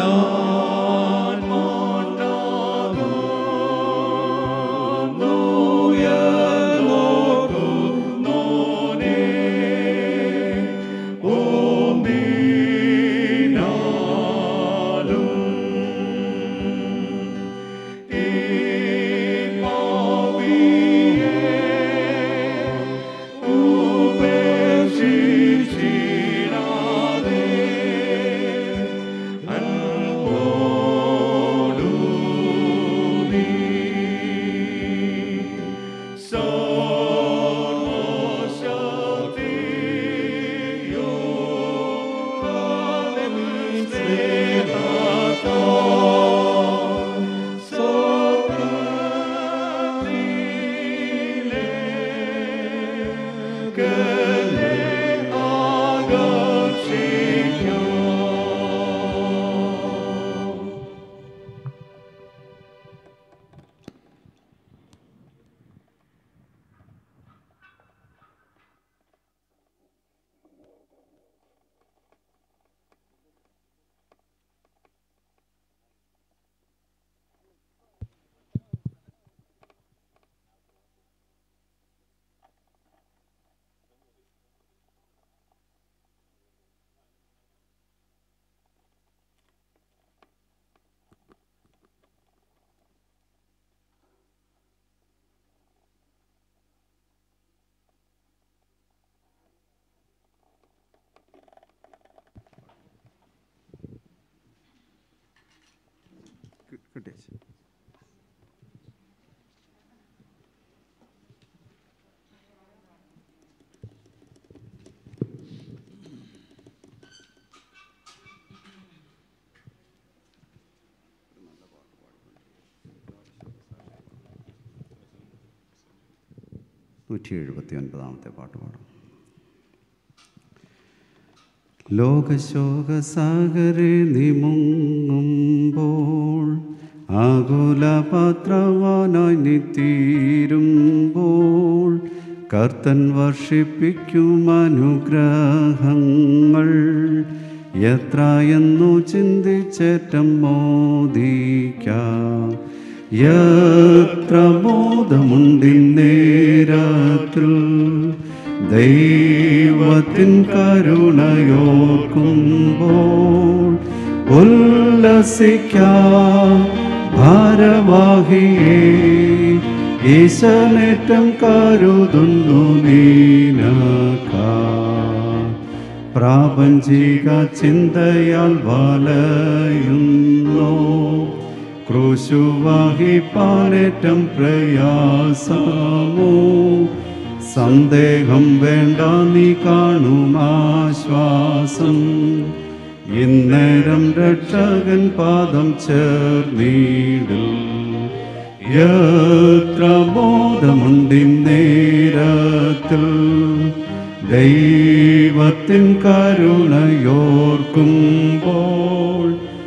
ഞാൻ കിട്ടിയ നൂറ്റി എഴുപത്തി ഒൻപതാമത്തെ പാട്ട് പാടും ലോകശോകസാഗരെ നിമുങ്ങുമ്പോൾ ആകുലപാത്രവാനായി നീ തീരുമ്പോൾ കർത്തൻ വർഷിപ്പിക്കും അനുഗ്രഹങ്ങൾ എത്രയെന്നു ചിന്തിച്ചേറ്റം മോദിക്കാം എത്ര ബോധമുണ്ടിന്നേരത്തിൽ ദൈവത്തിൻ കരുണയോർക്കുമ്പോൾ ഉല്ലസിക്കാം ഭാരവാഹിയെ ഈശനേറ്റം കരുതുന്നു നീനക്കാ പ്രാപഞ്ചിക ചിന്തയാൽ വലയുന്നു ക്രൂശുവാഹിപ്പാനേറ്റം പ്രയാസമോ സന്ദേഹം വേണ്ട നീ കാണും ആശ്വാസം ഇന്നേരം രക്ഷകൻ പാദം ചേർന്നീടിൽ എത്ര ബോധമുണ്ടിന്നേരത്തിൽ ദൈവത്തിൻ കരുണയോർക്കുമ്പോൾ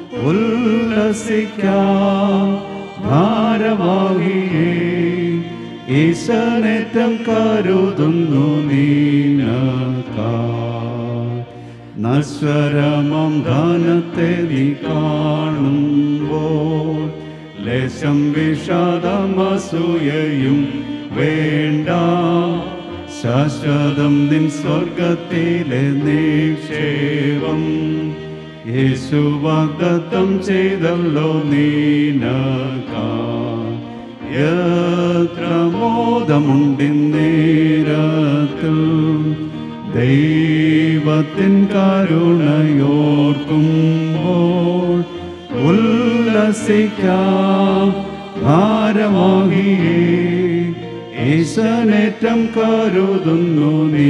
ഉല്ലസിക്കാം ഭാരവാഹിയെ ഈശനേറ്റം കരുതുന്നു നീനക്കാ നശ്വരമം ധനത്തെ നീ കാണുമ്പോൾ ലേശം വിഷാദമസൂയയും വേണ്ട ശാശ്വതം നിൻ സ്വർഗത്തിലെ നിക്ഷേപം യേശു വാഗ്ദത്തം ചെയ്തല്ലോ നീനക്കാ എത്ര മോദമുണ്ടിന്നേരത്തിൽ ദൈവത്തിൻ കരുണയോർക്കുമ്പോൾ ഉല്ലസിക്കാം ഭാരമാകിയേ ഈശനേറ്റം കരുതുന്നു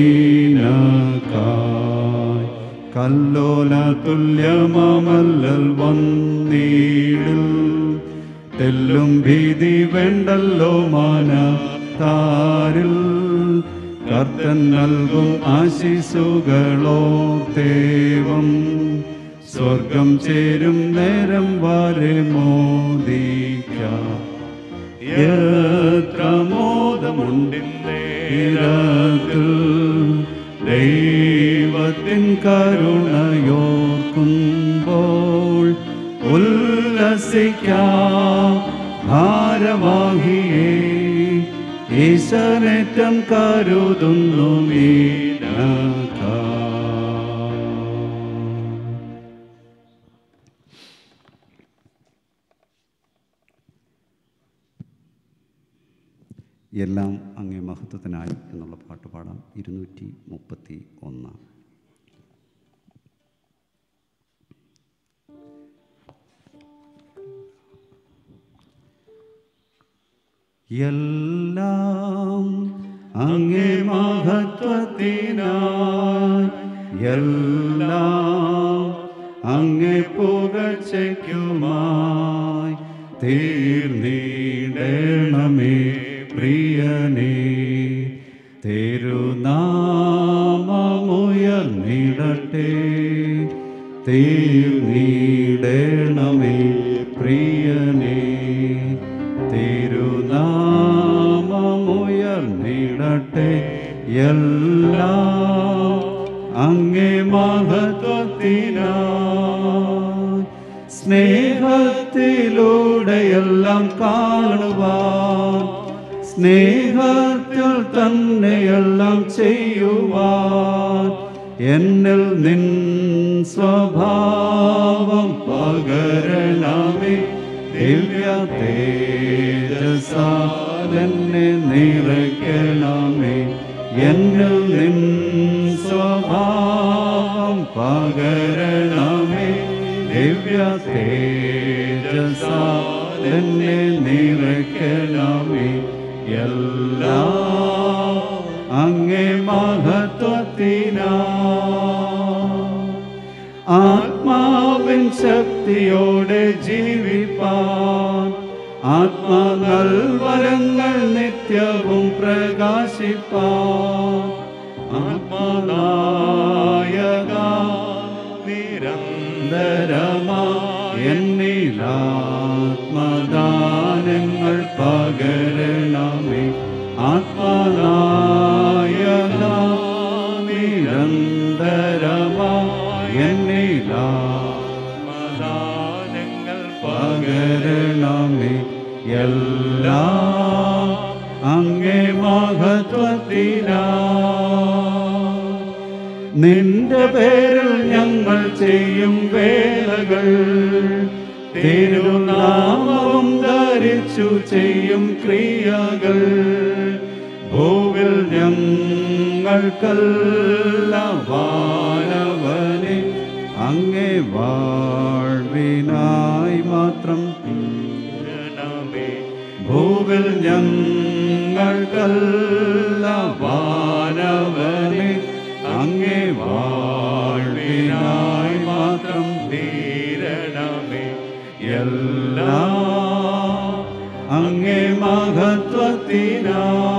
നീനക്കായി കല്ലോല തുല്യമമല്ലൽ വന്നീടിൽ തെല്ലും ഭീതി വേണ്ടല്ലോ മാന താരിൽ കർത്തൻ നൽകും ആശിസുകളോ തേവം സ്വർഗം ചേരും നേരം വരെ മോദിക്കാം എത്ര മോദമുണ്ടിന്നേരത്തിൽ ദൈവത്തിൻ കരുണയോർക്കുമ്പോൾ ഉല്ലസിക്കാം ഭാരവാഹിയേ ഈശ്വരേറ്റം കരുതുന്നു മീനക എല്ലാം അങ്ങേ മഹത്വത്തിനായി എന്നുള്ള പാട്ട് പാടാം ഇരുന്നൂറ്റി മുപ്പത്തി ഒന്ന് എല്ലാം അങ്ങേ മഹത്വത്തിനായി എല്ലാം അങ്ങേ പുകഴ്ചയ്ക്കുമായി തീർന്നിടണമേ പ്രിയനേ തിരുനാമമുയർന്നിടട്ടെ തീർന്നിടണമേ പ്രിയനേ തിരുനാമമുയർന്നിടട്ടെ എല്ലാം അങ്ങേ മഹത്വത്തിനായി സ്നേഹത്തിലൂടെയെല്ലാം കാണുവാൻ സ്നേഹത്തിൽ തന്നെയെല്ലാം ചെയ്യുവാൻ എന്നിൽ നിൻ സ്വഭാവം പകരണമേ ദിവ്യ തേജസാലെന്നെ നിറയ്ക്കണമേ എന്നിൽ നിൻ സ്വഭാവം പകരണമേ ദിവ്യ തേജസാലെന്നെ നിറയ്ക്കണമേ എല്ലാം അങ്ങേ മഹത്വത്തിനാ ആത്മാവിൻ ശക്തിയോടെ ജീവിപ്പാൻ ആത്മനൽവരങ്ങൾ നിത്യവും പ്രകാശിപ്പാൻ ആത്മനായക നിരന്തരമാ എന്നിലാത്മദാനങ്ങൾ പകരണമേ ആത്മനായക നിരന്തരമാ എന്നിലാത്മദാനങ്ങൾ പകരണമേ എല്ലാം അങ്ങേ മഹത്വത്തിനാ നിന്റെ പേരിൽ ഞങ്ങൾ ചെയ്യും വേലകൾ തിരുനാമവും ധരിച്ചു ചെയ്യും ക്രിയകൾ ഭൂവിൽ ഞങ്ങൾക്കല്ല വാനവനെ അങ്ങേ വാഴ്വിനായി മാത്രം തീരണമേ. ഭൂവിൽ ഞങ്ങൾക്കല്ല വാനവനെ അങ്ങേ വാഴ്വിനായി മാത്രം തീരണമേ എല്ലാം അങ്ങേ മഹത്വത്തിനാ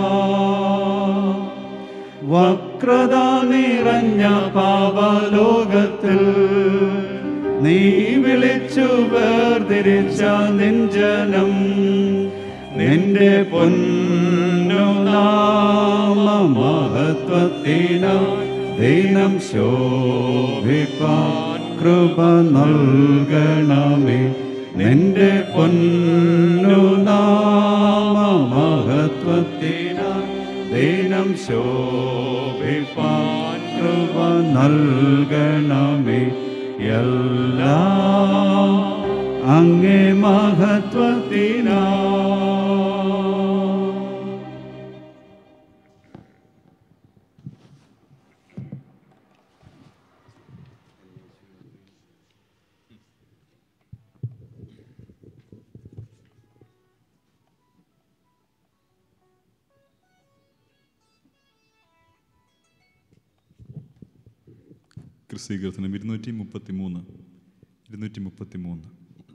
വക്രത നിറഞ്ഞ പാപലോകത്തിൽ നീ വിളിച്ചു വേർതിരിച്ച നിഞ്ചനം നിന്റെ പൊന്നു നാമ മഹത്വത്തിന ദിനം ശോഭിപ്പാൻ കൃപ നൽകണമേ നിന്റെ പൊന്നു നാമ മഹത്വത്തിന ദിനം ശോഭിപ്പാൻ കൃപ നൽകണമേ എല്ലാം അങ്ങേ മഹത്വത്തിനാ ക്രിസ്തീകൃതനം ഇരുന്നൂറ്റി മുപ്പത്തി മൂന്ന് ഇരുന്നൂറ്റി മുപ്പത്തി മൂന്ന്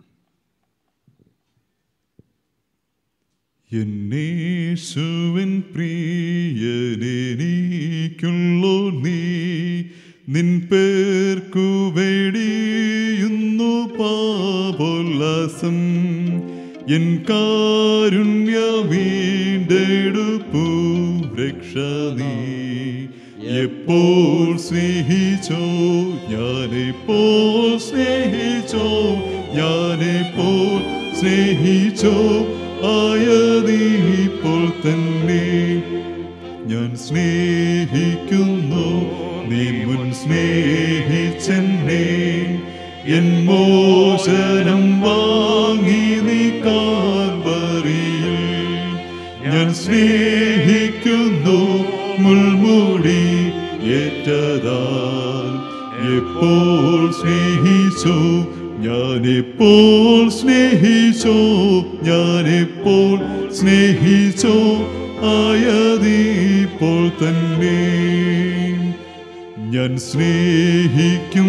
എന്നേശുവിൻ പ്രിയനെനിക്കുള്ളോ നീ നിൻ പേർക്കു വെടിയുന്നു പാപോല്ലാസം എൻ കാരുണ്യ വീണ്ടെടുപ്പു രക്ഷ നീ എപ്പോൾ സ്നേഹിച്ചോ ഞാനെപ്പോൾ സ്നേഹിച്ചോ ഞാനിപ്പോൾ സ്നേഹിച്ചോ ആയതിപ്പോൾ തന്നെ ഞാൻ സ്നേഹിക്കുന്നു നീ മുൻ സ്നേഹിച്ചെന്നെ എൻ മോചനം വാങ്ങി നീ കാൽവറിയിൽ ഞാൻ സ്നേഹിക്കുന്നു മുൾമുടി ഏറ്റതാൽ എപ്പോൾ സ്നേഹിച്ചോ ഞാനിപ്പോൾ സ്നേഹിച്ചോ ഞാനിപ്പോൾ സ്നേഹിച്ചോ ആയതിപ്പോൾ തന്നെ ഞാൻ സ്നേഹിക്കും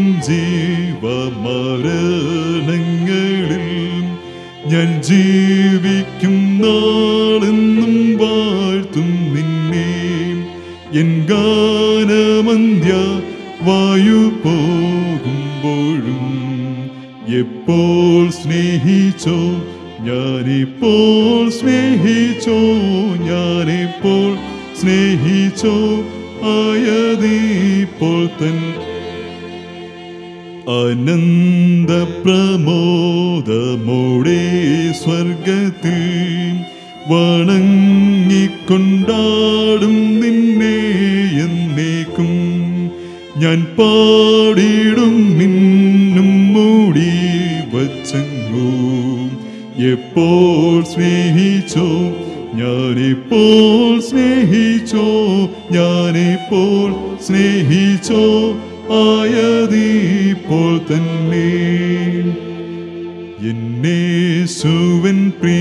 ജീവമരണങ്ങളിൽ ഞാൻ ജീവിക്കും നാളെന്നും വാഴ്ത്തും നിന്നെ എൻ ഗാനമന്ത്യ വായു പോകുമ്പോഴും എപ്പോൾ സ്നേഹിച്ചോ ഞാനിപ്പോൾ സ്നേഹിച്ചോ ഞാനിപ്പോൾ സ്നേഹിച്ചോ ആയതിപ്പോൾ തന്നെ അനന്ത പ്രമോദമോടെ സ്വർഗത്തിൽ വണങ്ങിക്കൊണ്ടാടും നിന്നെ എന്നേക്കും ഞാൻ പാടിടും മിന്നും മൂടി വച്ചങ്ങൂ എപ്പോൾ സ്നേഹിച്ചോ ഞാനിപ്പോൾ സ്നേഹിച്ചോ ഞാനിപ്പോൾ സ്നേഹിച്ചോ ആയതിപ്പോൾ തന്നെ എന്നേശുവൻ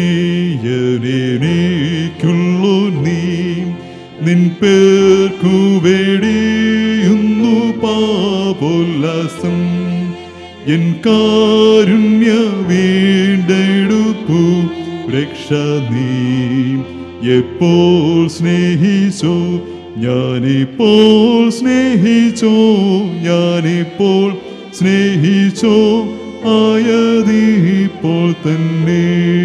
പ്രിയനേക്കുള്ളു നീ നിൻ പേർക്കു വേടിയുന്നു പാപോല്ലാസം എൻ കാരുണ്യ വീണ്ടെടുപ്പു രക്ഷ നീ എപ്പോൾ സ്നേഹിച്ചോ ഞാനിപ്പോൾ സ്നേഹിച്ചോ ഞാനിപ്പോൾ സ്നേഹിച്ചോ ആയതിപ്പോൾ തന്നെ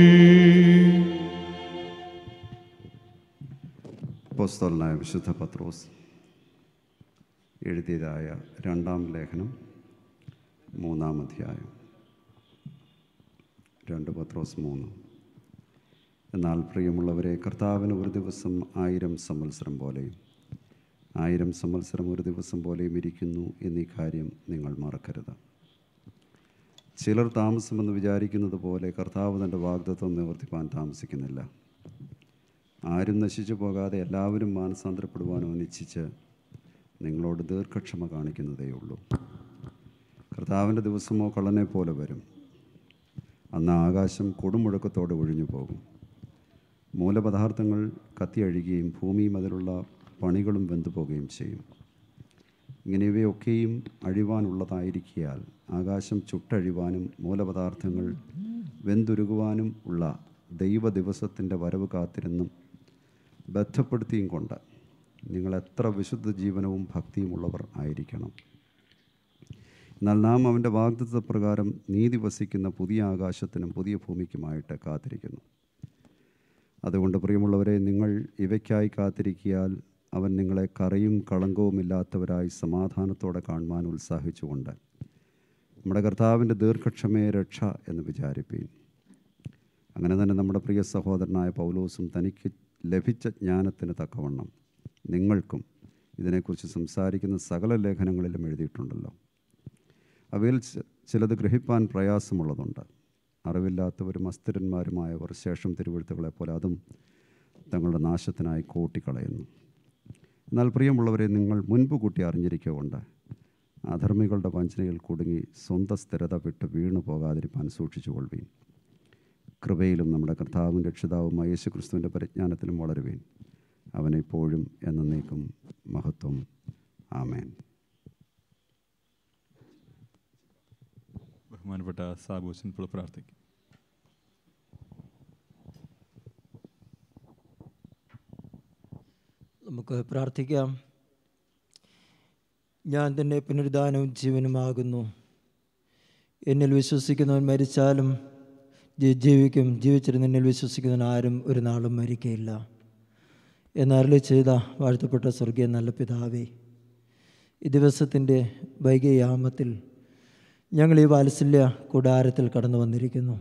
അപ്പോസ്തലനായ വിശുദ്ധ പത്രോസ് എഴുതിയതായ രണ്ടാം ലേഖനം മൂന്നാം അധ്യായം രണ്ട് പത്രോസ് മൂന്ന് എന്നാൽ പ്രിയമുള്ളവരെ കർത്താവിന് ഒരു ദിവസം ആയിരം സംവത്സരം പോലെയും ആയിരം സംവത്സരം ഒരു ദിവസം പോലെയും ഇരിക്കുന്നു എന്നീ കാര്യം നിങ്ങൾ മറക്കരുത് ചിലർ താമസമെന്ന് വിചാരിക്കുന്നത് പോലെ കർത്താവ് തൻ്റെ വാഗ്ദത്വം നിവർത്തിപ്പാൻ താമസിക്കുന്നില്ല ആരും നശിച്ചു പോകാതെ എല്ലാവരും മാനസാന്തരപ്പെടുവാനോ നിശ്ചിച്ച് നിങ്ങളോട് ദീർഘക്ഷമ കാണിക്കുന്നതേ ഉള്ളൂ കർത്താവിൻ്റെ ദിവസമോ കള്ളനെ പോലെ വരും അന്ന് ആകാശം കൊടുമുഴക്കത്തോടെ ഒഴിഞ്ഞു പോകും മൂലപദാർത്ഥങ്ങൾ കത്തിയഴുകയും ഭൂമിയും അതിലുള്ള പണികളും വെന്തുപോകുകയും ചെയ്യും ഇങ്ങനെ ഇവയൊക്കെയും അഴിവാനുള്ളതായിരിക്കിയാൽ ആകാശം ചുട്ടഴിവാനും മൂലപദാർത്ഥങ്ങൾ വെന്തുരുകുവാനും ഉള്ള ദൈവ ദിവസത്തിൻ്റെ വരവ് കാത്തിരുന്നും ബന്ധപ്പെടുത്തിയും കൊണ്ട് നിങ്ങൾ എത്ര വിശുദ്ധ ജീവനവും ഭക്തിയുമുള്ളവർ ആയിരിക്കണം എന്നാൽ നാം അവൻ്റെ വാഗ്ദത്ത പ്രകാരം നീതി വസിക്കുന്ന പുതിയ ആകാശത്തിനും പുതിയ ഭൂമിക്കുമായിട്ട് കാത്തിരിക്കുന്നു അതുകൊണ്ട് പ്രിയമുള്ളവരെ നിങ്ങൾ ഇവയ്ക്കായി കാത്തിരിക്കിയാൽ അവൻ നിങ്ങളെ കറയും കളങ്കവും ഇല്ലാത്തവരായി സമാധാനത്തോടെ കാണുവാൻ ഉത്സാഹിച്ചുകൊണ്ട് നമ്മുടെ കർത്താവിൻ്റെ ദീർഘക്ഷമയെ രക്ഷ എന്ന് വിചാരിപ്പീൻ അങ്ങനെ തന്നെ നമ്മുടെ പ്രിയ സഹോദരനായ പൗലോസും തനിക്ക് ലഭിച്ച ജ്ഞാനത്തിന് തക്കവണ്ണം നിങ്ങൾക്കും ഇതിനെക്കുറിച്ച് സംസാരിക്കുന്ന സകല ലേഖനങ്ങളിലും എഴുതിയിട്ടുണ്ടല്ലോ അവയിൽ ചി- ചിലത് ഗ്രഹിപ്പാൻ പ്രയാസമുള്ളതുണ്ട് അറിവില്ലാത്തവരും അസ്ഥിരന്മാരുമായവർ ശേഷം തിരുവഴുത്തുകളെ പോലെ അതും തങ്ങളുടെ നാശത്തിനായി കൂട്ടിക്കളയുന്നു എന്നാൽ പ്രിയമുള്ളവരെ നിങ്ങൾ മുൻപ് കൂട്ടി അറിഞ്ഞിരിക്കൊണ്ട് അധർമ്മികളുടെ വഞ്ചനയിൽ കുടുങ്ങി സ്വന്തം സ്ഥിരത വിട്ട് വീണു പോകാതിരിപ്പാൻ സൂക്ഷിച്ചുകൊള്ളുവീൻ കൃപയിലും നമ്മുടെ കർത്താവും രക്ഷിതാവുമായ യേശു ക്രിസ്തുവിൻ്റെ പരിജ്ഞാനത്തിലും വളരുവീൻ അവനെപ്പോഴും എന്നേക്കും മഹത്വം ആമേൻ ബഹുമാനപ്പെട്ട സാബുച്ചൻ ഇപ്പോൾ പ്രാർത്ഥിക്കും നമുക്ക് പ്രാർത്ഥിക്കാം ഞാൻ തന്നെ പുനരുദ്ധാനവും ജീവനുമാകുന്നു എന്നിൽ വിശ്വസിക്കുന്നവൻ മരിച്ചാലും ജീ- ജീവിക്കും ജീവിച്ചിരുന്ന എന്നിൽ വിശ്വസിക്കുന്നവൻ ആരും ഒരു നാളും മരിക്കയില്ല എന്നരളി ചെയ്ത വാഴ്ത്തപ്പെട്ട സ്വർഗീയ നല്ല പിതാവേ ഈ ദിവസത്തിൻ്റെ വൈകിയാമത്തിൽ ഞങ്ങൾ ഈ വാത്സല്യ കൂടാരത്തിൽ കടന്നു വന്നിരിക്കുന്നു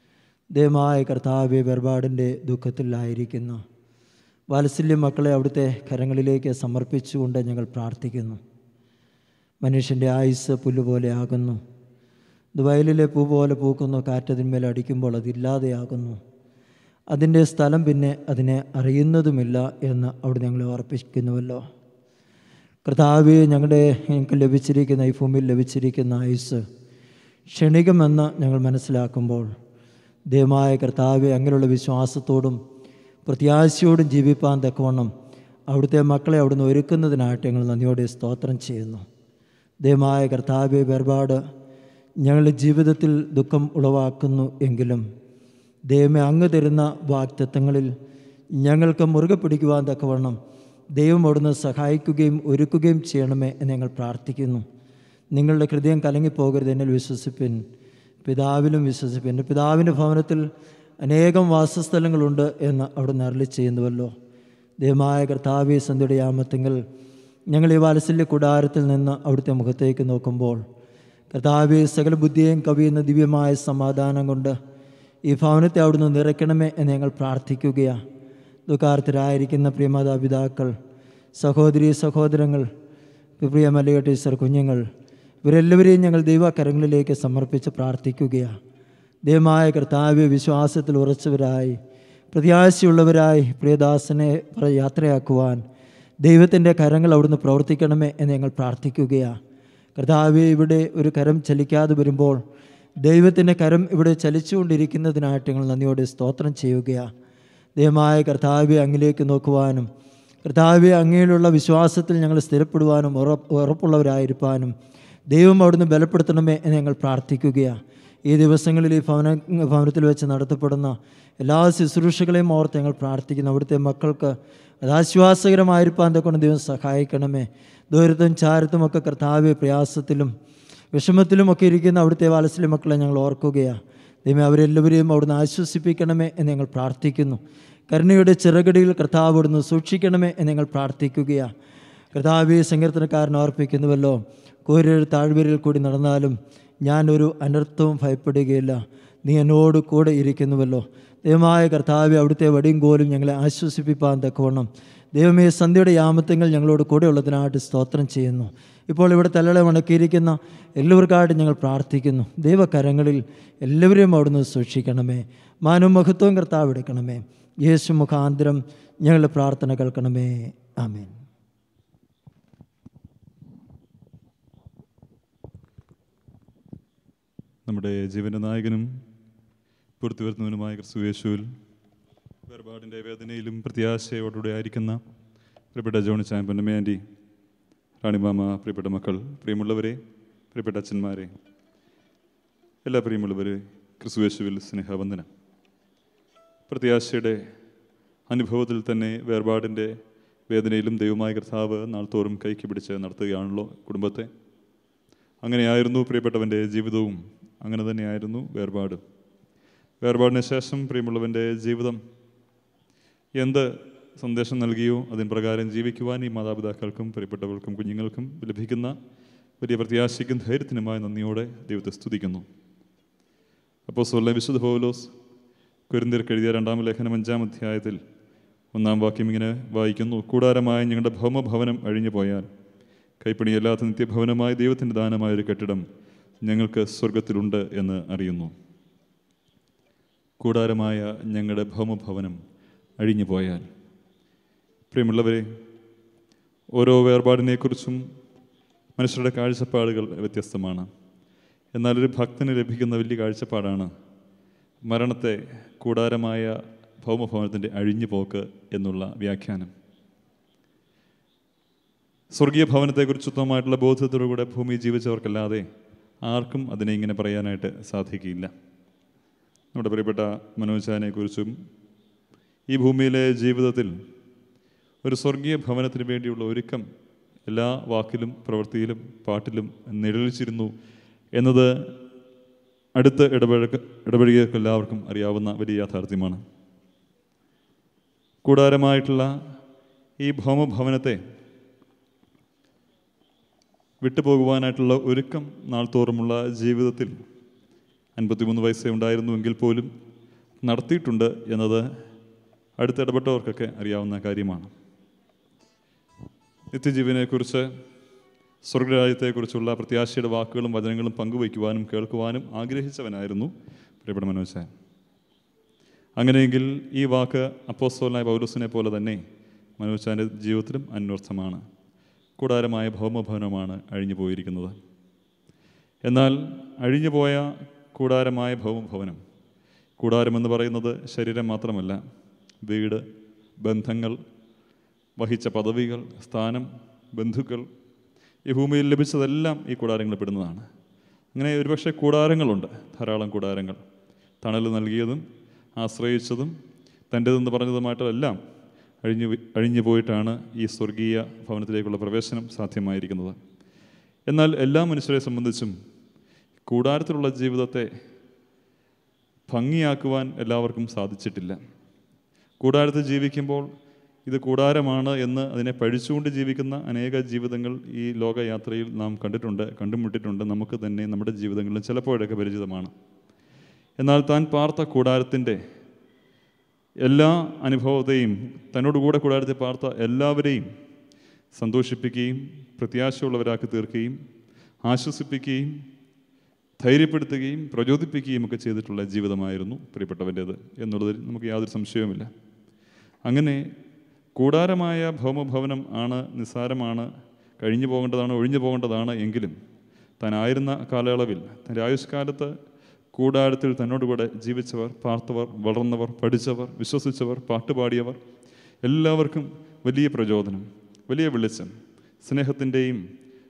ദയമായ കർത്താവ്യ വേർപാടിൻ്റെ ദുഃഖത്തിലായിരിക്കുന്നു വാത്സല്യ മക്കളെ അവിടുത്തെ കരങ്ങളിലേക്ക് സമർപ്പിച്ചുകൊണ്ട് ഞങ്ങൾ പ്രാർത്ഥിക്കുന്നു മനുഷ്യൻ്റെ ആയുസ് പുല്ലുപോലെ ആകുന്നു ഇത് വയലിലെ പൂ പോലെ പൂക്കുന്നു കാറ്റതിന്മേൽ അടിക്കുമ്പോൾ അതില്ലാതെയാകുന്നു അതിൻ്റെ സ്ഥലം പിന്നെ അതിനെ അറിയുന്നതുമില്ല എന്ന് അവിടെ ഞങ്ങളെ ഓർപ്പിക്കുന്നുവല്ലോ കർത്താവെ ഞങ്ങളുടെ ഞങ്ങൾക്ക് ലഭിച്ചിരിക്കുന്ന ഈ ഭൂമിയിൽ ലഭിച്ചിരിക്കുന്ന ആയുസ് ക്ഷണികമെന്ന് ഞങ്ങൾ മനസ്സിലാക്കുമ്പോൾ ദയമായ കർത്താവെ അങ്ങനെയുള്ള വിശ്വാസത്തോടും പ്രത്യാശയോടും ജീവിപ്പാൻ തക്കവണ്ണം അവിടുത്തെ മക്കളെ അവിടുന്ന് ഒരുക്കുന്നതിനായിട്ട് ഞങ്ങൾ നന്ദിയോടെ സ്തോത്രം ചെയ്യുന്നു ദയമായ കർത്താവെ വേർപാട് ഞങ്ങളുടെ ജീവിതത്തിൽ ദുഃഖം ഉളവാക്കുന്നു എങ്കിലും ദൈവമേ അങ്ങ് തരുന്ന വാക്തത്വങ്ങളിൽ ഞങ്ങൾക്ക് മുറുകെ പിടിക്കുവാൻ തക്കവണ്ണം ദൈവം അവിടുന്ന് സഹായിക്കുകയും ഒരുക്കുകയും ചെയ്യണമേ എന്ന് ഞങ്ങൾ പ്രാർത്ഥിക്കുന്നു നിങ്ങളുടെ ഹൃദയം കലങ്ങിപ്പോകരുത് എന്നിൽ വിശ്വസിപ്പിൻ പിതാവിലും വിശ്വസിപ്പിൻ എൻ്റെ പിതാവിൻ്റെ ഭവനത്തിൽ അനേകം വാസസ്ഥലങ്ങളുണ്ട് എന്ന് അവിടുന്ന് അരളി ചെയ്യുന്നുവല്ലോ ദൈവമായ കർത്താവി സന്ധ്യയുടെ യാമത്തെങ്കിൽ ഞങ്ങൾ ഈ വാത്സല്യ കൂടാരത്തിൽ നിന്ന് അവിടുത്തെ മുഖത്തേക്ക് നോക്കുമ്പോൾ കർത്താവെ സകല ബുദ്ധിയെയും കവിയുന്ന ദിവ്യമായ സമാധാനം കൊണ്ട് ഈ ഭവനത്തെ അവിടുന്ന് നിറയ്ക്കണമേ എന്ന് ഞങ്ങൾ പ്രാർത്ഥിക്കുകയാണ് ദുഃഖാർത്ഥരായിരിക്കുന്ന പ്രിയമാതാപിതാക്കൾ സഹോദരി സഹോദരങ്ങൾ പ്രിയ മല്ലിക ടീച്ചർ കുഞ്ഞുങ്ങൾ ഇവരെല്ലാവരെയും ഞങ്ങൾ ദൈവകരങ്ങളിലേക്ക് സമർപ്പിച്ച് പ്രാർത്ഥിക്കുകയാണ് ദൈവമായ കർത്താവ്യ വിശ്വാസത്തിൽ ഉറച്ചവരായി പ്രത്യാശയുള്ളവരായി പ്രിയദാസനെ യാത്രയാക്കുവാൻ ദൈവത്തിൻ്റെ കരങ്ങൾ അവിടുന്ന് പ്രവർത്തിക്കണമേ എന്ന് ഞങ്ങൾ പ്രാർത്ഥിക്കുകയാണ് കർത്താവെ ഇവിടെ ഒരു കരം ചലിക്കാതെ വരുമ്പോൾ ദൈവത്തിൻ്റെ കരം ഇവിടെ ചലിച്ചുകൊണ്ടിരിക്കുന്നതിനായിട്ട് ഞങ്ങൾ നന്ദിയോടെ സ്തോത്രം ചെയ്യുകയാണ് ദൈവമായ കർത്താവെ അങ്ങിലേക്ക് നോക്കുവാനും കർത്താവെ അങ്ങയിലുള്ള വിശ്വാസത്തിൽ ഞങ്ങൾ സ്ഥിരപ്പെടുവാനും ഉറപ്പ് ഉറപ്പുള്ളവരായിരിക്കാനും ദൈവം അവിടുന്ന് ബലപ്പെടുത്തണമേ എന്ന് ഞങ്ങൾ പ്രാർത്ഥിക്കുകയാണ് ഈ ദിവസങ്ങളിൽ ഈ ഭവന ഭവനത്തിൽ വെച്ച് നടത്തപ്പെടുന്ന എല്ലാ ശുശ്രൂഷകളെയും ഓർത്ത് ഞങ്ങൾ പ്രാർത്ഥിക്കുന്നു അവിടുത്തെ മക്കൾക്ക് അത് ആശ്വാസകരമായിരിക്കാൻ കൊണ്ട് ദൈവം സഹായിക്കണമേ ദൂരത്തും ചാരത്തുമൊക്കെ കർത്താവെ പ്രയാസത്തിലും വിഷമത്തിലുമൊക്കെ ഇരിക്കുന്ന അവിടുത്തെ വാത്സല്യ മക്കളെ ഞങ്ങൾ ഓർക്കുകയാണ് ദൈവം അവരെല്ലാവരെയും അവിടുന്ന് ആശ്വസിപ്പിക്കണമേ എന്ന് ഞങ്ങൾ പ്രാർത്ഥിക്കുന്നു കരുണയുടെ ചിറകടിയിൽ കർത്താവ് അവിടുന്ന് സൂക്ഷിക്കണമേ എന്ന് ഞങ്ങൾ പ്രാർത്ഥിക്കുകയാണ് കർത്താവെ സങ്കീർത്തനക്കാരൻ ഓർപ്പിക്കുന്നുവല്ലോ കോരൊരു താഴ്വരയിൽ കൂടി നടന്നാലും ഞാനൊരു അനർത്ഥവും ഭയപ്പെടുകയില്ല നീ എന്നോട് കൂടെ ഇരിക്കുന്നുവല്ലോ ദൈവമായ കർത്താവെ അവിടുത്തെ വടിയും കോലും ഞങ്ങളെ ആശ്വസിപ്പിപ്പാൻ തക്കവണ്ണം ദൈവമേ സന്ധ്യയുടെ യാമത്വങ്ങൾ ഞങ്ങളോട് കൂടെ ഉള്ളതിനായിട്ട് സ്തോത്രം ചെയ്യുന്നു ഇപ്പോൾ ഇവിടെ തലളെ ഉണക്കിയിരിക്കുന്ന എല്ലാവർക്കായിട്ട് ഞങ്ങൾ പ്രാർത്ഥിക്കുന്നു ദൈവകരങ്ങളിൽ എല്ലാവരെയും അവിടുന്ന് സൂക്ഷിക്കണമേ മാനവും മഹത്വവും കർത്താവ് എടുക്കണമേ യേശു മുഖാന്തരം ഞങ്ങളുടെ പ്രാർത്ഥന കേൾക്കണമേ ആമേൻ നമ്മുടെ ജീവൻ്റെ നായകനും പൂർത്തിവരുത്തുന്നവനുമായ ക്രിസ്തുവേശുവിൽ വേർപാടിൻ്റെ വേദനയിലും പ്രത്യാശയോടുകൂടെ ആയിരിക്കുന്ന പ്രിയപ്പെട്ട ജോണി ചാമ്പൻ്റെ ആൻറ്റി റാണിമാമ പ്രിയപ്പെട്ട മക്കൾ പ്രിയമുള്ളവരെ പ്രിയപ്പെട്ട അച്ഛന്മാരെ എല്ലാ പ്രിയമുള്ളവരെ ക്രിസ്തുവേശുവിൽ സ്നേഹവന്ദന പ്രത്യാശയുടെ അനുഭവത്തിൽ തന്നെ വേർപാടിൻ്റെ വേദനയിലും ദൈവമായ കർത്താവ് നാൾത്തോറും കൈക്ക് പിടിച്ച് നടത്തുകയാണല്ലോ കുടുംബത്തെ അങ്ങനെയായിരുന്നു പ്രിയപ്പെട്ടവൻ്റെ ജീവിതവും അങ്ങനെ തന്നെയായിരുന്നു വേർപാട് വേർപാടിന് ശേഷം പ്രിയമുള്ളവൻ്റെ ജീവിതം എന്ത് സന്ദേശം നൽകിയോ അതിന് പ്രകാരം ജീവിക്കുവാൻ ഈ മാതാപിതാക്കൾക്കും പ്രിയപ്പെട്ടവർക്കും കുഞ്ഞുങ്ങൾക്കും ലഭിക്കുന്ന വലിയ പ്രത്യാശയ്ക്കും ധൈര്യത്തിനുമായി നന്ദിയോടെ ദൈവത്തെ സ്തുതിക്കുന്നു അപ്പോൾ സൊല്ല വിശുദ്ധ പൗലോസ് കുരിന്തിർക്ക് എഴുതിയ രണ്ടാം ലേഖനം അഞ്ചാം അധ്യായത്തിൽ ഒന്നാം വാക്യം ഇങ്ങനെ വായിക്കുന്നു കൂടാരമായ ഞങ്ങളുടെ ഭൗമഭവനം അഴിഞ്ഞു പോയാൽ കൈപ്പണിയല്ലാത്ത നിത്യഭവനമായ ദൈവത്തിൻ്റെ ദാനമായ ഒരു കെട്ടിടം ഞങ്ങൾക്ക് സ്വർഗത്തിലുണ്ട് എന്ന് അറിയുന്നു കൂടാരമായ ഞങ്ങളുടെ ഭൗമഭവനം അഴിഞ്ഞു പോയാൽ പ്രിയമുള്ളവരെ ഓരോ വേർപാടിനെക്കുറിച്ചും മനുഷ്യരുടെ കാഴ്ചപ്പാടുകൾ വ്യത്യസ്തമാണ് എന്നാൽ ഒരു ഭക്തന് ലഭിക്കുന്ന വലിയ കാഴ്ചപ്പാടാണ് മരണത്തെ കൂടാരമായ ഭൗമഭവനത്തിൻ്റെ അഴിഞ്ഞു പോക്ക് എന്നുള്ള വ്യാഖ്യാനം സ്വർഗീയ ഭവനത്തെക്കുറിച്ച് ഉത്തമമായിട്ടുള്ള ബോധത്തോടുകൂടെ ഭൂമി ജീവിച്ചവർക്കല്ലാതെ ആർക്കും അതിനെ ഇങ്ങനെ പറയാനായിട്ട് സാധിക്കില്ല നമ്മുടെ പ്രിയപ്പെട്ട മനോജാനെക്കുറിച്ചും ഈ ഭൂമിയിലെ ജീവിതത്തിൽ ഒരു സ്വർഗീയ ഭവനത്തിന് വേണ്ടിയുള്ള ഒരുക്കം എല്ലാ വാക്കിലും പ്രവൃത്തിയിലും പാട്ടിലും നിഴലിച്ചിരുന്നു എന്നത് അടുത്ത ഇടപഴക ഇടപഴകിയവർക്ക് എല്ലാവർക്കും അറിയാവുന്ന വലിയ യാഥാർത്ഥ്യമാണ് കൂടാരമായിട്ടുള്ള ഈ ഭൗമഭവനത്തെ വിട്ടുപോകുവാനായിട്ടുള്ള ഒരുക്കം നാൾ തോറുമുള്ള ജീവിതത്തിൽ അൻപത്തിമൂന്ന് വയസ്സേ ഉണ്ടായിരുന്നുവെങ്കിൽ പോലും നടത്തിയിട്ടുണ്ട് എന്നത് അടുത്തിടപെട്ടവർക്കൊക്കെ അറിയാവുന്ന കാര്യമാണ് നിത്യജീവനെക്കുറിച്ച് സ്വർഗരാജ്യത്തെക്കുറിച്ചുള്ള പ്രത്യാശയുടെ വാക്കുകളും വചനങ്ങളും പങ്കുവയ്ക്കുവാനും കേൾക്കുവാനും ആഗ്രഹിച്ചവനായിരുന്നു പ്രിയപ്പെട്ട മനോജ് അങ്ങനെയെങ്കിൽ ഈ വാക്ക് അപ്പോസ്തോലായ പൗലോസിനെ പോലെ തന്നെ മനോജാൻ്റെ ജീവിതത്തിലും അന്വർത്ഥമാണ് കൂടാരമായ ഭൗമഭവനമാണ് അഴിഞ്ഞു പോയിരിക്കുന്നത് എന്നാൽ അഴിഞ്ഞുപോയ കൂടാരമായ ഭൗമഭവനം കൂടാരമെന്ന് പറയുന്നത് ശരീരം മാത്രമല്ല വീട് ബന്ധങ്ങൾ വഹിച്ച പദവികൾ സ്ഥാനം ബന്ധുക്കൾ ഈ ഭൂമിയിൽ ലഭിച്ചതെല്ലാം ഈ കൂടാരങ്ങളിൽ പെടുന്നതാണ് അങ്ങനെ ഒരുപക്ഷെ കൂടാരങ്ങളുണ്ട് ധാരാളം കൂടാരങ്ങൾ തണൽ നൽകിയതും ആശ്രയിച്ചതും തൻ്റേതെന്ന് പറഞ്ഞതുമായിട്ടെല്ലാം അഴിഞ്ഞു അഴിഞ്ഞു പോയിട്ടാണ് ഈ സ്വർഗീയ ഭവനത്തിലേക്കുള്ള പ്രവേശനം സാധ്യമായിരിക്കുന്നത് എന്നാൽ എല്ലാ മനുഷ്യരെ സംബന്ധിച്ചും കൂടാരത്തിലുള്ള ജീവിതത്തെ ഭംഗിയാക്കുവാൻ എല്ലാവർക്കും സാധിച്ചിട്ടില്ല കൂടാരത്തിൽ ജീവിക്കുമ്പോൾ ഇത് കൂടാരമാണ് എന്ന് അതിനെ പഴിച്ചുകൊണ്ട് ജീവിക്കുന്ന അനേക ജീവിതങ്ങൾ ഈ ലോകയാത്രയിൽ നാം കണ്ടിട്ടുണ്ട് കണ്ടുമുട്ടിട്ടുണ്ട് നമുക്ക് തന്നെ നമ്മുടെ ജീവിതങ്ങളിലും ചിലപ്പോഴൊക്കെ പരിചിതമാണ് എന്നാൽ താൻ പാർത്ത കൂടാരത്തിൻ്റെ എല്ലാ അനുഭവത്തെയും തന്നോടുകൂടെ കൂടാരത്തിൽ പാർത്ത എല്ലാവരെയും സന്തോഷിപ്പിക്കുകയും പ്രത്യാശയുള്ളവരാക്കി തീർക്കുകയും ആശ്വസിപ്പിക്കുകയും ധൈര്യപ്പെടുത്തുകയും പ്രചോദിപ്പിക്കുകയും ഒക്കെ ചെയ്തിട്ടുള്ള ജീവിതമായിരുന്നു പ്രിയപ്പെട്ടവൻ്റേത് എന്നുള്ളതിൽ നമുക്ക് യാതൊരു സംശയവുമില്ല അങ്ങനെ കൂടാരമായ ഭൗമഭവനം ആണ് നിസ്സാരമാണ് കഴിഞ്ഞു പോകേണ്ടതാണ് ഒഴിഞ്ഞു പോകേണ്ടതാണ് എങ്കിലും താനായിരുന്ന കാലയളവിൽ തൻ്റെ ആയുഷ്കാലത്ത് കൂടാരത്തിൽ തന്നോടുകൂടെ ജീവിച്ചവർ പാർത്തവർ വളർന്നവർ പഠിച്ചവർ വിശ്വസിച്ചവർ പാട്ടുപാടിയവർ എല്ലാവർക്കും വലിയ പ്രചോദനം വലിയ വെളിച്ചം സ്നേഹത്തിൻ്റെയും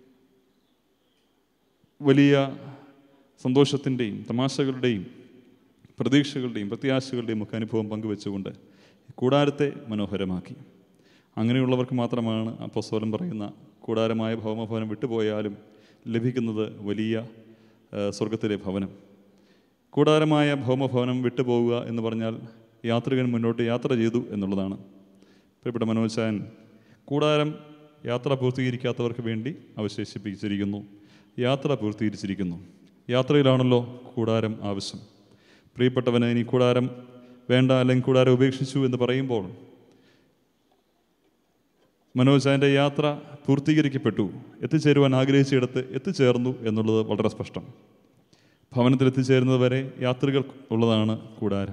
വലിയ സന്തോഷത്തിൻ്റെയും തമാശകളുടെയും പ്രതീക്ഷകളുടെയും പ്രത്യാശകളുടെയും ഒക്കെ അനുഭവം പങ്കുവെച്ചുകൊണ്ട് കൂടാരത്തെ മനോഹരമാക്കി അങ്ങനെയുള്ളവർക്ക് മാത്രമാണ് അപ്പോസ്തലൻ പറയുന്ന കൂടാരമായ ഭൗമഭവനം വിട്ടുപോയാലും ലഭിക്കുന്നത് വലിയ ആ, സ്വർഗത്തിലെ ഭവനം കൂടാരമായ ഭൗമഭവനം വിട്ടുപോവുക എന്ന് പറഞ്ഞാൽ യാത്രികൻ മുന്നോട്ട് യാത്ര ചെയ്തു എന്നുള്ളതാണ് പ്രിയപ്പെട്ട മനോജാൻ കൂടാരം യാത്ര പൂർത്തീകരിക്കാത്തവർക്ക് വേണ്ടി അവശേഷിപ്പിച്ചിരിക്കുന്നു യാത്ര പൂർത്തീകരിച്ചിരിക്കുന്നു യാത്രയിലാണല്ലോ കൂടാരം ആവശ്യം പ്രിയപ്പെട്ടവന് ഇനി കൂടാരം വേണ്ട അല്ലെങ്കിൽ കൂടാരം ഉപേക്ഷിച്ചു എന്ന് പറയുമ്പോൾ മനോജാൻ്റെ യാത്ര പൂർത്തീകരിക്കപ്പെട്ടു എത്തിച്ചേരുവാൻ ആഗ്രഹിച്ചിടത്ത് എത്തിച്ചേർന്നു എന്നുള്ളത് വളരെ സ്പഷ്ടം ഭവനത്തിൽ എത്തിച്ചേരുന്നത് വരെ യാത്രികൾ ഉള്ളതാണ് കൂടാരം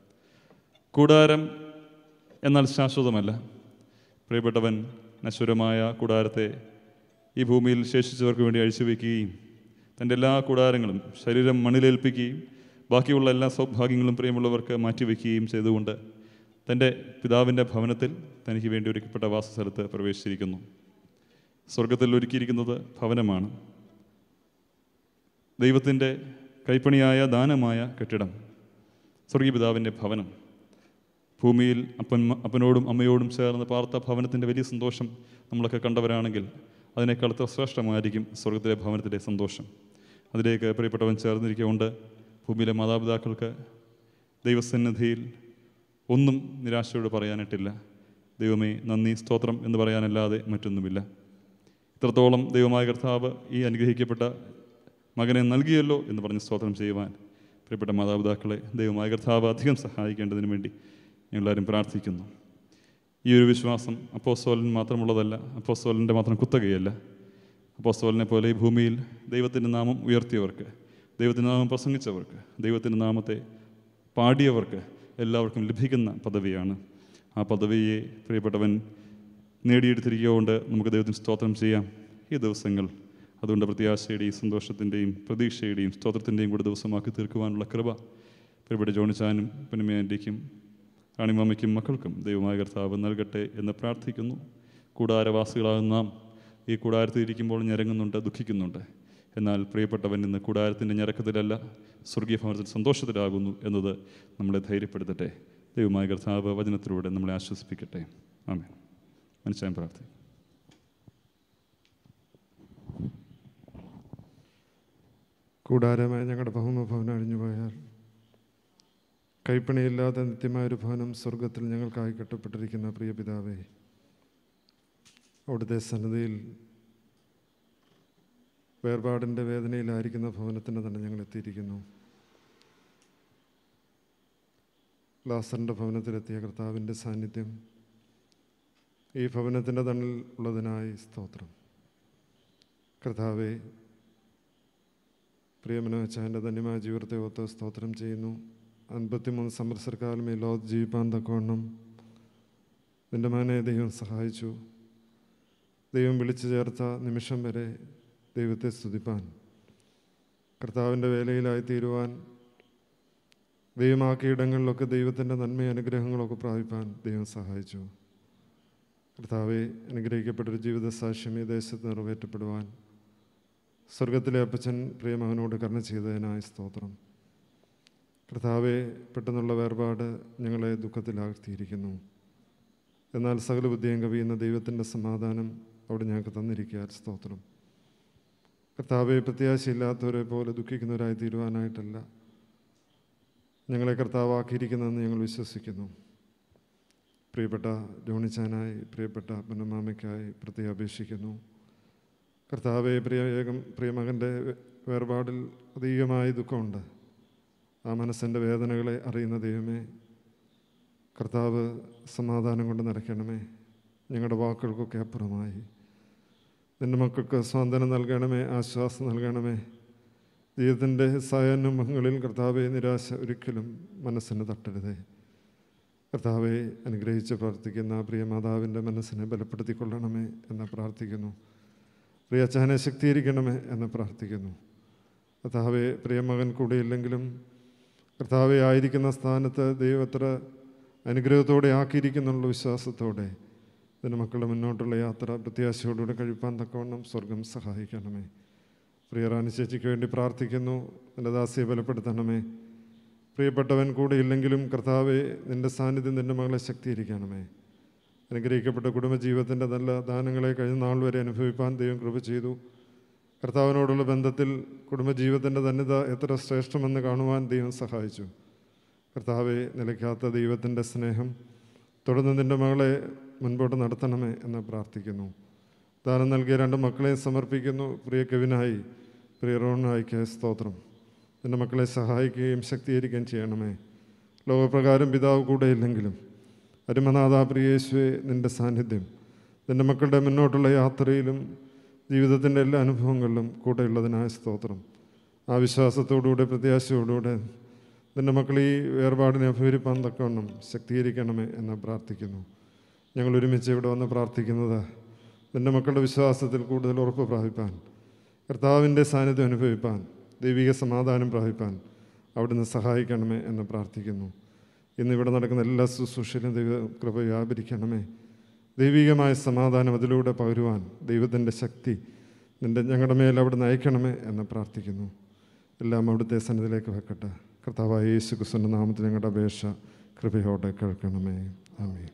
കൂടാരം എന്നാൽ ശാശ്വതമല്ല പ്രിയപ്പെട്ടവൻ നശ്വരമായ കൂടാരത്തെ ഈ ഭൂമിയിൽ ശേഷിച്ചവർക്ക് വേണ്ടി അഴിച്ചുവെക്കുകയും തൻ്റെ എല്ലാ കൂടാരങ്ങളും ശരീരം മണ്ണിലേൽപ്പിക്കുകയും ബാക്കിയുള്ള എല്ലാ സൗഭാഗ്യങ്ങളും പ്രിയമുള്ളവർക്ക് മാറ്റിവെക്കുകയും ചെയ്തുകൊണ്ട് തൻ്റെ പിതാവിൻ്റെ ഭവനത്തിൽ തനിക്ക് വേണ്ടി ഒരുക്കപ്പെട്ട വാസസ്ഥലത്ത് പ്രവേശിച്ചിരിക്കുന്നു സ്വർഗത്തിൽ ഒരുക്കിയിരിക്കുന്നത് ഭവനമാണ് ദൈവത്തിൻ്റെ കൈപ്പണിയായ ദാനമായ കെട്ടിടം സ്വർഗീയ പിതാവിൻ്റെ ഭവനം ഭൂമിയിൽ അപ്പൻ അപ്പനോടും അമ്മയോടും ചേർന്ന് പാർത്ത ഭവനത്തിൻ്റെ വലിയ സന്തോഷം നമ്മളൊക്കെ കണ്ടവരാണെങ്കിൽ അതിനേക്കാൾ എത്ര ശ്രേഷ്ഠമായിരിക്കും സ്വർഗത്തിലെ ഭവനത്തിലെ സന്തോഷം അതിലേക്ക് പ്രിയപ്പെട്ടവൻ ചേർന്നിരിക്കൊണ്ട് ഭൂമിയിലെ മാതാപിതാക്കൾക്ക് ദൈവസന്നിധിയിൽ ഒന്നും നിരാശയോട് പറയാനായിട്ടില്ല ദൈവമേ നന്ദി സ്തോത്രം എന്ന് പറയാനല്ലാതെ മറ്റൊന്നുമില്ല ഇത്രത്തോളം ദൈവമായ കർത്താവ് ഈ അനുഗ്രഹിക്കപ്പെട്ട മകനെ നൽകിയല്ലോ എന്ന് പറഞ്ഞ് സ്തോത്രം ചെയ്യുവാൻ പ്രിയപ്പെട്ട മാതാപിതാക്കളെ ദൈവമായ കർത്താവ് അധികം സഹായിക്കേണ്ടതിന് വേണ്ടി ഞങ്ങളാരും പ്രാർത്ഥിക്കുന്നു ഈ ഒരു വിശ്വാസം അപ്പോസ്തോലൻ മാത്രമുള്ളതല്ല അപ്പോസ്തോലൻ്റെ മാത്രം കുത്തകയല്ല അപ്പോസ്തോലിനെ പോലെ ഈ ഭൂമിയിൽ ദൈവത്തിൻ്റെ നാമം ഉയർത്തിയവർക്ക് ദൈവത്തിൻ്റെ നാമം പ്രസംഗിച്ചവർക്ക് ദൈവത്തിൻ്റെ നാമത്തെ പാടിയവർക്ക് എല്ലാവർക്കും ലഭിക്കുന്ന പദവിയാണ് ആ പദവിയെ പ്രിയപ്പെട്ടവൻ നേടിയെടുത്തിരിക്കുകകൊണ്ട് നമുക്ക് ദൈവത്തിന് സ്തോത്രം ചെയ്യാം ഈ ദിവസങ്ങൾ അതുകൊണ്ട് പ്രത്യാശയുടെയും സന്തോഷത്തിൻ്റെയും പ്രതീക്ഷയുടെയും സ്തോത്രത്തിൻ്റെയും കൂടെ ദിവസമാക്കി തീർക്കുവാനുള്ള കൃപ പ്രിയപ്പെട്ട ജോണിച്ചാനും പിന്നമേൻ്റെക്കും റാണിമാമയ്ക്കും മക്കൾക്കും ദൈവമായ കർത്താവ് നൽകട്ടെ എന്ന് പ്രാർത്ഥിക്കുന്നു കൂടാരവാസികളാകുന്ന നാം ഈ കൂടാരത്തിൽ ഇരിക്കുമ്പോൾ ഞരങ്ങുന്നുണ്ട് ദുഃഖിക്കുന്നുണ്ട് എന്നാൽ പ്രിയപ്പെട്ടവൻ ഇന്ന് കൂടാരത്തിൻ്റെ ഞരക്കത്തിലല്ല സ്വർഗീയ ഭവനത്തിൽ സന്തോഷത്തിലാകുന്നു എന്നത് നമ്മളെ ധൈര്യപ്പെടുത്തട്ടെ ദൈവമായ കർത്താവ് വചനത്തിലൂടെ നമ്മളെ ആശ്വസിപ്പിക്കട്ടെ ആമേ മനസ്സിലാൻ പ്രാർത്ഥിക്കും കൂടാരമായ ഞങ്ങളുടെ ഭൗമഭവനം അഴിഞ്ഞു പോയാൽ കൈപ്പണിയില്ലാത്ത നിത്യമായ ഒരു ഭവനം സ്വർഗത്തിൽ ഞങ്ങൾക്കായി കെട്ടപ്പെട്ടിരിക്കുന്ന പ്രിയ പിതാവേ അവിടുത്തെ സന്നദ്ധയിൽ വേർപാടിൻ്റെ വേദനയിലായിരിക്കുന്ന ഭവനത്തിന് തന്നെ ഞങ്ങൾ എത്തിയിരിക്കുന്നു ലാസറിൻ്റെ ഭവനത്തിലെത്തിയ കർത്താവിൻ്റെ സാന്നിധ്യം ഈ ഭവനത്തിൻ്റെ തണ്ണിൽ ഉള്ളതിനായി സ്തോത്രം കർത്താവെ പ്രിയമനോച്ചാൻ്റെ ധന്യമായ ജീവിതത്തെ ഒത്ത് സ്തോത്രം ചെയ്യുന്നു അൻപത്തിമൂന്ന് സംവത്സരക്കാലം ഈ ലോകത്ത് ജീവിപ്പാൻ തക്കവണ്ണം നിൻ്റെ മകനെ ദൈവം സഹായിച്ചു ദൈവം വിളിച്ചു ചേർത്ത നിമിഷം വരെ ദൈവത്തെ സ്തുതിപ്പാൻ കർത്താവിൻ്റെ വേലയിലായി തീരുവാൻ ദൈവമാക്കിയ ഇടങ്ങളിലൊക്കെ ദൈവത്തിൻ്റെ നന്മയും അനുഗ്രഹങ്ങളൊക്കെ പ്രാപിപ്പാൻ ദൈവം സഹായിച്ചു കർത്താവെ അനുഗ്രഹിക്കപ്പെട്ടൊരു ജീവിത സാക്ഷ്യം ഈ ദേശത്ത് നിറവേറ്റപ്പെടുവാൻ സ്വർഗത്തിലെ അപ്പച്ചൻ പ്രിയമകനോട് കരുണ ചെയ്തതിനായി സ്തോത്രം കർത്താവെ പെട്ടെന്നുള്ള വേർപാട് ഞങ്ങളെ ദുഃഖത്തിലാഴ്ത്തിയിരിക്കുന്നു എന്നാൽ സകല ബുദ്ധിയും കവിയുന്ന ദൈവത്തിൻ്റെ സമാധാനം അവിടെ ഞങ്ങൾക്ക് തന്നിരിക്കുക സ്തോത്രം കർത്താവെ പ്രത്യാശയില്ലാത്തവരെ പോലെ ദുഃഖിക്കുന്നവരായി തീരുവാനായിട്ടല്ല ഞങ്ങളെ കർത്താവാക്കിയിരിക്കുന്നതെന്ന് ഞങ്ങൾ വിശ്വസിക്കുന്നു പ്രിയപ്പെട്ട ജോണിച്ചാനായി പ്രിയപ്പെട്ട പൊന്നമാമയ്ക്കായി പ്രത്യേകം അപേക്ഷിക്കുന്നു കർത്താവെ പ്രിയ ഏകം പ്രിയമകൻ്റെ വേർപാടിൽ അധികമായി ദുഃഖമുണ്ട് ആ മനസ്സിൻ്റെ വേദനകളെ അറിയുന്ന ദൈവമേ കർത്താവ് സമാധാനം കൊണ്ട് നിറയ്ക്കണമേ ഞങ്ങളുടെ വാക്കുകൾക്കൊക്കെ അപ്പുറമായി നിൻ്റെ മക്കൾക്ക് സ്വാതന്ത്ര്യം നൽകണമേ ആശ്വാസം നൽകണമേ ജീവിതത്തിൻ്റെ സായാഹ്നങ്ങളിൽ കർത്താവെ നിരാശ ഒരിക്കലും മനസ്സിന് തട്ടരുതേ കർത്താവെ അനുഗ്രഹിച്ച് പ്രാർത്ഥിക്കുന്ന പ്രിയ മാതാവിൻ്റെ മനസ്സിനെ ബലപ്പെടുത്തിക്കൊള്ളണമേ എന്ന് പ്രാർത്ഥിക്കുന്നു പ്രിയ അച്ഛനെ ശക്തീകരിക്കണമേ എന്ന് പ്രാർത്ഥിക്കുന്നു കർത്താവെ പ്രിയ മകൻ കൂടെയില്ലെങ്കിലും കർത്താവെ ആയിരിക്കുന്ന സ്ഥാനത്ത് ദൈവത്ര അനുഗ്രഹത്തോടെ ആക്കിയിരിക്കുന്നുള്ള വിശ്വാസത്തോടെ ഇതിൻ്റെ മക്കളുടെ മുന്നോട്ടുള്ള യാത്ര പ്രത്യാശയോടുകൂടെ കഴിപ്പാൻ തക്കവണ്ണം സ്വർഗം സഹായിക്കണമേ പ്രിയറാണി ചേച്ചിക്ക് വേണ്ടി പ്രാർത്ഥിക്കുന്നു എൻ്റെ ദാസിയെ ബലപ്പെടുത്തണമേ പ്രിയപ്പെട്ടവൻ കൂടെ ഇല്ലെങ്കിലും കർത്താവെ നിൻ്റെ സാന്നിധ്യം നിൻ്റെ മകളെ ശക്തീകരിക്കണമേ അനുഗ്രഹിക്കപ്പെട്ട കുടുംബജീവിതത്തിൻ്റെ നല്ല ദാനങ്ങളെ കഴിഞ്ഞ നാൾ വരെ അനുഭവിപ്പാൻ ദൈവം കൃപ ചെയ്തു കർത്താവിനോടുള്ള ബന്ധത്തിൽ കുടുംബജീവിതത്തിൻ്റെ ധന്യത എത്ര ശ്രേഷ്ഠമെന്ന് കാണുവാൻ ദൈവം സഹായിച്ചു കർത്താവെ നിലയ്ക്കാത്ത ദൈവത്തിൻ്റെ സ്നേഹം തുടർന്ന് നിൻ്റെ മകളെ മുൻപോട്ട് നടത്തണമേ എന്ന് പ്രാർത്ഥിക്കുന്നു ദാനം നൽകിയ രണ്ട് മക്കളെയും സമർപ്പിക്കുന്നു പ്രിയ കവിനായി പ്രിയ റോണായിക്ക് സ്തോത്രം നിൻ്റെ മക്കളെ സഹായിക്കുകയും ശക്തീകരിക്കുകയും ചെയ്യണമേ ലോകപ്രകാരം പിതാവ് കൂടെ ഇല്ലെങ്കിലും അരുമനാഥ പ്രിയേശുവെ നിൻ്റെ സാന്നിധ്യം നിൻ്റെ മക്കളുടെ മുന്നോട്ടുള്ള യാത്രയിലും ജീവിതത്തിൻ്റെ എല്ലാ അനുഭവങ്ങളിലും കൂടെയുള്ളതിനായ സ്തോത്രം ആ വിശ്വാസത്തോടുകൂടെ പ്രത്യാശയോടുകൂടെ നിൻ്റെ മക്കൾ ഈ വേർപാടിനെ അഭിവരിപ്പാൻ തക്കവണ്ണം ശക്തീകരിക്കണമേ എന്ന് പ്രാർത്ഥിക്കുന്നു ഞങ്ങൾ ഒരുമിച്ച് ഇവിടെ വന്ന് പ്രാർത്ഥിക്കുന്നത് നിൻ്റെ മക്കളുടെ വിശ്വാസത്തിൽ കൂടുതൽ ഉറപ്പ് പ്രാപിപ്പാൻ കർത്താവിൻ്റെ സാന്നിധ്യം അനുഭവിപ്പാൻ ദൈവിക സമാധാനം പ്രാപിപ്പാൻ അവിടുന്ന് സഹായിക്കണമേ എന്ന് പ്രാർത്ഥിക്കുന്നു ഇന്ന് ഇവിടെ നടക്കുന്ന എല്ലാ ശുശ്രൂഷയിലും ദൈവ കൃപ വ്യാപരിക്കണമേ ദൈവികമായ സമാധാനം അതിലൂടെ പകരുവാൻ ദൈവത്തിൻ്റെ ശക്തി നിൻ്റെ ഞങ്ങളുടെ മേൽ അവിടെ നയിക്കണമേ എന്ന് പ്രാർത്ഥിക്കുന്നു എല്ലാം അവിടുത്തെ സന്നിധിയിലേക്ക് വെക്കട്ടെ കർത്താവായ യേശു ക്രിസ്തുവിൻ്റെ നാമത്തിൽ ഞങ്ങളുടെ അപേക്ഷ കൃപയോടെ കേൾക്കണമേ ആമേ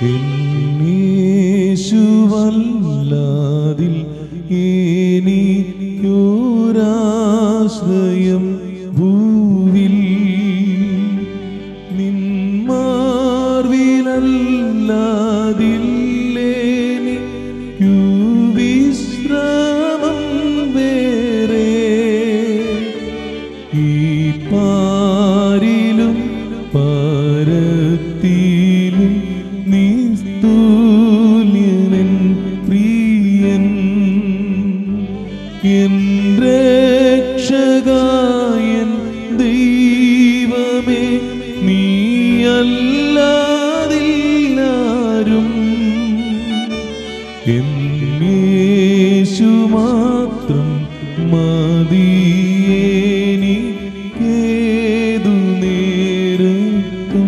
എന്നീശുവല്ലാതിൽ എനിക്കൊരാശ്രയം ഭൂവിൽ നിന്മാർവിലല്ലാതില്ലേനിക്കു വിശ്രാമം വേറെ ഈ പാരിലും പരത്തിലും നിസ്തുല്യനൻ പ്രിയൻ എൻ രക്ഷകായൻ ദൈവമേ നീയല്ലാതില്ലാരും എന്നേശു മാത്രം മതിയേനിക്കേതു നേരത്തും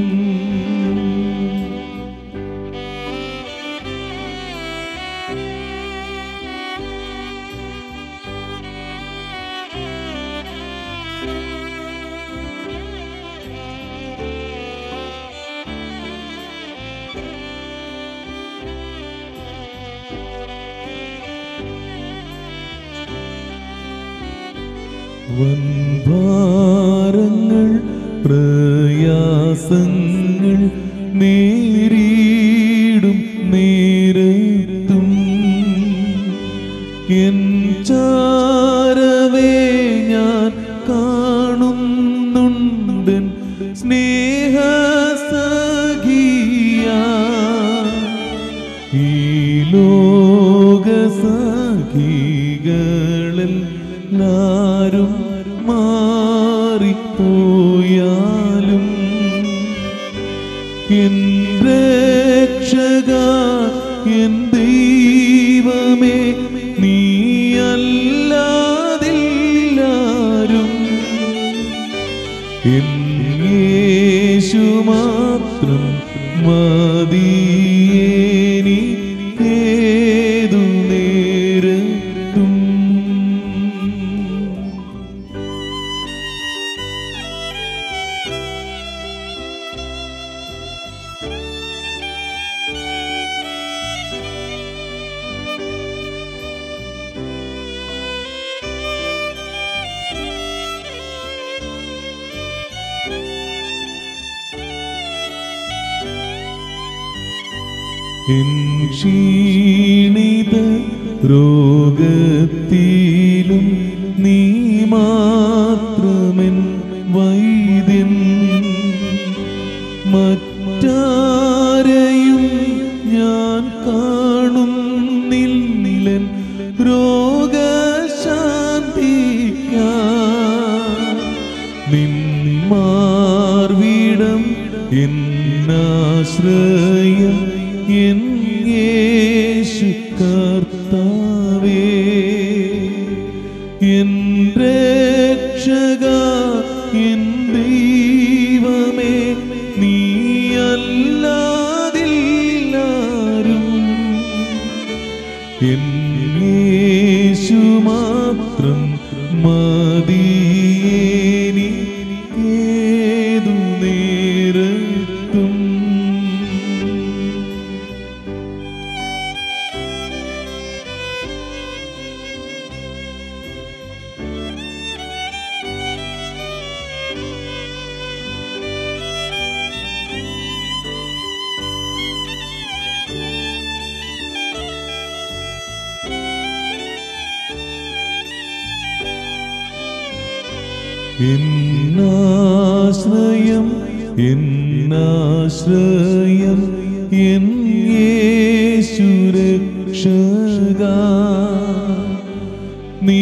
വൻഭാരങ്ങൾ പ്രയാസങ്ങൾ നേരിടും നേരത്തും എൻ ചാരവേ ഞാൻ കാണുന്നുണ്ടൻ സ്നേഹസഖിയാ ഈ ലോകസഖികളെല്ലാരും മാറിപ്പോയാലും എൻ രക്ഷക എൻ ദൈവമേ നീയല്ലാതില്ലാരും എൻ യേശു മാത്രം മതിയേനി ഏതു നേരത്തും എൻ ക്ഷീണിത രോഗത്തിലും നീ മാത്രമെൻ വൈദ്യൻ മറ്റാരെയും ഞാൻ കാണുന്നില്ലൻ രോഗശാന്തിക്കാൻ നിന്മാർവിടം എന്നാശ്രയം എൻ യേശു കർത്താവേ എൻ രക്ഷക എൻ ദൈവമേ നീയല്ലാതില്ലാരും എൻ യേശു മാത്രം മതിയേനി ഏതു നേരത്തും എന്നാശ്രയം എന്നാശ്രയം എൻ യേശുരക്ഷക നീ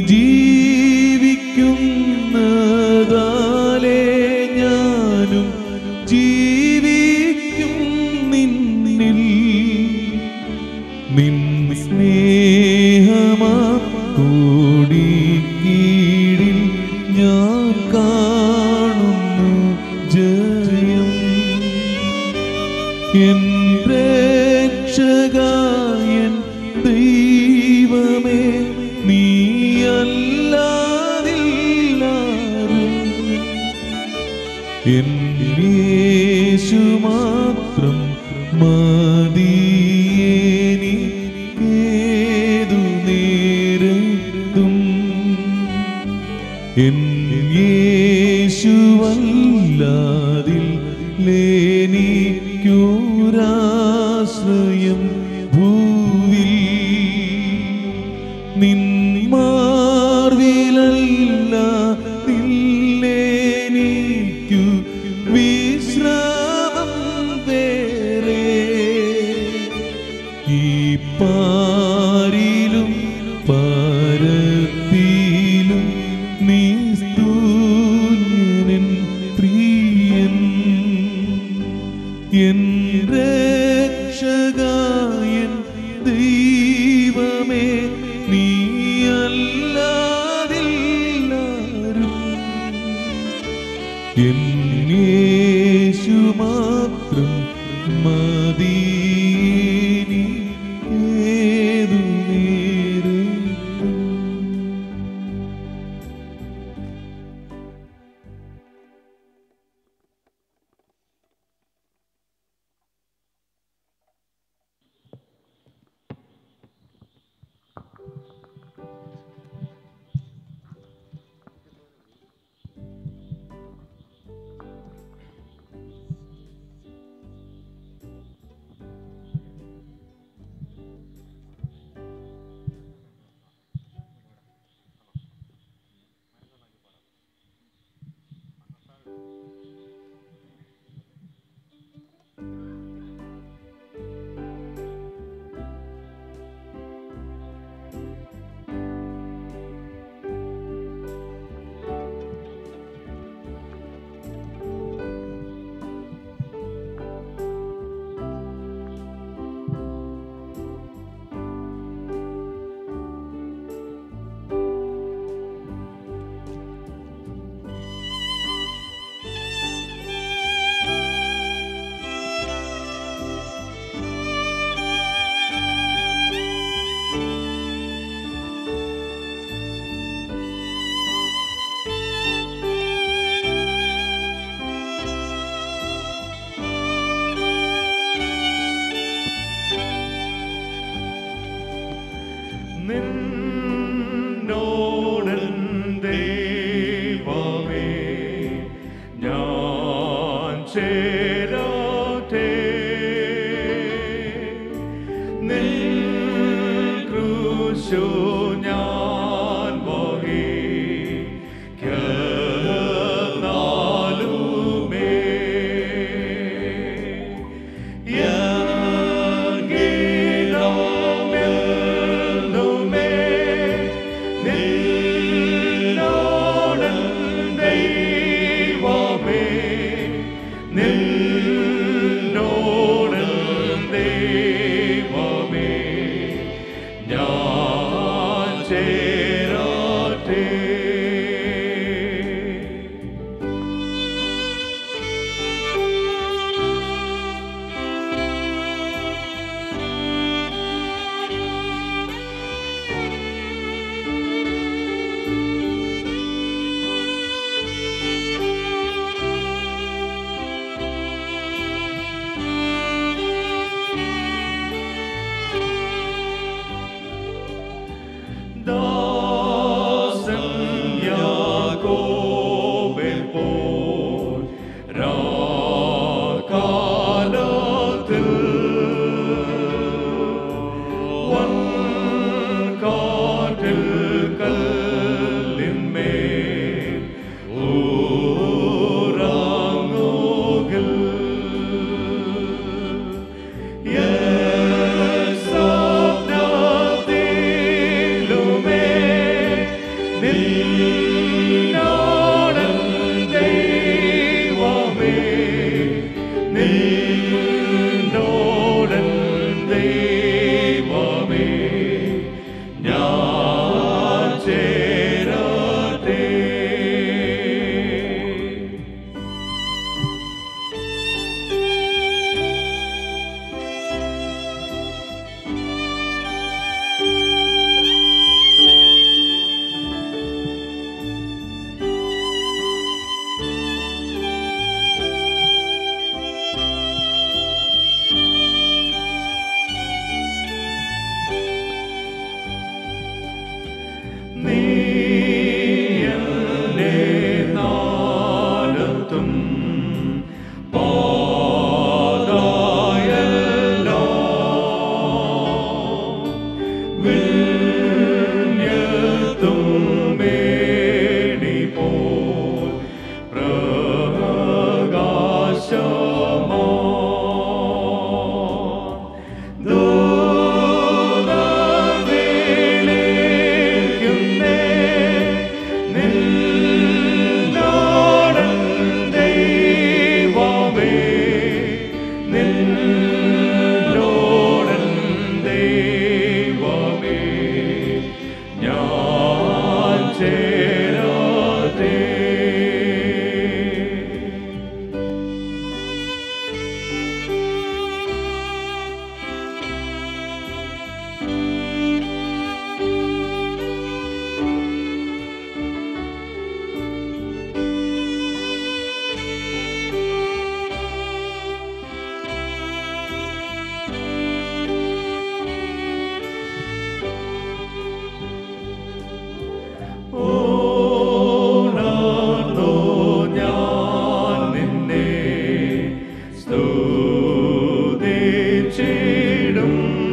ജീവിക്കുന്നതാലേ ഞാനും ജീവിക്കും നിന്നിൽ നിൻ സ്നേഹമാ കൂടി കീഴിൽ ഞാൻ കാണുന്നു ജയം എൻ രക്ഷക എൻ ദൈവമേ നീയല്ലാതില്ലാരും എൻ യേശു മാത്രം മതിയേനി ഏതു നേരത്തും എൻ യേശുവല്ലാതിൽ ലേനിക്കൂരാശ്രയം ഭൂവിൽ നിൻ മാർവിലല്ല നില്ലേനിക്കു വിശ്രാമം വേറെ ഈ പാരിലും പാരത്തിലും നീ സ്തുല്യനൻ പ്രിയൻ എൻ രക്ഷകായൻ ദൈവമേ നീ അല്ലാതില്ലാരും എൻ യേശു മാത്രം മതിയേനി ഏതു നേരത്തും നിന്നോടൻ ദൈവമേ ഞാൻ ചേരാതെ നിൻ ക്രൂശു ഞാൻ വഹിക്കുന്നാലുമേ യങ്കിടമെന്നുമേ നിന്നോടൻ ദൈവമേ നിന്നോടൻ ദൈവമേ ഞാൻ പാത്തും പാതായല്ലോ വിണ്യത്തും മേടി പോൽ പ്രകാശമാ ദൂതവിളിക്കുന്നേ നിന്നോടൻ ദൈവമേ നിന്നോടൻ ദൈവമേ ഞാൻ ചേരാതെ ഓണർന്നോ ഞാൻ നിന്നെ സ്തുതിച്ചിടും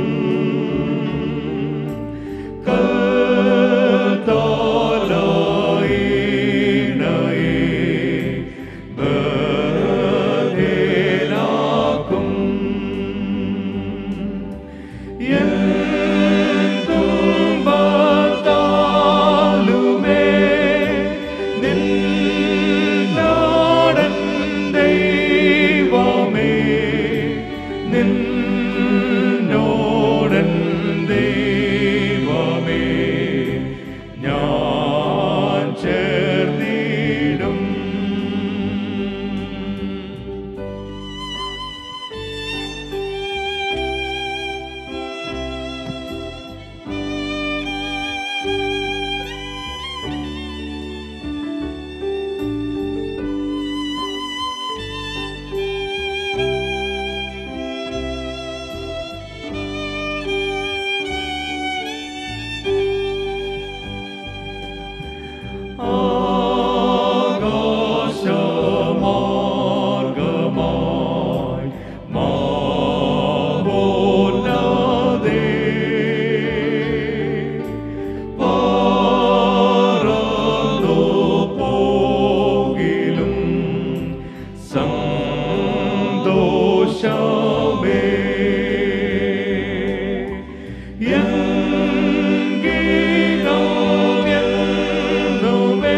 കൽത്താലായിണയെ ബദ്ധേലാക്കും എന്തുമ്പത്താലുമേ നിന്നോടൻ ദൈവമേ നിന്നോടൻ ദൈവമേ ഞാൻ ചേർന്നിടും ആകാശമാർഗമായി മാവോന്നതേ പറന്നു പോകിലും സന്തോഷമേ എങ്കിലുമെന്നുമേ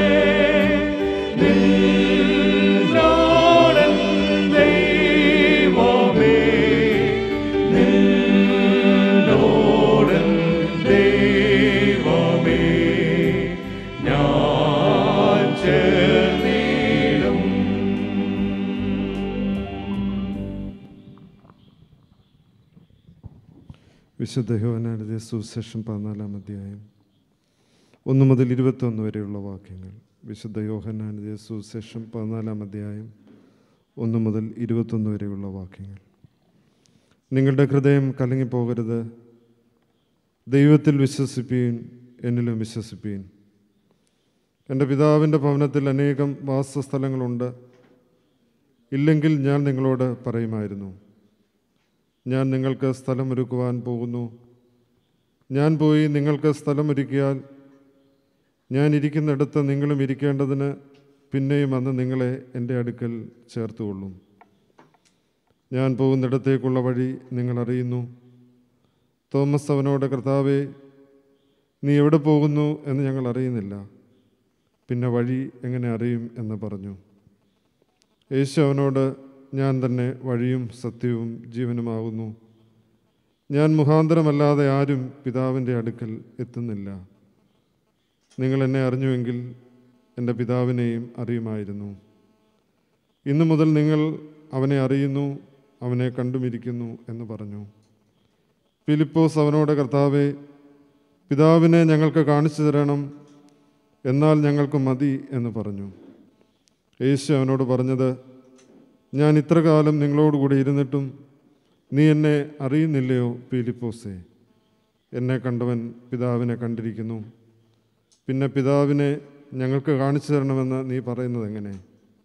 നിന്നോടൻ ദൈവമേ നിന്നോടൻ ദൈവമേ ഞാൻ ചേർന്നിടും വിശുദ്ധ യോഹനാനെഴുതിയ സുവിശേഷം പതിനാലാം അധ്യായം ഒന്ന് മുതൽ ഇരുപത്തൊന്ന് വരെയുള്ള വാക്യങ്ങൾ വിശുദ്ധ യോഹനാനെഴുതിയ സുവിശേഷം പതിനാലാം അധ്യായം ഒന്ന് മുതൽ ഇരുപത്തൊന്ന് വരെയുള്ള വാക്യങ്ങൾ നിങ്ങളുടെ ഹൃദയം കലങ്ങിപ്പോകരുത് ദൈവത്തിൽ വിശ്വസിപ്പീൻ എന്നിലും വിശ്വസിപ്പീൻ എൻ്റെ പിതാവിൻ്റെ ഭവനത്തിൽ അനേകം വാസസ്ഥലങ്ങളുണ്ട് ഇല്ലെങ്കിൽ ഞാൻ നിങ്ങളോട് പറയുമായിരുന്നു ഞാൻ നിങ്ങൾക്ക് സ്ഥലമൊരുക്കുവാൻ പോകുന്നു ഞാൻ പോയി നിങ്ങൾക്ക് സ്ഥലമൊരുക്കിയാൽ ഞാൻ ഇരിക്കുന്നിടത്ത് നിങ്ങളും ഇരിക്കേണ്ടതിന് പിന്നെയും അന്ന് നിങ്ങളെ എൻ്റെ അടുക്കൽ ചേർത്തുകൊള്ളും ഞാൻ പോകുന്നിടത്തേക്കുള്ള വഴി നിങ്ങൾ അറിയുന്നു തോമസ് അവനോട് കർത്താവേ നീ എവിടെ പോകുന്നു എന്ന് ഞങ്ങൾ അറിയുന്നില്ല പിന്നെ വഴി എങ്ങനെ അറിയും എന്ന് പറഞ്ഞു യേശു അവനോട് ഞാൻ തന്നെ വഴിയും സത്യവും ജീവനുമാകുന്നു ഞാൻ മുഖാന്തരമല്ലാതെ ആരും പിതാവിൻ്റെ അടുക്കൽ എത്തുന്നില്ല നിങ്ങൾ എന്നെ അറിഞ്ഞുവെങ്കിൽ എൻ്റെ പിതാവിനെയും അറിയുമായിരുന്നു ഇന്നു മുതൽ നിങ്ങൾ അവനെ അറിയുന്നു അവനെ കണ്ടുമിരിക്കുന്നു എന്ന് പറഞ്ഞു ഫിലിപ്പോസ് അവനോട് കർത്താവെ പിതാവിനെ ഞങ്ങൾക്ക് കാണിച്ചു തരണം എന്നാൽ ഞങ്ങൾക്ക് മതി എന്ന് പറഞ്ഞു യേശു അവനോട് പറഞ്ഞത് ഞാൻ ഇത്ര കാലം നിങ്ങളോടുകൂടി ഇരുന്നിട്ടും നീ എന്നെ അറിയുന്നില്ലയോ പീലിപ്പോസേ എന്നെ കണ്ടവൻ പിതാവിനെ കണ്ടിരിക്കുന്നു പിന്നെ പിതാവിനെ ഞങ്ങൾക്ക് കാണിച്ചു തരണമെന്ന് നീ പറയുന്നത് എങ്ങനെ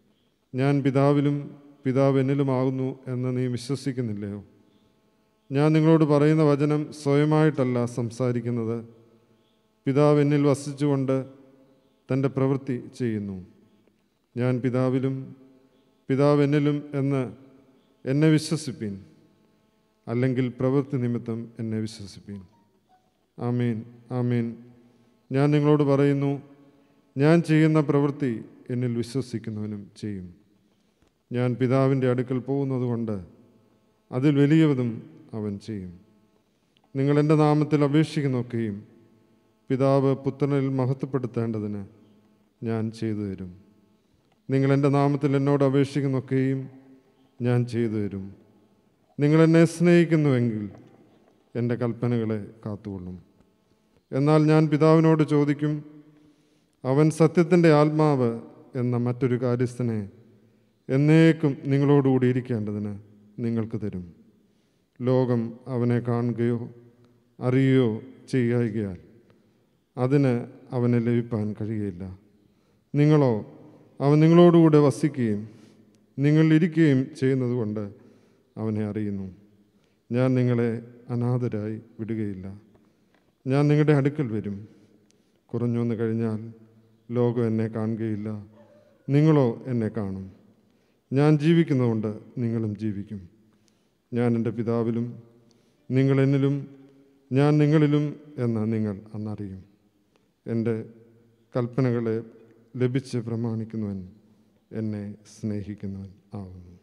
ഞാൻ പിതാവിലും പിതാവ് എന്നിലുമാകുന്നു എന്ന് നീ വിശ്വസിക്കുന്നില്ലയോ ഞാൻ നിങ്ങളോട് പറയുന്ന വചനം സ്വയമായിട്ടല്ല സംസാരിക്കുന്നത് പിതാവ് എന്നിൽ വസിച്ചുകൊണ്ട് തൻ്റെ പ്രവൃത്തി ചെയ്യുന്നു ഞാൻ പിതാവിലും പിതാവ് എന്നിലും എന്ന് എന്നെ വിശ്വസിപ്പീൻ അല്ലെങ്കിൽ പ്രവൃത്തി നിമിത്തം എന്നെ വിശ്വസിപ്പീൻ ആമീൻ ആമീൻ ഞാൻ നിങ്ങളോട് പറയുന്നു ഞാൻ ചെയ്യുന്ന പ്രവൃത്തി എന്നിൽ വിശ്വസിക്കുന്നവനും ചെയ്യും ഞാൻ പിതാവിൻ്റെ അടുക്കൽ പോകുന്നതുകൊണ്ട് അതിൽ വലിയതും അവൻ ചെയ്യും നിങ്ങൾ എൻ്റെ നാമത്തിൽ അപേക്ഷിക്കുന്നൊക്കെയും പിതാവ് പുത്രനിൽ മഹത്വപ്പെടുത്തേണ്ടതിന് ഞാൻ ചെയ്തു തരും നിങ്ങൾ എൻ്റെ നാമത്തിൽ എന്നോട് അപേക്ഷിക്കുന്നൊക്കെയും ഞാൻ ചെയ്തു തരും നിങ്ങൾ എന്നെ സ്നേഹിക്കുന്നുവെങ്കിൽ എൻ്റെ കൽപ്പനകളെ കാത്തുകൊള്ളും എന്നാൽ ഞാൻ പിതാവിനോട് ചോദിക്കും അവൻ സത്യത്തിൻ്റെ ആത്മാവ് എന്ന മറ്റൊരു കാര്യസ്ഥനെ എന്നേക്കും നിങ്ങളോടുകൂടി ഇരിക്കേണ്ടതിന് നിങ്ങൾക്ക് തരും ലോകം അവനെ കാണുകയോ അറിയുകയോ ചെയ്യുകയാൽ അതിന് അവനെ ലഭിപ്പാൻ കഴിയുകയില്ല നിങ്ങളോ അവൻ നിങ്ങളോടുകൂടെ വസിക്കുകയും നിങ്ങൾ ഇരിക്കുകയും ചെയ്യുന്നതുകൊണ്ട് അവനെ അറിയുന്നു ഞാൻ നിങ്ങളെ അനാഥരായി വിടുകയില്ല ഞാൻ നിങ്ങളുടെ അടുക്കൽ വരും കുറഞ്ഞൊന്ന് കഴിഞ്ഞാൽ ലോകം എന്നെ കാണുകയില്ല നിങ്ങളോ എന്നെ കാണും ഞാൻ ജീവിക്കുന്നതുകൊണ്ട് നിങ്ങളും ജീവിക്കും ഞാൻ എൻ്റെ പിതാവിലും നിങ്ങൾ എന്നിലും ഞാൻ നിങ്ങളിലും എന്ന് നിങ്ങൾ അന്നറിയും എൻ്റെ കൽപ്പനകളെ ലഭിച്ച് പ്രമാണിക്കുന്നവൻ എന്നെ സ്നേഹിക്കുന്നവൻ ആവുന്നു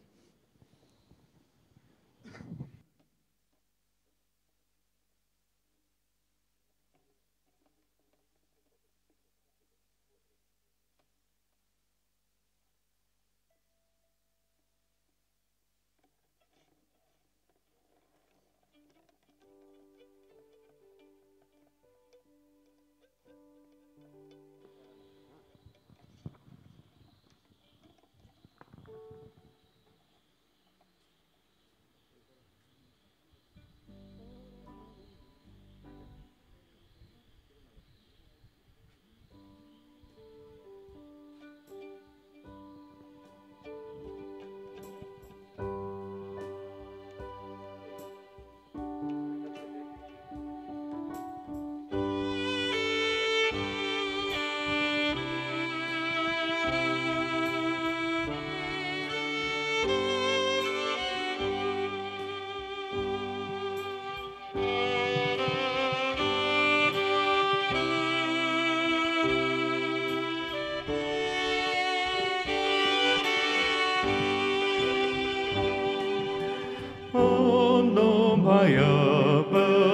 ഒന്നും ഭയപ്പെടേണ്ട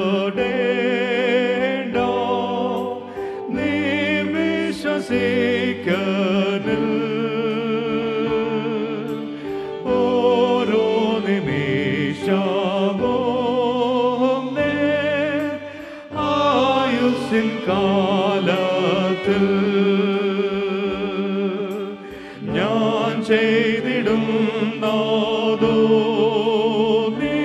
നീ വിശ്വസിക്കനിൽ ഓരോ നിമിഷവും നീ ആയുസ്സിൻ കാലത്തിൽ ഞാൻ ചെയ്തിടും നാദോ നീ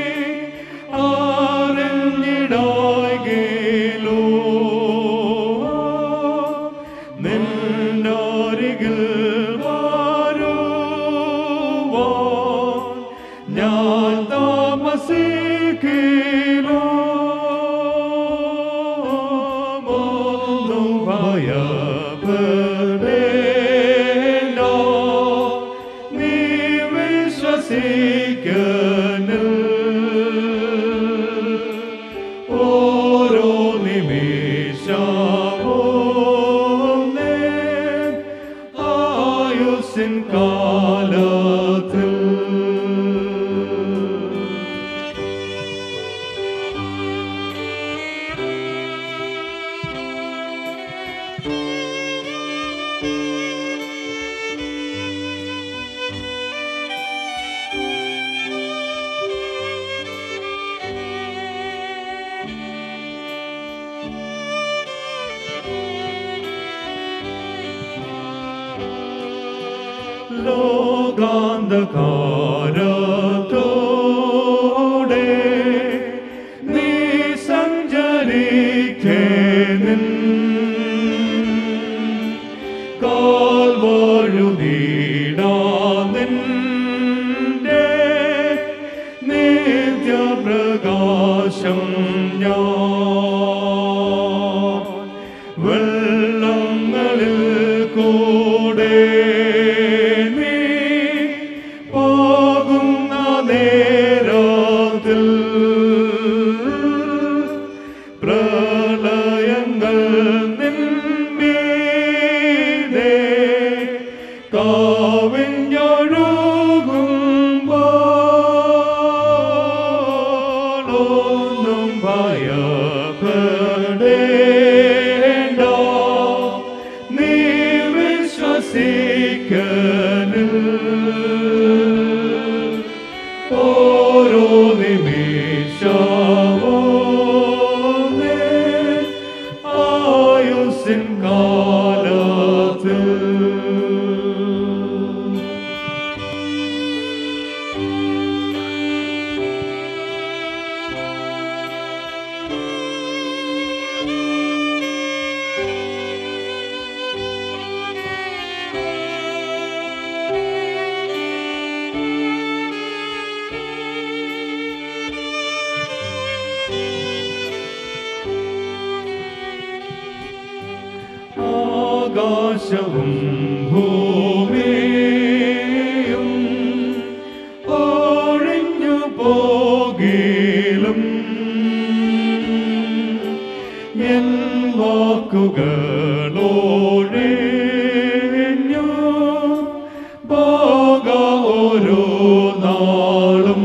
അറിഞ്ഞിടായികേലോ നിന്നരികിൽ വരുവാൻ ഞാൻ താമസിക്കിലോ ഒന്നും ഭയപ്പെടേണ്ട നീ വിശ്വസിക്കനിൽ ഓരോ നിമിഷവും നീ ആയുസ്സിൻ കാലത്തിൽ ലോകാന്ധകാരത്തോടെ നീ സഞ്ചരിക്കേനിൻ കാൽ വഴുതീടാ ആകാശവും ഭൂമിയും ഒഴിഞ്ഞു പോകിലും എൻ വാക്കുകളോഴിഞ്ഞു പോക ഓരോ നാളും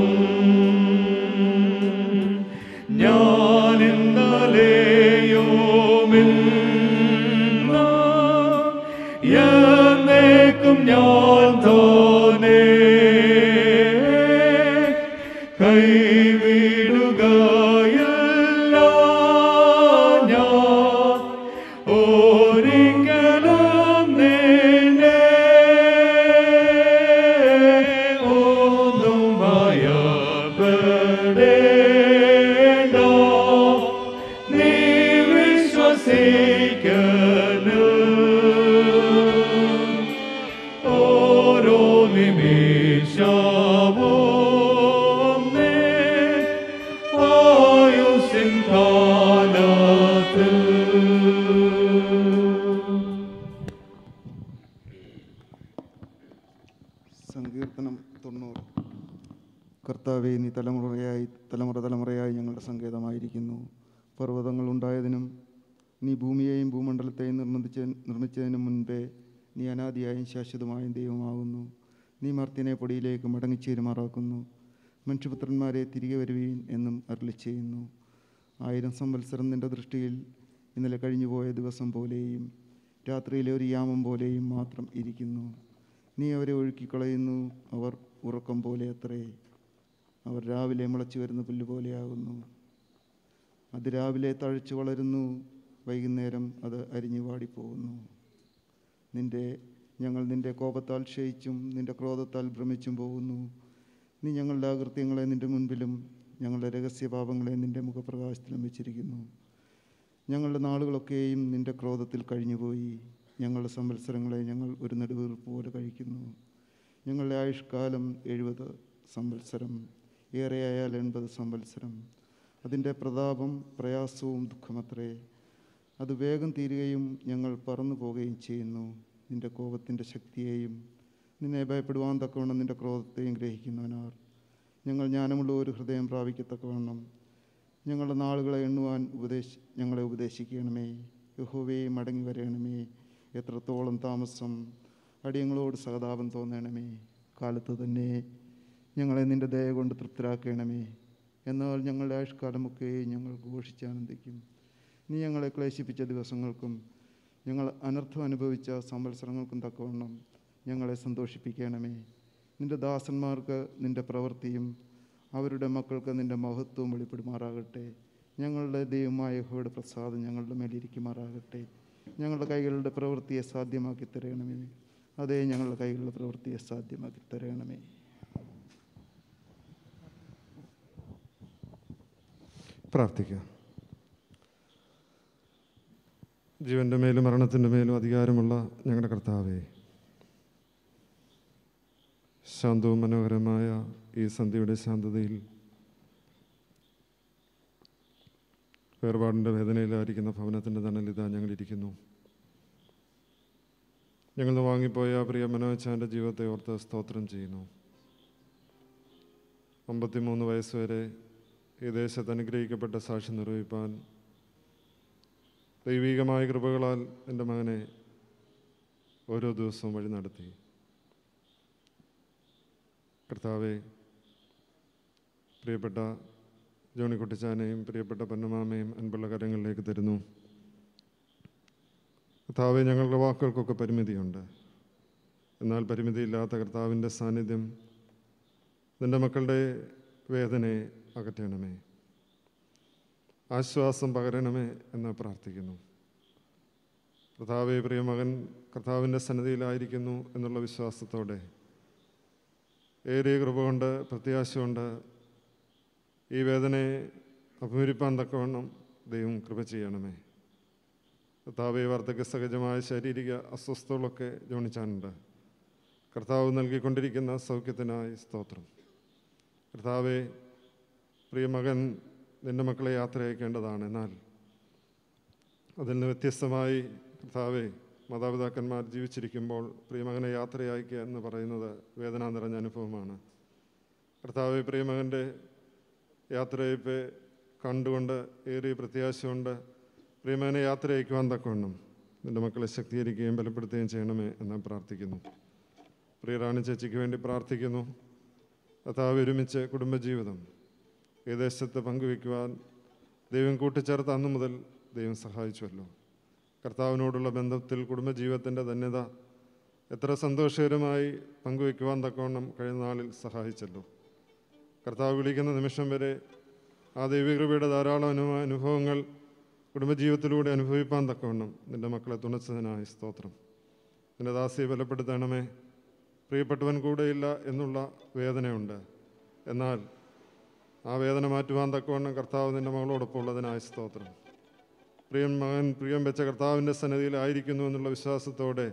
ഞാൻ ഇന്നലെയോമിന്ന് എന്നേക്കും ഞാൻ തോന്നേ കൈവിടുകയില്ല ഞാൻ ഒരിക്കലും നിന്നെ ഒന്നും ഭയപ്പെടേണ്ട നീ വിശ്വസിക്കലു ഓരോ നിമിഷവും നീ ആയുസിൻ കാലത്തിൽ സങ്കീർത്തനം തൊണ്ണൂറ് കർത്താവെ നീ തലമുറയായി തലമുറ തലമുറയായി ഞങ്ങളുടെ സങ്കേതമായിരിക്കുന്നു പർവ്വതങ്ങൾ ഉണ്ടായതിനും നീ ഭൂമിയെയും ഭൂമണ്ഡലത്തെയും നിർമ്മിച്ച നിർമ്മിച്ചതിനും മുൻപേ നീ അനാദിയായും ശാശ്വതമായും ദൈവമാകുന്നു നീ മർത്തിനെ പൊടിയിലേക്ക് മടങ്ങിച്ചേരുമാറാക്കുന്നു മനുഷ്യപുത്രന്മാരെ തിരികെ വരുവീൻ എന്നും അരുളി ചെയ്യുന്നു ആയിരം സംവത്സരം നിന്റെ ദൃഷ്ടിയിൽ ഇന്നലെ കഴിഞ്ഞുപോയ ദിവസം പോലെയും രാത്രിയിലെ ഒരു യാമം പോലെയും മാത്രം ഇരിക്കുന്നു നീ അവരെ ഒഴുക്കിക്കളയുന്നു അവർ ഉറക്കം പോലെ അത്രേ അവർ രാവിലെ മുളച്ചു വരുന്ന പുല്ല് പോലെയാകുന്നു അത് രാവിലെ തഴച്ചു വളരുന്നു വൈകുന്നേരം അത് അരിഞ്ഞു വാടിപ്പോകുന്നു നിന്റെ ഞങ്ങൾ നിന്റെ കോപത്താൽ ക്ഷയിച്ചും നിന്റെ ക്രോധത്താൽ ഭ്രമിച്ചും പോകുന്നു നീ ഞങ്ങളുടെ അകൃത്യങ്ങളെ നിന്റെ മുൻപിലും ഞങ്ങളുടെ രഹസ്യപാപങ്ങളെ നിന്റെ മുഖപ്രകാശത്തിലും വെച്ചിരിക്കുന്നു ഞങ്ങളുടെ നാളുകളൊക്കെയും നിന്റെ ക്രോധത്തിൽ കഴിഞ്ഞുപോയി ഞങ്ങളുടെ സംവത്സരങ്ങളെ ഞങ്ങൾ ഒരു നെടുവീർപ്പ് പോലെ കഴിക്കുന്നു ഞങ്ങളുടെ ആയുഷ്കാലം എഴുപത് സംവത്സരം ഏറെയായാൽ എൺപത് സംവത്സരം അതിൻ്റെ പ്രതാപം പ്രയാസവും ദുഃഖമത്രേ അത് വേഗം തീരുകയും ഞങ്ങൾ പറന്നു പോവുകയും ചെയ്യുന്നു നിന്റെ കോപത്തിൻ്റെ ശക്തിയെയും നിന്നെ ഭയപ്പെടുവാൻ തക്കവണ്ണം നിന്റെ ക്രോധത്തെയും ഗ്രഹിക്കുന്നവനാർ ഞങ്ങൾ ജ്ഞാനമുള്ള ഒരു ഹൃദയം പ്രാപിക്കത്തക്കവണ്ണം ഞങ്ങളുടെ നാളുകളെ എണ്ണുവാൻ ഉപദേശി ഞങ്ങളെ ഉപദേശിക്കണമേ യഹോവേ മടങ്ങി വരണമേ എത്രത്തോളം താമസം അടിയങ്ങളോട് സഹതാപം തോന്നണമേ കാലത്ത് തന്നെ ഞങ്ങളെ നിന്റെ ദയ കൊണ്ട് തൃപ്തരാക്കണമേ എന്നാൽ ഞങ്ങളുടെ ആയുഷ്കാലമൊക്കെ ഞങ്ങൾ ഘോഷിച്ചാനന്ദിക്കും നീ ഞങ്ങളെ ക്ലേശിപ്പിച്ച ദിവസങ്ങൾക്കും ഞങ്ങൾ അനർത്ഥം അനുഭവിച്ച സംവത്സരങ്ങൾക്കും തക്കവണ്ണം ഞങ്ങളെ സന്തോഷിപ്പിക്കണമേ നിന്റെ ദാസന്മാർക്ക് നിന്റെ പ്രവൃത്തിയും അവരുടെ മക്കൾക്ക് നിന്റെ മഹത്വവും വെളിപ്പെടുമാറാകട്ടെ ഞങ്ങളുടെ ദൈവമായ യഹോയുടെ പ്രസാദം ഞങ്ങളുടെ മേലിരിക്കുമാറാകട്ടെ ഞങ്ങളുടെ കൈകളുടെ പ്രവൃത്തിയെ സാധ്യമാക്കി തരണമേ അതേ ഞങ്ങളുടെ കൈകളുടെ പ്രവൃത്തിയെ സാധ്യമാക്കി തരണമേ പ്രാർത്ഥിക്കാം ജീവൻ്റെ മേലും മരണത്തിൻ്റെ മേലും അധികാരമുള്ള ഞങ്ങളുടെ കർത്താവേ ശാന്തവും മനോഹരമായ ഈ സന്ധ്യയുടെ ശാന്തതയിൽ വേർപാടിൻ്റെ വേദനയിലായിരിക്കുന്ന ഭവനത്തിൻ്റെ തണലിതാ ഞങ്ങളിരിക്കുന്നു ഞങ്ങൾ വാങ്ങിപ്പോയ പ്രിയ മനോജാൻ്റെ ജീവിതത്തെ ഓർത്ത് സ്തോത്രം ചെയ്യുന്നു അമ്പത്തിമൂന്ന് വയസ്സ് വരെ ഈ ദേശത്ത് അനുഗ്രഹിക്കപ്പെട്ട സാക്ഷി നിർവഹിപ്പാൻ ദൈവികമായ കൃപകളാൽ എൻ്റെ മകനെ ഓരോ ദിവസവും വഴി നടത്തി കർത്താവെ പ്രിയപ്പെട്ട ജോണി കുട്ടിച്ചാനെയും പ്രിയപ്പെട്ട പൊന്നമാമയും അൻപുള്ള കരങ്ങളിലേക്ക് തരുന്നു കർത്താവെ ഞങ്ങളുടെ വാക്കുകൾക്കൊക്കെ പരിമിതിയുണ്ട് എന്നാൽ പരിമിതിയില്ലാത്ത കർത്താവിൻ്റെ സാന്നിധ്യം നിൻ്റെ മക്കളുടെ വേദനയെ അകറ്റണമേ ആശ്വാസം പകരണമേ എന്ന് പ്രാർത്ഥിക്കുന്നു കർത്താവെ പ്രിയ മകൻ കർത്താവിൻ്റെ സന്നിധിയിലായിരിക്കുന്നു എന്നുള്ള വിശ്വാസത്തോടെ ഏറിയ കൃപ കൊണ്ട് പ്രത്യാശ കൊണ്ട് ഈ വേദനയെ അഭിമുരിപ്പാൻ തക്കവണ്ണം ദൈവം കൃപ ചെയ്യണമേ കർത്താവെ വാർദ്ധക്യ സഹജമായ ശാരീരിക അസ്വസ്ഥതകളൊക്കെ ജോണിച്ചാനുണ്ട് കർത്താവ് നൽകിക്കൊണ്ടിരിക്കുന്ന സൗഖ്യത്തിനായി സ്തോത്രം കർത്താവെ പ്രിയ മകൻ നിൻ്റെ മക്കളെ യാത്ര അയക്കേണ്ടതാണ് എന്നാൽ അതിൽ നിന്ന് വ്യത്യസ്തമായി കർത്താവെ മാതാപിതാക്കന്മാർ ജീവിച്ചിരിക്കുമ്പോൾ പ്രിയമകനെ യാത്രയയക്കുക എന്ന് പറയുന്നത് വേദന നിറഞ്ഞ അനുഭവമാണ് കർത്താവ് പ്രിയമകൻ്റെ യാത്രയയപ്പ് കണ്ടുകൊണ്ട് ഏറിയ പ്രത്യാശ കൊണ്ട് പ്രിയമകനെ യാത്ര അയക്കുവാൻ തക്കവണ്ണം നിൻ്റെ മക്കളെ ശക്തീകരിക്കുകയും ബലപ്പെടുത്തുകയും ചെയ്യണമേ എന്ന് പ്രാർത്ഥിക്കുന്നു പ്രിയ റാണി ചേച്ചിക്ക് വേണ്ടി പ്രാർത്ഥിക്കുന്നു കർത്താവ് ഒരുമിച്ച് കുടുംബജീവിതം ഈ ദേശത്ത് പങ്കുവയ്ക്കുവാൻ ദൈവം കൂട്ടിച്ചേർത്ത അന്നു മുതൽ ദൈവം സഹായിച്ചുവല്ലോ കർത്താവിനോടുള്ള ബന്ധത്തിൽ കുടുംബജീവിതത്തിൻ്റെ ധന്യത എത്ര സന്തോഷകരമായി പങ്കുവയ്ക്കുവാൻ തക്കവണ്ണം കഴിഞ്ഞ നാളിൽ സഹായിച്ചല്ലോ കർത്താവ് വിളിക്കുന്ന നിമിഷം വരെ ആ ദൈവകൃപയുടെ ധാരാളം അനുഭവ അനുഭവങ്ങൾ കുടുംബജീവിതത്തിലൂടെ അനുഭവിപ്പാൻ തക്കവണ്ണം നിൻ്റെ മക്കളെ തുണച്ചതിനായി സ്തോത്രം നിൻ്റെ ദാസിയെ ബലപ്പെടുത്തണമേ പ്രിയപ്പെട്ടവൻ കൂടെയില്ല എന്നുള്ള വേദനയുണ്ട് എന്നാൽ ആ വേദന മാറ്റുവാൻ തക്കവണ്ണം കർത്താവ് നിൻ്റെ മകളോടൊപ്പം ഉള്ളതിനായി സ്തോത്രം പ്രിയൻ മകൻ പ്രിയം വെച്ച കർത്താവിൻ്റെ സന്നിധിയിലായിരിക്കുന്നു എന്നുള്ള വിശ്വാസത്തോടെ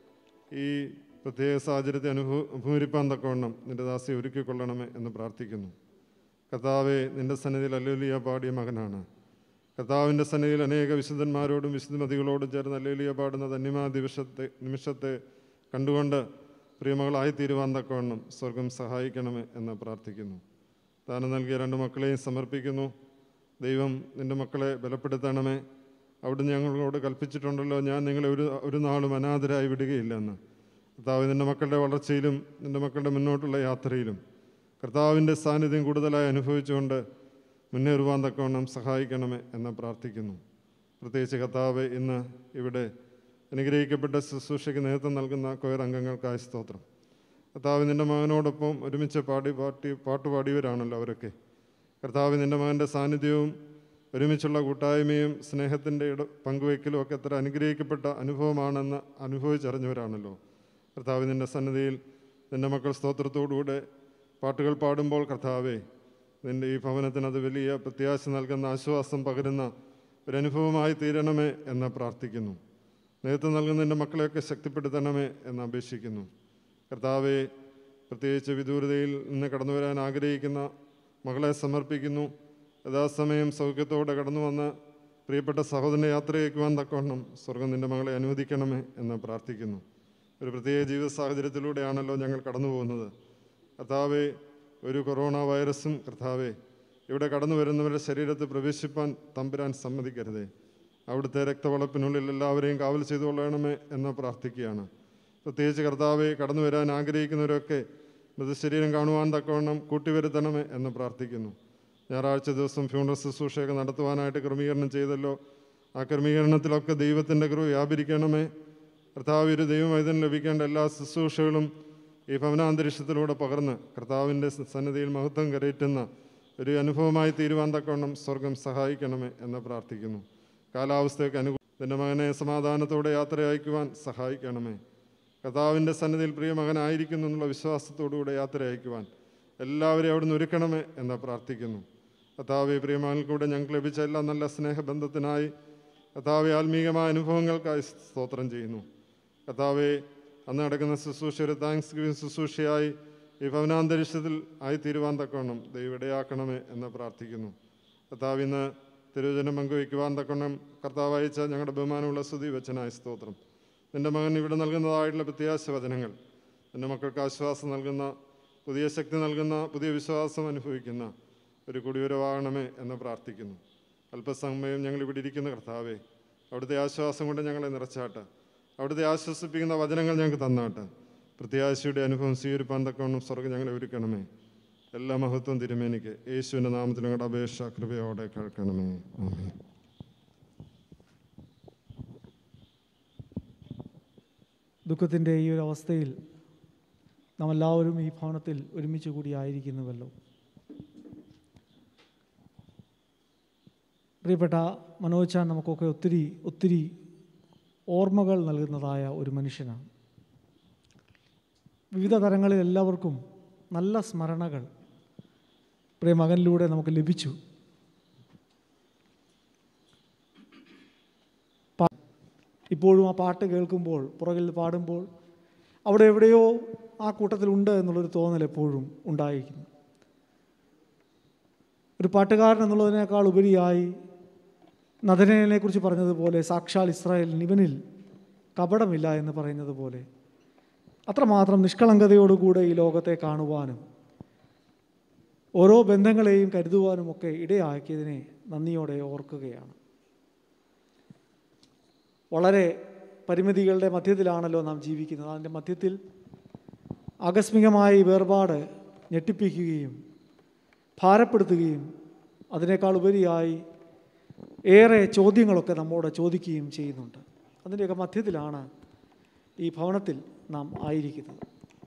ഈ പ്രത്യേക സാഹചര്യത്തെ അനുഭവ അഭിമുഖിപ്പാൻ തക്കവണ്ണം നിൻ്റെ ദാസിയെ ഒരുക്കിക്കൊള്ളണമേ എന്ന് പ്രാർത്ഥിക്കുന്നു കർത്താവെ നിൻ്റെ സന്നിധിയിൽ അല്ലേലിയ പാടിയ മകനാണ് കർത്താവിൻ്റെ സന്നിധിയിൽ അനേക വിശുദ്ധന്മാരോടും വിശുദ്ധമതികളോടും ചേർന്ന് അല്ലേലിയ പാടുന്ന ധന്യമാ ദിവസത്തെ നിമിഷത്തെ കണ്ടുകൊണ്ട് പ്രിയമകളായി തീരുവാൻ തക്കവണ്ണം സ്വർഗം സഹായിക്കണമേ എന്ന് പ്രാർത്ഥിക്കുന്നു ദാനം നൽകിയ രണ്ട് മക്കളെയും സമർപ്പിക്കുന്നു ദൈവം നിൻ്റെ മക്കളെ ബലപ്പെടുത്തണമേ അവിടുന്ന് ഞങ്ങളോട് കൽപ്പിച്ചിട്ടുണ്ടല്ലോ ഞാൻ നിങ്ങളെ ഒരു ഒരു നാളും അനാഥരായി വിടുകയില്ലെന്ന് കർത്താവ് നിൻ്റെ മക്കളുടെ വളർച്ചയിലും നിൻ്റെ മക്കളുടെ മുന്നോട്ടുള്ള യാത്രയിലും കർത്താവിൻ്റെ സാന്നിധ്യം കൂടുതലായി അനുഭവിച്ചുകൊണ്ട് മുന്നേറുവാൻ തക്കവണ്ണം സഹായിക്കണമേ എന്ന് പ്രാർത്ഥിക്കുന്നു പ്രത്യേകിച്ച് കർത്താവ് ഇന്ന് ഇവിടെ അനുഗ്രഹിക്കപ്പെട്ട ശുശ്രൂഷയ്ക്ക് നേതൃത്വം നൽകുന്ന കൊയർ അംഗങ്ങൾക്കായി സ്തോത്രം കർത്താവ് നിൻ്റെ മകനോടൊപ്പം ഒരുമിച്ച് പാടി പാട്ടി പാട്ടുപാടിയവരാണല്ലോ അവരൊക്കെ കർത്താവ് നിൻ്റെ മകൻ്റെ സാന്നിധ്യവും ഒരുമിച്ചുള്ള കൂട്ടായ്മയും സ്നേഹത്തിൻ്റെ ഇട പങ്കുവയ്ക്കലും ഒക്കെ എത്ര അനുഗ്രഹിക്കപ്പെട്ട അനുഭവമാണെന്ന് അനുഭവിച്ചറിഞ്ഞവരാണല്ലോ കർത്താവ് നിൻ്റെ സന്നിധിയിൽ നിൻ്റെ മക്കൾ സ്തോത്രത്തോടുകൂടെ പാട്ടുകൾ പാടുമ്പോൾ കർത്താവേ നിൻ്റെ ഈ ഭവനത്തിന് അത് വലിയ പ്രത്യാശ നൽകുന്ന ആശ്വാസം പകരുന്ന ഒരനുഭവമായി തീരണമേ എന്ന് പ്രാർത്ഥിക്കുന്നു നേതൃത്വം നൽകുന്ന നിൻ്റെ മക്കളെയൊക്കെ ശക്തിപ്പെടുത്തണമേ എന്ന് അപേക്ഷിക്കുന്നു കർത്താവെ പ്രത്യേകിച്ച് വിദൂരതയിൽ നിന്ന് കടന്നു വരാൻ ആഗ്രഹിക്കുന്ന മകളെ സമർപ്പിക്കുന്നു യഥാസമയം സൗഖ്യത്തോടെ കടന്നു വന്ന് പ്രിയപ്പെട്ട സഹോദരനെ യാത്രയക്കുവാൻ തക്കവണ്ണം സ്വർഗം നിൻ്റെ മകളെ അനുവദിക്കണമേ എന്ന് പ്രാർത്ഥിക്കുന്നു ഒരു പ്രത്യേക ജീവിത സാഹചര്യത്തിലൂടെയാണല്ലോ ഞങ്ങൾ കടന്നു പോകുന്നത് കർത്താവെ ഒരു കൊറോണ വൈറസും കർത്താവെ ഇവിടെ കടന്നു വരുന്നവരുടെ ശരീരത്തിൽ പ്രവേശിപ്പാൻ തമ്പുരാൻ സമ്മതിക്കരുതേ അവിടുത്തെ രക്തവളപ്പിനുള്ളിൽ എല്ലാവരെയും കാവൽ ചെയ്തുകൊള്ളണമേ എന്ന് പ്രാർത്ഥിക്കുകയാണ് പ്രത്യേകിച്ച് കർത്താവെ കടന്നു വരാൻ ആഗ്രഹിക്കുന്നവരൊക്കെ മൃതശരീരം കാണുവാൻ തക്കവണ്ണം കൂട്ടിവരുത്തണമേ എന്ന് പ്രാർത്ഥിക്കുന്നു ഞായറാഴ്ച ദിവസം ഫ്യൂണറൽ ശുശ്രൂഷയൊക്കെ നടത്തുവാനായിട്ട് ക്രമീകരണം ചെയ്തല്ലോ ആ ക്രമീകരണത്തിലൊക്കെ ദൈവത്തിൻ്റെ കൃപ വ്യാപരിക്കണമേ കർത്താവ് ഒരു ദൈവവൈദ്യം ലഭിക്കേണ്ട എല്ലാ ശുശ്രൂഷകളും ഈ ഭവനാന്തരീക്ഷത്തിലൂടെ പകർന്ന് കർത്താവിൻ്റെ സന്നിധിയിൽ മഹത്വം കരയറ്റുന്ന ഒരു അനുഭവമായി തീരുവാൻ തക്കവണ്ണം സ്വർഗം സഹായിക്കണമേ എന്ന് പ്രാർത്ഥിക്കുന്നു കാലാവസ്ഥയൊക്കെ അനുകൂല നിന്റെ മകനെ സമാധാനത്തോടെ യാത്ര അയക്കുവാൻ സഹായിക്കണമേ കർത്താവിൻ്റെ സന്നിധിയിൽ പ്രിയ മകനായിരിക്കുന്നു എന്നുള്ള വിശ്വാസത്തോടുകൂടെ യാത്ര അയക്കുവാൻ എല്ലാവരെയും അവിടുന്ന് ഒരുക്കണമേ എന്ന് പ്രാർത്ഥിക്കുന്നു കർത്താവെ പ്രിയമകൾക്കൂടെ ഞങ്ങൾക്ക് ലഭിച്ച എല്ലാ നല്ല സ്നേഹബന്ധത്തിനായി കർത്താവെ ആത്മീകമായ അനുഭവങ്ങൾക്കായി സ്തോത്രം ചെയ്യുന്നു കർത്താവെ അന്ന് നടക്കുന്ന ശുശ്രൂഷ ഒരു താങ്ക്സ് ഗിവിംഗ് ശുശ്രൂഷയായി ഈ ഭവനാന്തരീക്ഷത്തിൽ ആയിത്തീരുവാൻ തക്കവണ്ണം ദൈവം ഇടയാക്കണമേ എന്ന് പ്രാർത്ഥിക്കുന്നു കർത്താവ് ഇന്ന് തിരുവചനം പങ്കുവയ്ക്കുവാൻ തക്കവണ്ണം കർത്താവ് അയച്ച ഞങ്ങളുടെ ബഹുമാനമുള്ള സ്തുതി വച്ചനായ സ്തോത്രം നിൻ്റെ മകൻ ഇവിടെ നൽകുന്നതായിട്ടുള്ള പ്രത്യാശ വചനങ്ങൾ നിൻ്റെ മക്കൾക്ക് ആശ്വാസം നൽകുന്ന പുതിയ ശക്തി നൽകുന്ന പുതിയ വിശ്വാസം അനുഭവിക്കുന്ന ഒരു കുടിയുരവാകണമേ എന്ന് പ്രാർത്ഥിക്കുന്നു അല്പസമയം ഞങ്ങൾ ഇവിടെ ഇരിക്കുന്ന കർത്താവേ അവിടുത്തെ ആശ്വാസം കൊണ്ട് ഞങ്ങളെ നിറച്ചാട്ട് അവിടുത്തെ ആശ്വസിപ്പിക്കുന്ന വചനങ്ങൾ ഞങ്ങൾക്ക് തന്നാട്ട് പ്രത്യാശയുടെ അനുഭവം സ്വീകരിപ്പാൻ തക്കവണ്ണം സ്വർഗ്ഗം ഞങ്ങളെ ഒരുക്കണമേ എല്ലാ മഹത്വം തിരുമേനിക്ക് യേശുവിൻ്റെ നാമത്തിൽ ഞങ്ങളുടെ അപേക്ഷ കൃപയോടെ കേൾക്കണമേ ആമേൻ ദുഃഖത്തിൻ്റെ ഈ ഒരു അവസ്ഥയിൽ നാം എല്ലാവരും ഈ ഭവനത്തിൽ ഒരുമിച്ച് കൂടി ആയിരിക്കുന്നുവല്ലോ പ്രിയപ്പെട്ട മനോജാൻ നമുക്കൊക്കെ ഒത്തിരി ഒത്തിരി ഓർമ്മകൾ നൽകുന്നതായ ഒരു മനുഷ്യനാണ് വിവിധ തരങ്ങളിൽ എല്ലാവർക്കും നല്ല സ്മരണകൾ പ്രിയ മകനിലൂടെ നമുക്ക് ലഭിച്ചു പാ- ഇപ്പോഴും ആ പാട്ട് കേൾക്കുമ്പോൾ പുറകിൽ പാടുമ്പോൾ അവിടെ എവിടെയോ ആ കൂട്ടത്തിലുണ്ട് എന്നുള്ളൊരു തോന്നൽ എപ്പോഴും ഉണ്ടായിരിക്കുന്നു ഒരു പാട്ടുകാരൻ എന്നുള്ളതിനേക്കാൾ ഉപരിയായി നദനേനെ കുറിച്ച് പറഞ്ഞതുപോലെ സാക്ഷാൽ ഇസ്രായേൽ ഇവനിൽ കപടമില്ല എന്ന് പറയുന്നത് പോലെ അത്രമാത്രം നിഷ്കളങ്കതയോടുകൂടെ ഈ ലോകത്തെ കാണുവാനും ഓരോ ബന്ധങ്ങളെയും കരുതുവാനുമൊക്കെ ഇടയാക്കിയതിനെ നന്ദിയോടെ ഓർക്കുകയാണ് വളരെ പരിമിതികളുടെ മധ്യത്തിലാണല്ലോ നാം ജീവിക്കുന്നത് അതിൻ്റെ മധ്യത്തിൽ ആകസ്മികമായ ഈ വേർപാട് ഞെട്ടിപ്പിക്കുകയും ഭാരപ്പെടുത്തുകയും അതിനേക്കാൾ ഉപരിയായി ഏറെ ചോദ്യങ്ങളൊക്കെ നമ്മോട് ചോദിക്കുകയും ചെയ്യുന്നുണ്ട് അതിൻ്റെയൊക്കെ മധ്യത്തിലാണ് ഈ ഭവനത്തിൽ നാം ആയിരിക്കുന്നത്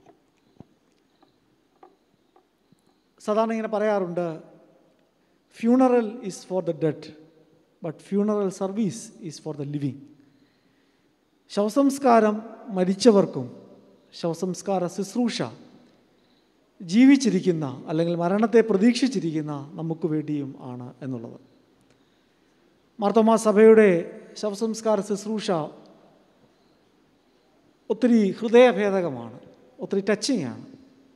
സാധാരണ ഇങ്ങനെ പറയാറുണ്ട് funeral is for the dead but funeral service is for the living ശവസംസ്കാരം മരിച്ചവർക്കും ശവസംസ്കാര ശുശ്രൂഷ ജീവിച്ചിരിക്കുന്ന അല്ലെങ്കിൽ മരണത്തെ പ്രതീക്ഷിച്ചിരിക്കുന്ന നമുക്ക് വേണ്ടിയും ആണ് എന്നുള്ളത് മാർത്തോമാ സഭയുടെ ശവസംസ്കാര ശുശ്രൂഷ ഒത്തിരി ഹൃദയഭേദകമാണ് ഒത്തിരി ടച്ചിങ് ആണ്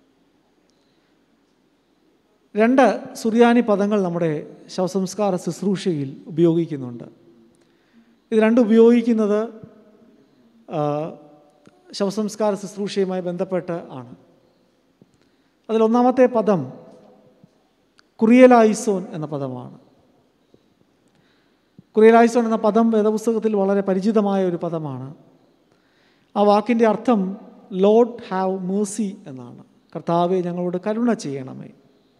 രണ്ട് സുറിയാനി പദങ്ങൾ നമ്മുടെ ശവസംസ്കാര ശുശ്രൂഷയിൽ ഉപയോഗിക്കുന്നുണ്ട് ഇത് രണ്ടും ഉപയോഗിക്കുന്നത് ആ, ശവസംസ്കാര ശുശ്രൂഷയുമായി ബന്ധപ്പെട്ട് ആണ് അതിലൊന്നാമത്തെ പദം കുറിയലായിസോൻ എന്ന പദമാണ് കുറിയലായിസോൻ എന്ന പദം വേദപുസ്തകത്തിൽ വളരെ പരിചിതമായ ഒരു പദമാണ് ആ വാക്കിൻ്റെ അർത്ഥം ലോഡ് ഹാവ് മേഴ്സി എന്നാണ് കർത്താവെ ഞങ്ങളോട് കരുണ ചെയ്യണമേ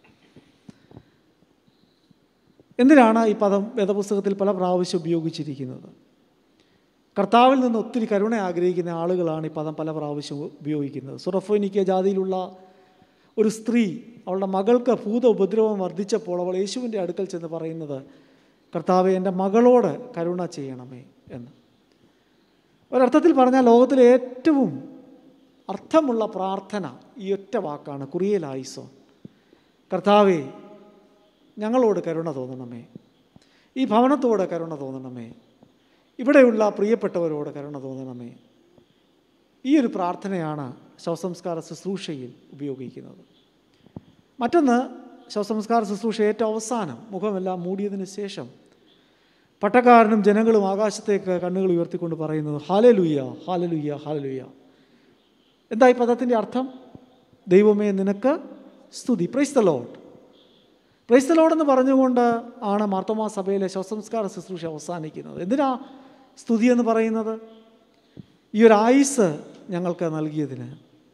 എന്തിനാണ് ഈ പദം വേദപുസ്തകത്തിൽ പല പ്രാവശ്യം ഉപയോഗിച്ചിരിക്കുന്നത് കർത്താവിൽ നിന്ന് ഒത്തിരി കരുണ ആഗ്രഹിക്കുന്ന ആളുകളാണ് ഈ പദം പല പ്രാവശ്യം ഉപയോഗിക്കുന്നത് സുറഫോനിക്ക ജാതിയിലുള്ള ഒരു സ്ത്രീ അവളുടെ മകൾക്ക് ഭൂത ഉപദ്രവം വർദ്ധിച്ചപ്പോൾ അവൾ യേശുവിൻ്റെ അടുക്കൽ ചെന്ന് പറയുന്നത് കർത്താവെ എൻ്റെ മകളോട് കരുണ ചെയ്യണമേ എന്ന് ഒരർത്ഥത്തിൽ പറഞ്ഞാൽ ലോകത്തിലെ ഏറ്റവും അർത്ഥമുള്ള പ്രാർത്ഥന ഈ ഒറ്റ വാക്കാണ് കുറിയലായിസോ കർത്താവെ ഞങ്ങളോട് കരുണ തോന്നണമേ ഈ ഭവനത്തോട് കരുണ തോന്നണമേ ഇവിടെയുള്ള പ്രിയപ്പെട്ടവരോട് കരുണ തോന്നണമേ ഈ ഒരു പ്രാർത്ഥനയാണ് ശവസംസ്കാര ശുശ്രൂഷയിൽ ഉപയോഗിക്കുന്നത് മറ്റൊന്ന് ശവസംസ്കാര ശുശ്രൂഷ ഏറ്റവും അവസാനം മുഖമെല്ലാം മൂടിയതിന് ശേഷം പട്ടക്കാരനും ജനങ്ങളും ആകാശത്തേക്ക് കണ്ണുകൾ ഉയർത്തിക്കൊണ്ട് പറയുന്നത് ഹാലലുയ്യ ഹാലലുയ്യ ഹാലലുയ്യ എന്താ ഈ പദത്തിൻ്റെ അർത്ഥം ദൈവമേ നിനക്ക് സ്തുതി praise the lord praise the lord എന്ന് പറഞ്ഞുകൊണ്ട് ആണ് മാർത്തോമാ സഭയിലെ ശവസംസ്കാര ശുശ്രൂഷ അവസാനിക്കുന്നത് എന്തിനാ സ്തുതി എന്ന് പറയുന്നത് ഈ ഒരു ആയുസ് ഞങ്ങൾക്ക് നൽകിയതിന്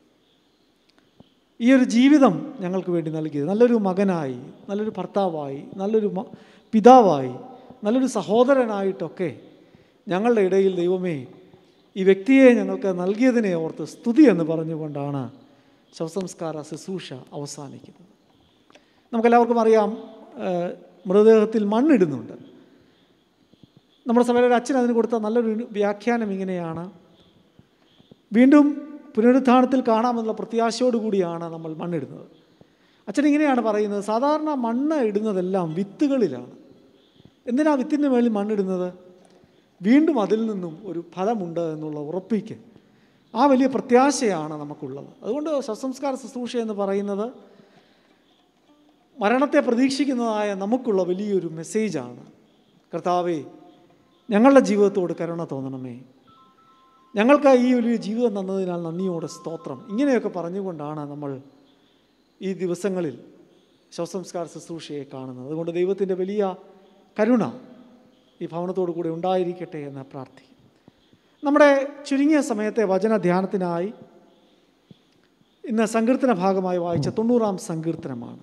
ഈ ഒരു ജീവിതം ഞങ്ങൾക്ക് വേണ്ടി നൽകിയത് നല്ലൊരു മകനായി നല്ലൊരു ഭർത്താവായി നല്ലൊരു മ- പിതാവായി നല്ലൊരു സഹോദരനായിട്ടൊക്കെ ഞങ്ങളുടെ ഇടയിൽ ദൈവമേ ഈ വ്യക്തിയെ ഞങ്ങൾക്ക് നൽകിയതിനെ ഓർത്ത് സ്തുതി എന്ന് പറഞ്ഞുകൊണ്ടാണ് ശവസംസ്കാര ശുശ്രൂഷ അവസാനിക്കുന്നത് നമുക്കെല്ലാവർക്കും അറിയാം ആ, മൃതദേഹത്തിൽ മണ്ണിടുന്നുണ്ട് നമ്മുടെ സഭയിലെ ഒരു അച്ഛൻ അതിന് കൊടുത്ത നല്ലൊരു വ്യാഖ്യാനം ഇങ്ങനെയാണ് വീണ്ടും പുനരുത്ഥാനത്തിൽ കാണാമെന്നുള്ള പ്രത്യാശയോടുകൂടിയാണ് നമ്മൾ മണ്ണിടുന്നത് അച്ഛൻ ഇങ്ങനെയാണ് പറയുന്നത് സാധാരണ മണ്ണ് ഇടുന്നതെല്ലാം വിത്തുകളിലാണ് എന്തിനാ വിത്തിൻ്റെ മേളിൽ മണ്ണിടുന്നത് വീണ്ടും അതിൽ നിന്നും ഒരു ഫലമുണ്ട് എന്നുള്ള ഉറപ്പിക്ക് ആ വലിയ പ്രത്യാശയാണ് നമുക്കുള്ളത് അതുകൊണ്ട് ശവസംസ്കാര ശുശ്രൂഷ എന്ന് പറയുന്നത് മരണത്തെ പ്രതീക്ഷിക്കുന്നതായ നമുക്കുള്ള വലിയൊരു മെസ്സേജാണ് കർത്താവേ ഞങ്ങളുടെ ജീവിതത്തോട് കരുണ തോന്നണമേ ഞങ്ങൾക്ക് ഈ വലിയ ജീവിതം തന്നതിനാൽ നന്ദിയോടെ സ്തോത്രം ഇങ്ങനെയൊക്കെ പറഞ്ഞുകൊണ്ടാണ് നമ്മൾ ഈ ദിവസങ്ങളിൽ ശവസംസ്കാര ശുശ്രൂഷയെ കാണുന്നത് അതുകൊണ്ട് ദൈവത്തിൻ്റെ വലിയ കരുണ ഈ ഭവനത്തോടു കൂടെ ഉണ്ടായിരിക്കട്ടെ എന്ന് പ്രാർത്ഥിക്കും നമ്മുടെ ചുരുങ്ങിയ സമയത്തെ വചന ധ്യാനത്തിനായി ഇന്ന് സങ്കീർത്തന ഭാഗമായി വായിച്ച തൊണ്ണൂറാം സങ്കീർത്തനമാണ്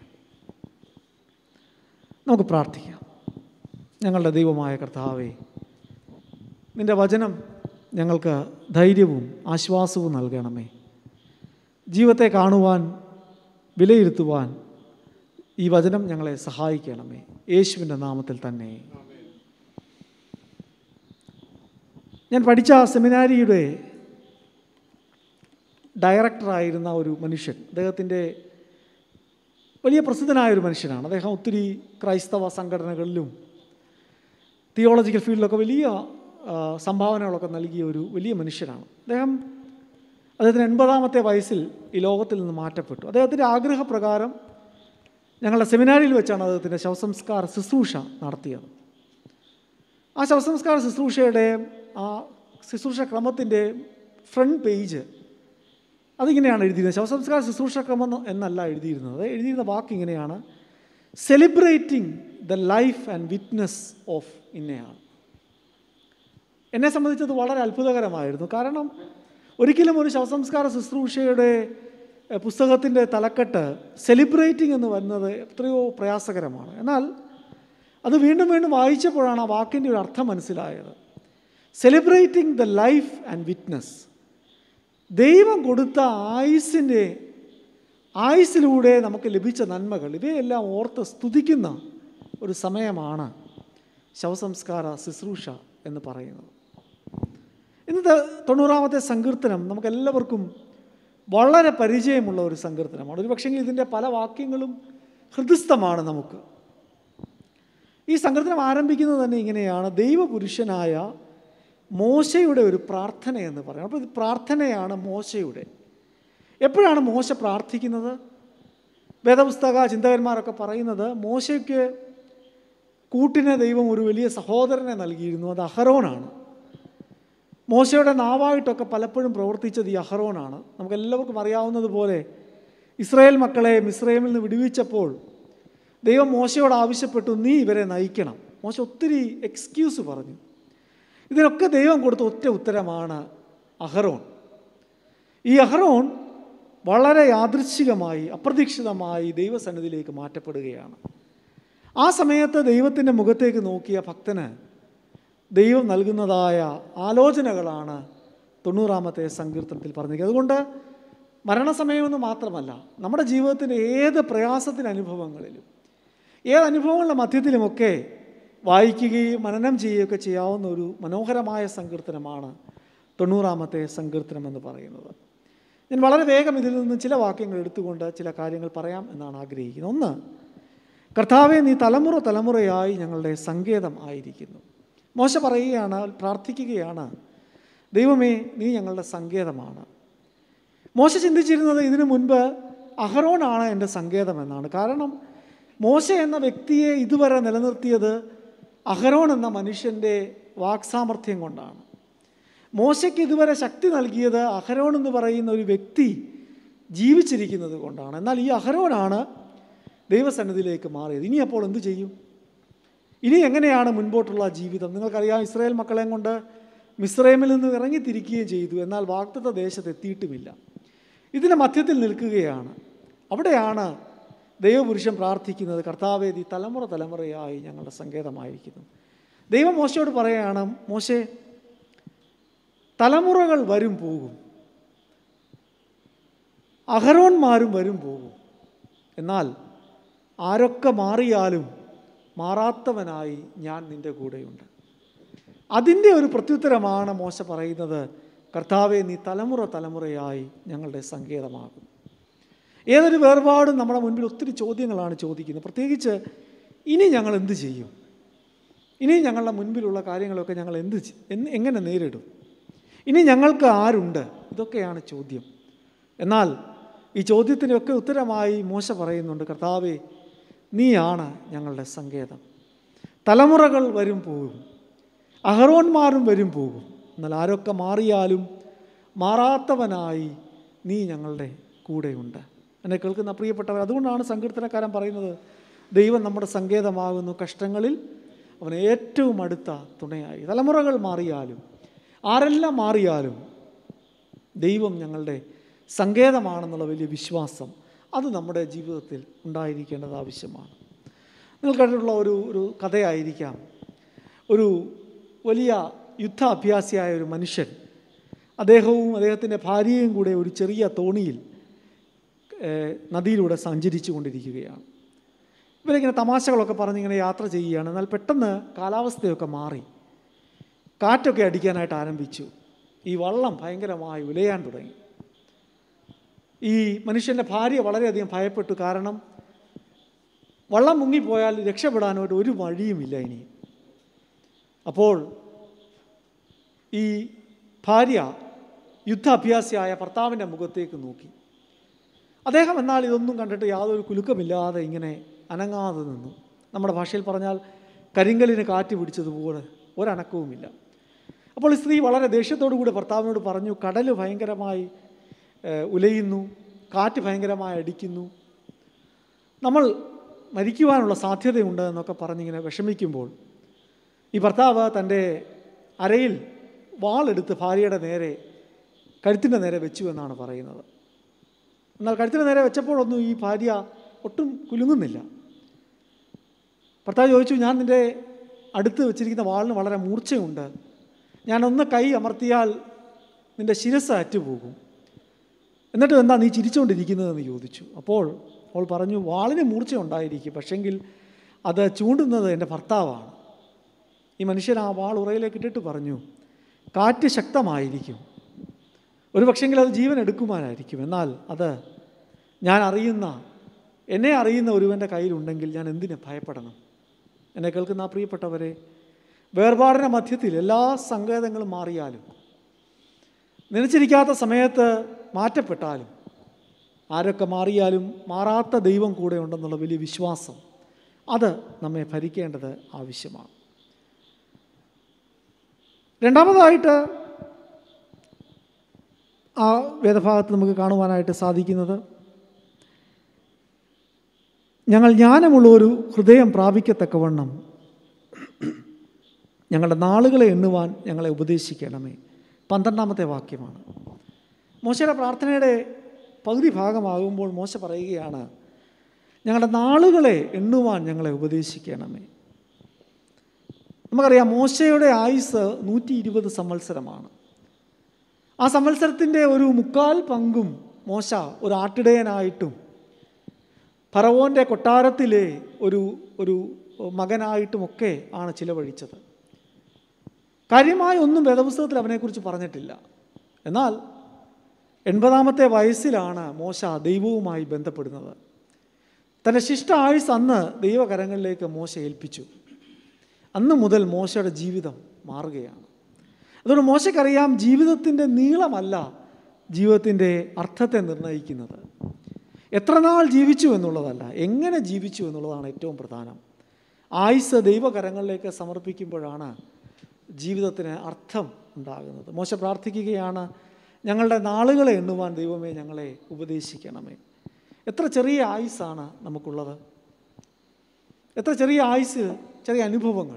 നമുക്ക് പ്രാർത്ഥിക്കാം ഞങ്ങളുടെ ദൈവമായ കർത്താവേ നിൻ്റെ വചനം ഞങ്ങൾക്ക് ധൈര്യവും ആശ്വാസവും നൽകണമേ ജീവിതത്തെ കാണുവാൻ വിലയിരുത്തുവാൻ ഈ വചനം ഞങ്ങളെ സഹായിക്കണമേ യേശുവിൻ്റെ നാമത്തിൽ തന്നെ ഞാൻ പഠിച്ച സെമിനാരിയുടെ ഡയറക്ടറായിരുന്ന ഒരു മനുഷ്യൻ അദ്ദേഹത്തിൻ്റെ വലിയ പ്രസിദ്ധനായ ഒരു മനുഷ്യനാണ് അദ്ദേഹം ഒത്തിരി ക്രൈസ്തവ സംഘടനകളിലും തിയോളജിക്കൽ ഫീൽഡിലൊക്കെ വലിയ ആ, സംഭാവനകളൊക്കെ നൽകിയ ഒരു വലിയ മനുഷ്യനാണ് അദ്ദേഹം അദ്ദേഹത്തിന് എൺപതാമത്തെ വയസ്സിൽ ഈ ലോകത്തിൽ നിന്ന് മാറ്റപ്പെട്ടു അദ്ദേഹത്തിൻ്റെ ആഗ്രഹപ്രകാരം ഞങ്ങളുടെ സെമിനാരിയിൽ വെച്ചാണ് അദ്ദേഹത്തിൻ്റെ ശവസംസ്കാര ശുശ്രൂഷ നടത്തിയത് ആ ശവസംസ്കാര ശുശ്രൂഷയുടെ ആ ശുശ്രൂഷ ക്രമത്തിൻ്റെ ഫ്രണ്ട് പേജ് അതിങ്ങനെയാണ് എഴുതിയിരുന്നത് ശവസംസ്കാര ശുശ്രൂഷ ക്രമം എന്നല്ല എഴുതിയിരുന്നത് എഴുതിയിരുന്ന വാക്ക് ഇങ്ങനെയാണ് celebrating the life and witness of ഇന്നയാൾ എന്നെ സംബന്ധിച്ചത് വളരെ അത്ഭുതകരമായിരുന്നു കാരണം ഒരിക്കലും ഒരു ശവസംസ്കാര ശുശ്രൂഷയുടെ എഹ്, പുസ്തകത്തിൻ്റെ തലക്കെട്ട് സെലിബ്രേറ്റിംഗ് എന്ന് വരുന്നത് എത്രയോ പ്രയാസകരമാണ് എന്നാൽ അത് വീണ്ടും വീണ്ടും വായിച്ചപ്പോഴാണ് ആ വാക്കിൻ്റെ ഒരു അർത്ഥം മനസ്സിലായത് celebrating the life and witness ദൈവം കൊടുത്ത ആയുസിൻ്റെ ആയുസിലൂടെ നമുക്ക് ലഭിച്ച നന്മകൾ ഇവയെല്ലാം ഓർത്ത് സ്തുതിക്കുന്ന ഒരു സമയമാണ് ശവസംസ്കാര ശുശ്രൂഷ എന്ന് പറയുന്നത് ഇന്നത്തെ തൊണ്ണൂറാമത്തെ സങ്കീർത്തനം നമുക്കെല്ലാവർക്കും വളരെ പരിചയമുള്ള ഒരു സങ്കീർത്തനമാണ് ഒരു പക്ഷേ ഇതിൻ്റെ പല വാക്യങ്ങളും ഹൃദയസ്ഥമാണ് നമുക്ക് ഈ സങ്കീർത്തനം ആരംഭിക്കുന്നത് തന്നെ ഇങ്ങനെയാണ് ദൈവപുരുഷനായ മോശയുടെ ഒരു പ്രാർത്ഥന എന്ന് പറയുന്നത് അപ്പോൾ ഇത് പ്രാർത്ഥനയാണ് മോശയുടെ എപ്പോഴാണ് മോശ പ്രാർത്ഥിക്കുന്നത് വേദപുസ്തക ചിന്തകന്മാരൊക്കെ പറയുന്നത് മോശയ്ക്ക് കൂട്ടിന് ദൈവം ഒരു വലിയ സഹോദരനെ നൽകിയിരുന്നു അത് അഹറോനാണ് മോശയുടെ നാവായിട്ടൊക്കെ പലപ്പോഴും പ്രവർത്തിച്ചത് ഈ അഹറോനാണ് നമുക്ക് എല്ലാവർക്കും അറിയാവുന്നതുപോലെ ഇസ്രായേൽ മക്കളെ മിസ്രൈമിൽ നിന്ന് വിടുവിച്ചപ്പോൾ ദൈവം മോശയോട് ആവശ്യപ്പെട്ടു നീ ഇവരെ നയിക്കണം മോശ ഒത്തിരി എക്സ്ക്യൂസ് പറഞ്ഞു ഇതിനൊക്കെ ദൈവം കൊടുത്ത ഒറ്റ ഉത്തരമാണ് അഹറോൻ ഈ അഹറോൻ വളരെ യാദൃച്ഛികമായി അപ്രതീക്ഷിതമായി ദൈവസന്നിധിയിലേക്ക് മാറ്റപ്പെടുകയാണ് ആ സമയത്ത് ദൈവത്തിൻ്റെ മുഖത്തേക്ക് നോക്കിയ ഭക്തന് ദൈവം നൽകുന്നതായ ആലോചനകളാണ് തൊണ്ണൂറാമത്തെ സങ്കീർത്തനത്തിൽ പറഞ്ഞിരിക്കുന്നത് അതുകൊണ്ട് മരണസമയമെന്ന് മാത്രമല്ല നമ്മുടെ ജീവിതത്തിൻ്റെ ഏത് പ്രയാസത്തിൻ്റെ അനുഭവങ്ങളിലും ഏത് അനുഭവങ്ങളുടെ മധ്യത്തിലുമൊക്കെ വായിക്കുകയും മനനം ചെയ്യുകയൊക്കെ ചെയ്യാവുന്ന ഒരു മനോഹരമായ സങ്കീർത്തനമാണ് തൊണ്ണൂറാമത്തെ സങ്കീർത്തനം എന്ന് പറയുന്നത് ഞാൻ വളരെ വേഗം ഇതിൽ നിന്ന് ചില വാക്യങ്ങൾ എടുത്തുകൊണ്ട് ചില കാര്യങ്ങൾ പറയാം എന്നാണ് ആഗ്രഹിക്കുന്നത് ഒന്ന് കർത്താവെ നീ തലമുറ തലമുറയായി ഞങ്ങളുടെ സങ്കേതം ആയിരിക്കുന്നു മോശ പറയുകയാണ് പ്രാർത്ഥിക്കുകയാണ് ദൈവമേ നീ ഞങ്ങളുടെ സങ്കേതമാണ് മോശ ചിന്തിച്ചിരുന്നത് ഇതിനു മുൻപ് അഹറോനാണ് എൻ്റെ സങ്കേതം എന്നാണ് കാരണം മോശ എന്ന വ്യക്തിയെ ഇതുവരെ നിലനിർത്തിയത് അഹറോൻ എന്ന മനുഷ്യൻ്റെ വാക്സാമർഥ്യം കൊണ്ടാണ് മോശയ്ക്ക് ഇതുവരെ ശക്തി നൽകിയത് അഹരോൺ എന്ന് പറയുന്ന ഒരു വ്യക്തി ജീവിച്ചിരിക്കുന്നത് കൊണ്ടാണ് എന്നാൽ ഈ അഹരോനാണ് ദൈവസന്നിധിയിലേക്ക് മാറിയത് ഇനി അപ്പോൾ എന്തു ചെയ്യും ഇനി എങ്ങനെയാണ് മുൻപോട്ടുള്ള ജീവിതം നിങ്ങൾക്കറിയാം ഇസ്രായേൽ മക്കളെയും കൊണ്ട് മിസ്രൈമിൽ നിന്ന് ഇറങ്ങിത്തിരിക്കുകയും ചെയ്തു എന്നാൽ വാഗ്ദത്ത ദേശത്ത് എത്തിയിട്ടുമില്ല ഇതിൻ്റെ മധ്യത്തിൽ നിൽക്കുകയാണ് അവിടെയാണ് ദൈവപുരുഷൻ പ്രാർത്ഥിക്കുന്നത് കർത്താവേ നീ തലമുറ തലമുറയായി ഞങ്ങളുടെ സങ്കേതമായിരിക്കുന്നു ദൈവം മോശയോട് പറയുകയാണ് മോശെ തലമുറകൾ വരും പോകും അഹരോന്മാരും വരും പോകും എന്നാൽ ആരൊക്കെ മാറിയാലും മാറാത്തവനായി ഞാൻ നിൻ്റെ കൂടെയുണ്ട് അതിൻ്റെ ഒരു പ്രത്യുത്തരമാണ് മോശ പറയുന്നത് കർത്താവെ നീ തലമുറ തലമുറയായി ഞങ്ങളുടെ സങ്കേതമാകും ഏതൊരു വേർപാടും നമ്മുടെ മുൻപിൽ ഒത്തിരി ചോദ്യങ്ങളാണ് ചോദിക്കുന്നത് പ്രത്യേകിച്ച് ഇനി ഞങ്ങൾ എന്ത് ചെയ്യും ഇനി ഞങ്ങളുടെ മുൻപിലുള്ള കാര്യങ്ങളൊക്കെ ഞങ്ങൾ എന്ത് ചെ- എന്ന് എങ്ങനെ നേരിടും ഇനി ഞങ്ങൾക്ക് ആരുണ്ട് ഇതൊക്കെയാണ് ചോദ്യം എന്നാൽ ഈ ചോദ്യത്തിനൊക്കെ ഉത്തരമായി മോശ പറയുന്നുണ്ട് കർത്താവെ നീയാണ് ഞങ്ങളുടെ സങ്കേതം തലമുറകൾ വരും പോകും അഹറോന്മാരും വരും പോകും എന്നാൽ ആരൊക്കെ മാറിയാലും മാറാത്തവനായി നീ ഞങ്ങളുടെ കൂടെയുണ്ട് എന്നെ കേൾക്കുന്ന പ്രിയപ്പെട്ടവർ അതുകൊണ്ടാണ് സങ്കീർത്തനക്കാരൻ പറയുന്നത് ദൈവം നമ്മുടെ സങ്കേതമാകുന്നു കഷ്ടങ്ങളിൽ അവൻ ഏറ്റവും അടുത്ത തുണയായി തലമുറകൾ മാറിയാലും ആരെല്ലാം മാറിയാലും ദൈവം ഞങ്ങളുടെ സങ്കേതമാണെന്നുള്ള വലിയ വിശ്വാസം അത് നമ്മുടെ ജീവിതത്തിൽ ഉണ്ടായിരിക്കേണ്ടത് ആവശ്യമാണ് നിങ്ങൾ കണ്ടിട്ടുള്ള ഒരു ഒരു കഥയായിരിക്കാം ഒരു വലിയ യുദ്ധ അഭ്യാസിയായ ഒരു മനുഷ്യൻ അദ്ദേഹവും അദ്ദേഹത്തിൻ്റെ ഭാര്യയും കൂടെ ഒരു ചെറിയ തോണിയിൽ ഏഹ്, നദിയിലൂടെ സഞ്ചരിച്ചു കൊണ്ടിരിക്കുകയാണ് ഇവരിങ്ങനെ തമാശകളൊക്കെ പറഞ്ഞിങ്ങനെ യാത്ര ചെയ്യുകയാണ് എന്നാൽ പെട്ടെന്ന് കാലാവസ്ഥയൊക്കെ മാറി കാറ്റൊക്കെ അടിക്കാനായിട്ട് ആരംഭിച്ചു ഈ വള്ളം ഭയങ്കരമായി ഉലയാൻ തുടങ്ങി ഈ മനുഷ്യൻ്റെ ഭാര്യ വളരെയധികം ഭയപ്പെട്ടു കാരണം വള്ളം മുങ്ങിപ്പോയാൽ രക്ഷപ്പെടാനായിട്ട് ഒരു വഴിയുമില്ല ഇനി അപ്പോൾ ഈ ഭാര്യ യുദ്ധാഭ്യാസിയായ ഭർത്താവിൻ്റെ മുഖത്തേക്ക് നോക്കി അദ്ദേഹം എന്നാൽ ഇതൊന്നും കണ്ടിട്ട് യാതൊരു കുലുക്കമില്ലാതെ ഇങ്ങനെ അനങ്ങാതെ നിന്നു നമ്മുടെ ഭാഷയിൽ പറഞ്ഞാൽ കരിങ്കലിന് കാറ്റ് പിടിച്ചതുപോലെ ഒരനക്കവുമില്ല അപ്പോൾ ഈ സ്ത്രീ വളരെ ദേഷ്യത്തോടു കൂടി ഭർത്താവിനോട് പറഞ്ഞു കടൽ ഭയങ്കരമായി ഏഹ്, ഉലയുന്നു കാറ്റ് ഭയങ്കരമായി അടിക്കുന്നു നമ്മൾ മരിക്കുവാനുള്ള സാധ്യതയുണ്ട് എന്നൊക്കെ പറഞ്ഞിങ്ങനെ വിഷമിക്കുമ്പോൾ ഈ ഭർത്താവ് തൻ്റെ അരയിൽ വാളെടുത്ത് ഭാര്യയുടെ നേരെ കഴുത്തിൻ്റെ നേരെ വെച്ചു എന്നാണ് പറയുന്നത് എന്നാൽ കഴുത്തിന് നേരെ വെച്ചപ്പോഴൊന്നും ഈ ഭാര്യ ഒട്ടും കുലുങ്ങുന്നില്ല ഭർത്താവ് ചോദിച്ചു ഞാൻ നിൻ്റെ അടുത്ത് വെച്ചിരിക്കുന്ന വാളിന് വളരെ മൂർച്ചയുണ്ട് ഞാനൊന്ന് കൈ അമർത്തിയാൽ നിൻ്റെ ശിരസ് അറ്റുപോകും എന്നിട്ട് എന്താ നീ ചിരിച്ചുകൊണ്ടിരിക്കുന്നതെന്ന് ചോദിച്ചു അപ്പോൾ അവൾ പറഞ്ഞു വാളിന് മൂർച്ച ഉണ്ടായിരിക്കും പക്ഷെങ്കിൽ അത് ചൂണ്ടുന്നത് എൻ്റെ ഭർത്താവാണ് ഈ മനുഷ്യൻ ആ വാൾ ഉറയിലേക്ക് ഇട്ടിട്ട് പറഞ്ഞു കാറ്റ് ശക്തമായിരിക്കും ഒരു പക്ഷെങ്കിൽ അത് ജീവൻ എടുക്കുവാനായിരിക്കും എന്നാൽ അത് ഞാൻ അറിയുന്ന എന്നെ അറിയുന്ന ഒരുവൻ്റെ കയ്യിലുണ്ടെങ്കിൽ ഞാൻ എന്തിനു ഭയപ്പെടണം എന്നെ കേൾക്കുന്ന ആ പ്രിയപ്പെട്ടവരെ വേർപാടിൻ്റെ മധ്യത്തിൽ എല്ലാ സങ്കേതങ്ങളും മാറിയാലും നനച്ചിരിക്കാത്ത സമയത്ത് മാറ്റപ്പെട്ടാലും ആരൊക്കെ മാറിയാലും മാറാത്ത ദൈവം കൂടെ ഉണ്ടെന്നുള്ള വലിയ വിശ്വാസം അത് നമ്മെ ഭരിക്കേണ്ടത് ആവശ്യമാണ് രണ്ടാമതായിട്ട് ആ വേദഭാഗത്ത് നമുക്ക് കാണുവാനായിട്ട് സാധിക്കുന്നത് ഞങ്ങൾ ജ്ഞാനമുള്ള ഒരു ഹൃദയം പ്രാപിക്കത്തക്കവണ്ണം ഞങ്ങളുടെ നാളുകളെ എണ്ണുവാൻ ഞങ്ങളെ ഉപദേശിക്കണമേ പന്ത്രണ്ടാമത്തെ വാക്യമാണ് മോശയുടെ പ്രാർത്ഥനയുടെ പകുതി ഭാഗമാകുമ്പോൾ മോശ പറയുകയാണ് ഞങ്ങളുടെ നാളുകളെ എണ്ണുവാൻ ഞങ്ങളെ ഉപദേശിക്കണമേ നമുക്കറിയാം മോശയുടെ ആയുസ് നൂറ്റി ഇരുപത് സംവത്സരമാണ് ആ സംവത്സരത്തിൻ്റെ ഒരു മുക്കാൽ പങ്കും മോശ ഒരു ആട്ടിടയനായിട്ടും ഫറവോൻ്റെ കൊട്ടാരത്തിലെ ഒരു ഒരു മകനായിട്ടുമൊക്കെ ആണ് ചിലവഴിച്ചത് കാര്യമായ ഒന്നും വേദപുസ്തകത്തിൽ അവനെക്കുറിച്ച് പറഞ്ഞിട്ടില്ല എന്നാൽ എൺപതാമത്തെ വയസ്സിലാണ് മോശ ദൈവവുമായി ബന്ധപ്പെടുന്നത് തൻ്റെ ശിഷ്ട ആയുസ് അന്ന് ദൈവകരങ്ങളിലേക്ക് മോശ ഏൽപ്പിച്ചു അന്ന് മുതൽ മോശയുടെ ജീവിതം മാറുകയാണ് അതുകൊണ്ട് മോശക്കറിയാം ജീവിതത്തിൻ്റെ നീളമല്ല ജീവിതത്തിൻ്റെ അർത്ഥത്തെ നിർണ്ണയിക്കുന്നത് എത്ര നാൾ ജീവിച്ചു എന്നുള്ളതല്ല എങ്ങനെ ജീവിച്ചു എന്നുള്ളതാണ് ഏറ്റവും പ്രധാനം ആയുസ് ദൈവകരങ്ങളിലേക്ക് സമർപ്പിക്കുമ്പോഴാണ് ജീവിതത്തിന് അർത്ഥം ഉണ്ടാകുന്നത് മോശ പ്രാർത്ഥിക്കുകയാണ് ഞങ്ങളുടെ നാളുകളെ എണ്ണുവാൻ ദൈവമേ ഞങ്ങളെ ഉപദേശിക്കണമേ എത്ര ചെറിയ ആയുസ്സാണ് നമുക്കുള്ളത് എത്ര ചെറിയ ആയുസ് ചെറിയ അനുഭവങ്ങൾ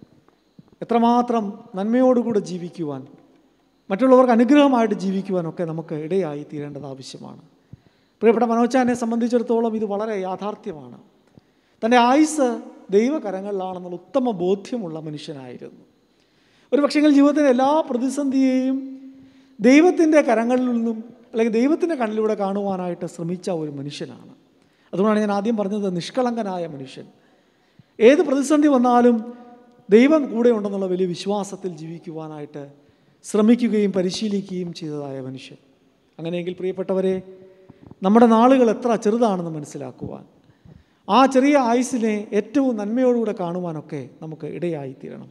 എത്രമാത്രം നന്മയോടുകൂടെ ജീവിക്കുവാൻ മറ്റുള്ളവർക്ക് അനുഗ്രഹമായിട്ട് ജീവിക്കുവാനൊക്കെ നമുക്ക് ഇടയായി തീരേണ്ടത് ആവശ്യമാണ് പ്രിയപ്പെട്ട മനോജാനെ സംബന്ധിച്ചിടത്തോളം ഇത് വളരെ യാഥാർത്ഥ്യമാണ് തൻ്റെ ആയുസ് ദൈവകരങ്ങളിലാണെന്നുള്ള ഉത്തമ ബോധ്യമുള്ള മനുഷ്യനായിരുന്നു ഒരു പക്ഷെങ്കിൽ ജീവിതത്തിലെ എല്ലാ പ്രതിസന്ധിയെയും ദൈവത്തിൻ്റെ കരങ്ങളിൽ നിന്നും അല്ലെങ്കിൽ ദൈവത്തിൻ്റെ കണ്ണിലൂടെ കാണുവാനായിട്ട് ശ്രമിച്ച ഒരു മനുഷ്യനാണ് അതുകൊണ്ടാണ് ഞാൻ ആദ്യം പറഞ്ഞത് നിഷ്കളങ്കനായ മനുഷ്യൻ ഏത് പ്രതിസന്ധി വന്നാലും ദൈവം കൂടെ ഉണ്ടെന്നുള്ള വലിയ വിശ്വാസത്തിൽ ജീവിക്കുവാനായിട്ട് ശ്രമിക്കുകയും പരിശീലിക്കുകയും ചെയ്തതായ മനുഷ്യൻ അങ്ങനെയെങ്കിൽ പ്രിയപ്പെട്ടവരെ നമ്മുടെ നാളുകൾ എത്ര ചെറുതാണെന്ന് മനസ്സിലാക്കുവാൻ ആ ചെറിയ ആയുസിനെ ഏറ്റവും നന്മയോടുകൂടെ കാണുവാനൊക്കെ നമുക്ക് ഇടയായി തീരണം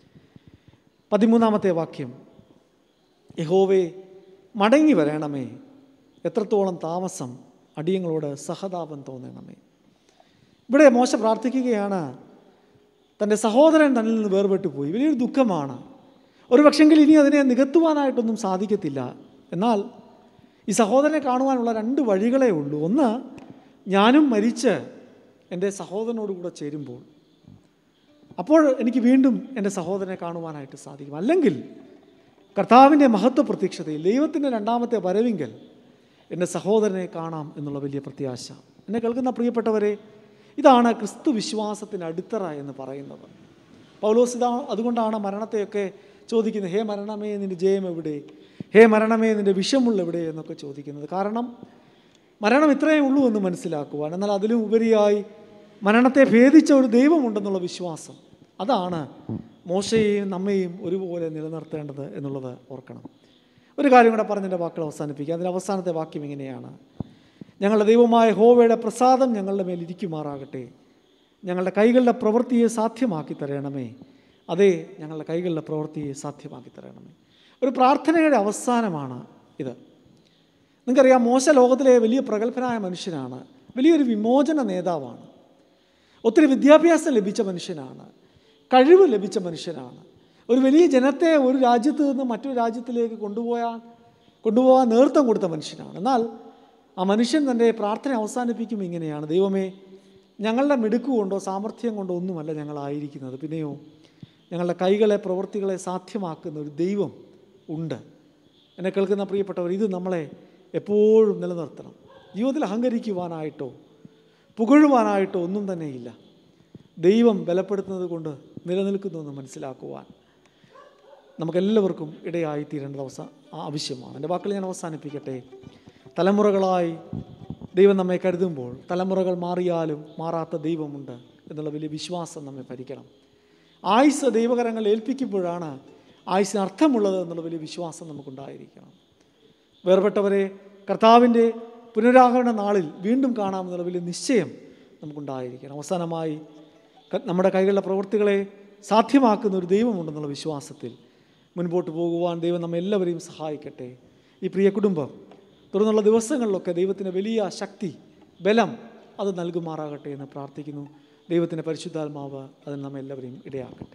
പതിമൂന്നാമത്തെ വാക്യം യഹോവേ മടങ്ങി വരണമേ എത്രത്തോളം താമസം അടിയങ്ങളോട് സഹതാപം തോന്നണമേ ഇവിടെ മോശ പ്രാർത്ഥിക്കുകയാണ് തൻ്റെ സഹോദരൻ തന്നിൽ നിന്ന് വേർപെട്ടു പോയി വലിയൊരു ദുഃഖമാണ് ഒരു പക്ഷെങ്കിൽ ഇനി അതിനെ നികത്തുവാനായിട്ടൊന്നും സാധിക്കത്തില്ല എന്നാൽ ഈ സഹോദരനെ കാണുവാനുള്ള രണ്ട് വഴികളേ ഉള്ളൂ ഒന്ന് ഞാനും മരിച്ച് എൻ്റെ സഹോദരനോട് കൂടെ ചേരുമ്പോൾ അപ്പോൾ എനിക്ക് വീണ്ടും എൻ്റെ സഹോദരനെ കാണുവാനായിട്ട് സാധിക്കും അല്ലെങ്കിൽ കർത്താവിൻ്റെ മഹത്വ പ്രത്യക്ഷതയിൽ ദൈവത്തിൻ്റെ രണ്ടാമത്തെ വരവിങ്കൽ എൻ്റെ സഹോദരനെ കാണാം എന്നുള്ള വലിയ പ്രത്യാശ എന്നെ കേൾക്കുന്ന പ്രിയപ്പെട്ടവരെ ഇതാണ് ക്രിസ്തു വിശ്വാസത്തിന് അടിത്തറ എന്ന് പറയുന്നത് പൗലോസ് ഇതാ അതുകൊണ്ടാണ് മരണത്തെയൊക്കെ ചോദിക്കുന്നത് ഹേ മരണമേ നിൻ്റെ ജയം എവിടെ ഹേ മരണമേ നിൻ്റെ വിഷമുള്ള എവിടെ എന്നൊക്കെ ചോദിക്കുന്നത് കാരണം മരണം ഇത്രയേ ഉള്ളൂ എന്ന് മനസ്സിലാക്കുവാൻ എന്നാൽ അതിലും ഉപരിയായി മരണത്തെ ഭേദിച്ച ഒരു ദൈവമുണ്ടെന്നുള്ള വിശ്വാസം അതാണ് മോശയെയും നമ്മയെയും ഒരുപോലെ നിലനിർത്തേണ്ടത് എന്നുള്ളത് ഓർക്കണം ഒരു കാര്യം കൂടെ പറഞ്ഞ് എൻ്റെ വാക്കുകൾ അവസാനിപ്പിക്കുക അതിൻ്റെ അവസാനത്തെ വാക്യം ഇങ്ങനെയാണ് ഞങ്ങളുടെ ദൈവമായ ഹോവയുടെ പ്രസാദം ഞങ്ങളുടെ മേൽ ഇരിക്കുമാറാകട്ടെ ഞങ്ങളുടെ കൈകളുടെ പ്രവൃത്തിയെ സാധ്യമാക്കി തരണമേ അതേ ഞങ്ങളുടെ കൈകളുടെ പ്രവൃത്തിയെ സാധ്യമാക്കി തരണമേ ഒരു പ്രാർത്ഥനയുടെ അവസാനമാണ് ഇത് നിങ്ങൾക്കറിയാം മോശ ലോകത്തിലെ വലിയ പ്രഗത്ഭനായ മനുഷ്യനാണ് വലിയൊരു വിമോചന നേതാവാണ് ഒത്തിരി വിദ്യാഭ്യാസം ലഭിച്ച മനുഷ്യനാണ് കഴിവ് ലഭിച്ച മനുഷ്യനാണ് ഒരു വലിയ ജനത്തെ ഒരു രാജ്യത്ത് നിന്ന് മറ്റൊരു രാജ്യത്തിലേക്ക് കൊണ്ടുപോയാൽ കൊണ്ടുപോകാൻ നേതൃത്വം കൊടുത്ത മനുഷ്യനാണ് എന്നാൽ ആ മനുഷ്യൻ തൻ്റെ പ്രാർത്ഥന അവസാനിപ്പിക്കും ഇങ്ങനെയാണ് ദൈവമേ ഞങ്ങളുടെ മിടുക്ക് കൊണ്ടോ സാമർഥ്യം കൊണ്ടോ ഒന്നുമല്ല ഞങ്ങളായിരിക്കുന്നത് പിന്നെയോ ഞങ്ങളുടെ കൈകളെ പ്രവൃത്തികളെ സാധ്യമാക്കുന്ന ഒരു ദൈവം ഉണ്ട് എന്നെ കേൾക്കുന്ന പ്രിയപ്പെട്ടവർ ഇത് നമ്മളെ എപ്പോഴും നിലനിർത്തണം ജീവിതത്തിൽ അഹങ്കരിക്കുവാനായിട്ടോ പുകഴുവാനായിട്ടോ ഒന്നും തന്നെ ഇല്ല ദൈവം ബലപ്പെടുത്തുന്നത് കൊണ്ട് നിലനിൽക്കുന്നുവെന്ന് മനസ്സിലാക്കുവാൻ നമുക്കെല്ലാവർക്കും ഇടയായി തീരേണ്ടത് അവസ ആവശ്യമാണ് എൻ്റെ വാക്കുകൾ ഞാൻ അവസാനിപ്പിക്കട്ടെ തലമുറകളായി ദൈവം നമ്മെ കരുതുമ്പോൾ തലമുറകൾ മാറിയാലും മാറാത്ത ദൈവമുണ്ട് എന്നുള്ള വലിയ വിശ്വാസം നമ്മെ ഭരിക്കണം ആയുസ് ദൈവകരങ്ങൾ ഏൽപ്പിക്കുമ്പോഴാണ് ആയുസിന് അർത്ഥമുള്ളത് എന്നുള്ള വലിയ വിശ്വാസം നമുക്കുണ്ടായിരിക്കണം വേർപെട്ടവരെ കർത്താവിൻ്റെ പുനരാഗമന നാളിൽ വീണ്ടും കാണാമെന്നുള്ള വലിയ നിശ്ചയം നമുക്കുണ്ടായിരിക്കണം അവസാനമായി ക- നമ്മുടെ കൈകളുടെ പ്രവൃത്തികളെ സാധ്യമാക്കുന്ന ഒരു ദൈവമുണ്ടെന്നുള്ള വിശ്വാസത്തിൽ മുൻപോട്ട് പോകുവാൻ ദൈവം നമ്മെ എല്ലാവരെയും സഹായിക്കട്ടെ ഈ പ്രിയ കുടുംബം തുടർന്നുള്ള ദിവസങ്ങളിലൊക്കെ ദൈവത്തിൻ്റെ വലിയ ശക്തി ബലം അത് നൽകുമാറാകട്ടെ എന്ന് പ്രാർത്ഥിക്കുന്നു ദൈവത്തിൻ്റെ പരിശുദ്ധാത്മാവ് അതിന് നമ്മെ എല്ലാവരെയും ഇടയാക്കട്ടെ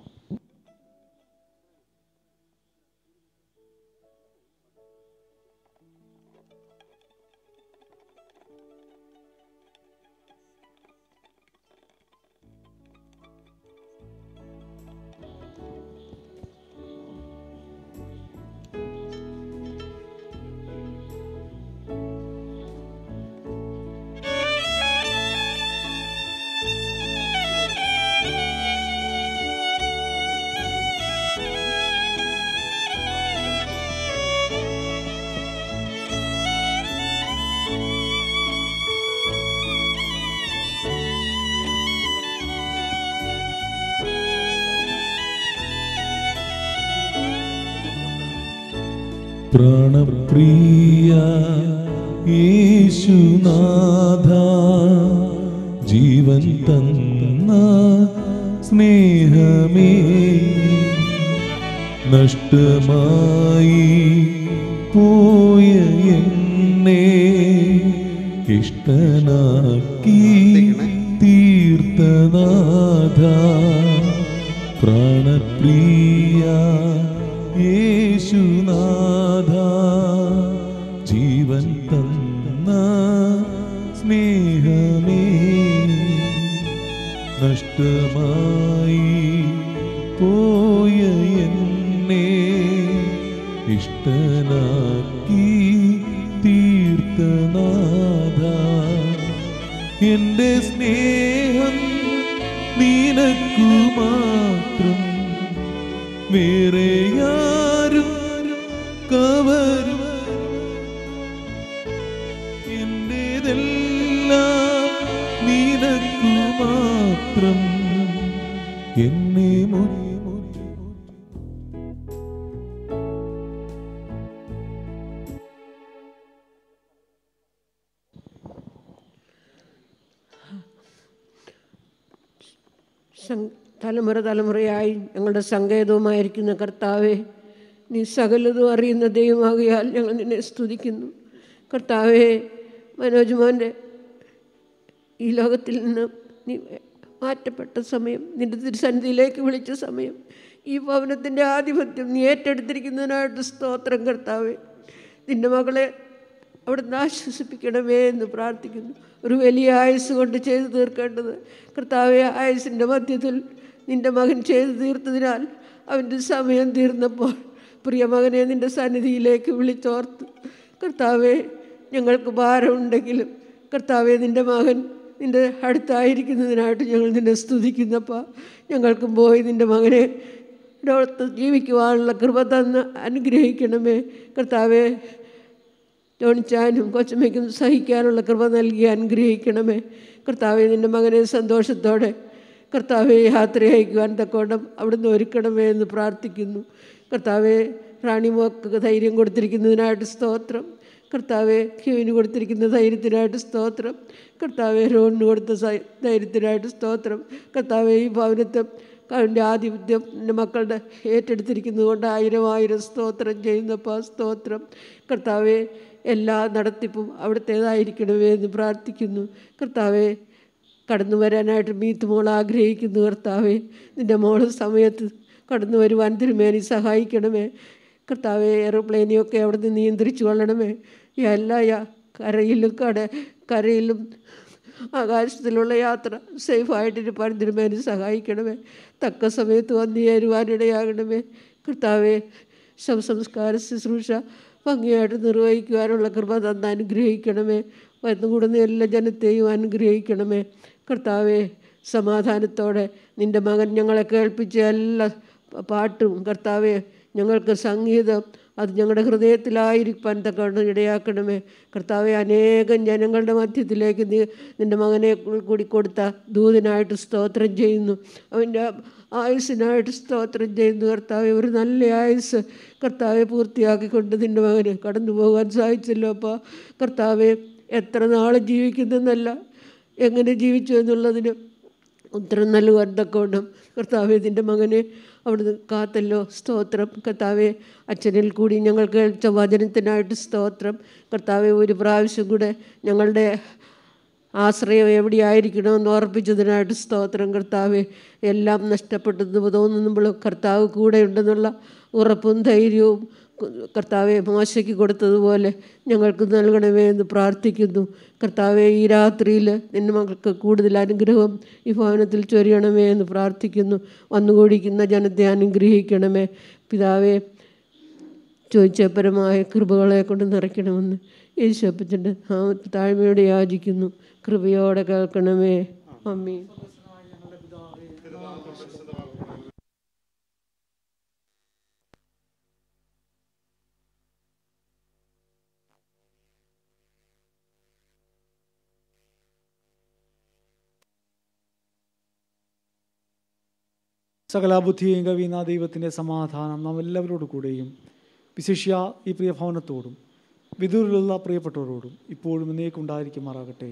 പ്രാണപ്രിയ യേശുനാഥ ജീവൻ തന്ന സ്നേഹമേ നഷ്ടമായി പോയ എന്നെ ഇഷ്ടനാക്കി തീർത്തനാഥ പ്രാണപ്രിയ യേശുനാഥ ജീവൻ തന്ന സ്നേഹമേ നഷ്ടമായി പോയ എന്നെ ഇഷ്ടനാക്കി തീർത്തനാഥ എന്റെ സ്നേഹം നിനക്കു മാത്രം വേറെ ആരും കവരും എന്റേതെല്ലാം നിനക്കു മാത്രം എന്നെ മു സം- തലമുറ തലമുറയായി ഞങ്ങളുടെ സങ്കേതവുമായിരിക്കുന്ന കർത്താവെ നീ സകലതും അറിയുന്ന ദൈവമാകിയാൽ ഞങ്ങൾ നിന്നെ സ്തുതിക്കുന്നു കർത്താവെ മനോജ് മോൻ്റെ ഈ ലോകത്തിൽ നിന്ന് നീ മാറ്റപ്പെട്ട സമയം നിന്റെ തിരുസന്നിധിയിലേക്ക് വിളിച്ച സമയം ഈ ഭവനത്തിൻ്റെ ആധിപത്യം നീ ഏറ്റെടുത്തിരിക്കുന്നതിനായിട്ട് സ്തോത്രം കർത്താവെ നിന്റെ മകളെ അവിടുന്ന് ആശ്വസിപ്പിക്കണമേ എന്ന് പ്രാർത്ഥിക്കുന്നു ഒരു വലിയ ആയുസ് കൊണ്ട് ചെയ്തു തീർക്കേണ്ടത് കർത്താവെ ആയുസിൻ്റെ മധ്യത്തിൽ നിന്റെ മകൻ ചെയ്തു തീർത്തതിനാൽ അവൻ്റെ സമയം തീർന്നപ്പോൾ പ്രിയ മകനെ നിന്റെ സന്നിധിയിലേക്ക് വിളിച്ചോർത്ത് കർത്താവെ ഞങ്ങൾക്ക് ഭാരമുണ്ടെങ്കിലും കർത്താവെ നിന്റെ മകൻ നിന്റെ അടുത്തായിരിക്കുന്നതിനായിട്ട് ഞങ്ങൾ നിന്നെ സ്തുതിക്കുന്നപ്പ ഞങ്ങൾക്കും പോയി നിന്റെ മകനെ ലോകത്ത് ജീവിക്കുവാനുള്ള കൃപ തന്ന് അനുഗ്രഹിക്കണമേ കർത്താവെ ജോണിച്ചാനും കൊച്ചമ്മയ്ക്കും സഹിക്കാനുള്ള കൃപ നൽകി അനുഗ്രഹിക്കണമേ കർത്താവെ നിൻ്റെ മകനെ സന്തോഷത്തോടെ കർത്താവെ യാത്ര അയക്കുവാൻ തക്കോണം അവിടുന്ന് ഒരുക്കണമേ എന്ന് പ്രാർത്ഥിക്കുന്നു കർത്താവെ റാണിമോക്ക് ധൈര്യം കൊടുത്തിരിക്കുന്നതിനായിട്ട് സ്തോത്രം കർത്താവെ ക്യൂവിന് കൊടുത്തിരിക്കുന്ന ധൈര്യത്തിനായിട്ട് സ്തോത്രം കർത്താവെ റോണിന് കൊടുത്ത സൈ- ധൈര്യത്തിനായിട്ട് സ്തോത്രം കർത്താവെ ഈ ഭവനത്തെ അവൻ്റെ ആധിപത്യം എൻ്റെ മക്കളുടെ ഏറ്റെടുത്തിരിക്കുന്നത് കൊണ്ട് ആയിരം ആയിരം സ്തോത്രം ചെയ്യുന്നപ്പോൾ സ്തോത്രം കർത്താവെ എല്ലാ നടത്തിപ്പും അവിടുത്തേതായിരിക്കണമേ എന്ന് പ്രാർത്ഥിക്കുന്നു കർത്താവെ കടന്നു വരാനായിട്ട് മീത്ത് മോൾ ആഗ്രഹിക്കുന്നു കർത്താവെ നിൻ്റെ മോള് സമയത്ത് കടന്നു വരുവാൻ തിരുമേനി സഹായിക്കണമേ കർത്താവെ എയർപ്ലെയിനെയൊക്കെ അവിടെ നിന്ന് നിയന്ത്രിച്ചു കൊള്ളണമേ എല്ലാ യാ- കരയിലും കട കരയിലും ആകാശത്തിലുള്ള യാത്ര സേഫായിട്ടിരിപ്പാൻ തിരുമേനി സഹായിക്കണമേ തക്ക സമയത്ത് വന്നു ചേരുവാനിടയാകണമേ കർത്താവെ ശവസംസ്കാര ശുശ്രൂഷ ഭംഗിയായിട്ട് നിർവഹിക്കുവാനുള്ള കൃപ തന്ന് അനുഗ്രഹിക്കണമേ വന്നുകൂടുന്ന എല്ലാ ജനത്തെയും അനുഗ്രഹിക്കണമേ കർത്താവെ സമാധാനത്തോടെ നിൻ്റെ മകൻ ഞങ്ങളെ കേൾപ്പിച്ച എല്ലാ പാട്ടും കർത്താവെ ഞങ്ങൾക്ക് സംഗീതം അത് ഞങ്ങളുടെ ഹൃദയത്തിലായിരിക്കാൻ തക്കവണ്ണം ഇടയാക്കണമേ കർത്താവെ അനേകം ജനങ്ങളുടെ മധ്യത്തിലേക്ക് നീ നിൻ്റെ മകനെ കൂടി കൊടുത്ത ദൂതനായിട്ട് സ്തോത്രം ചെയ്യുന്നു അവൻ്റെ ആയുസ്സിനായിട്ട് സ്തോത്രം ചെയ്യുന്നു കർത്താവെ ഒരു നല്ല ആയുസ് കർത്താവെ പൂർത്തിയാക്കിക്കൊണ്ട് നിൻ്റെ മകന് കടന്നു പോകാൻ സാധിച്ചല്ലോ അപ്പോൾ കർത്താവെ എത്ര നാൾ ജീവിക്കുന്നെന്നല്ല എങ്ങനെ ജീവിച്ചു എന്നുള്ളതിന് ഉത്തരം നൽകുവാൻ തക്കവണ്ണം കർത്താവെ നിൻ്റെ മകനെ അവിടുന്ന് കാത്തല്ലോ സ്തോത്രം കർത്താവെ അച്ഛനിൽ കൂടി ഞങ്ങൾ കേൾച്ച വചനത്തിനായിട്ട് സ്തോത്രം കർത്താവെ ഒരു പ്രാവശ്യം കൂടെ ഞങ്ങളുടെ ആശ്രയം എവിടെയായിരിക്കണമെന്ന് ഓർപ്പിച്ചതിനായിട്ട് സ്തോത്രം കർത്താവെ എല്ലാം നഷ്ടപ്പെട്ടെന്ന് തോന്നുമ്പോൾ കർത്താവ് കൂടെ ഉണ്ടെന്നുള്ള ഉറപ്പും ധൈര്യവും കർത്താവെ മോശയ്ക്ക് കൊടുത്തതുപോലെ ഞങ്ങൾക്ക് നൽകണമേ എന്ന് പ്രാർത്ഥിക്കുന്നു കർത്താവെ ഈ രാത്രിയിൽ നിന്റെ മക്കൾക്ക് കൂടുതൽ അനുഗ്രഹം ഈ ഭവനത്തിൽ ചൊരിയണമേ എന്ന് പ്രാർത്ഥിക്കുന്നു വന്നുകൂടിക്കുന്ന ജനത്തെ അനുഗ്രഹിക്കണമേ പിതാവെ ചോദിച്ചപരമായ കൃപകളെ കൊണ്ട് നിറയ്ക്കണമെന്ന് യേശുപ്പച്ചൻ്റെ താഴ്മയോടെ യാചിക്കുന്നു കൃപയോടെ കേൾക്കണമേ അമ്മീ സകല ബുദ്ധിയും കവിയുന്ന ദൈവത്തിൻ്റെ സമാധാനം നാം എല്ലാവരോടു കൂടെയും വിശിഷ്യ ഈ പ്രിയ ഭവനത്തോടും വിദൂരിലുള്ള പ്രിയപ്പെട്ടവരോടും ഇപ്പോഴും എന്നേക്കുണ്ടായിരിക്കുമാറാകട്ടെ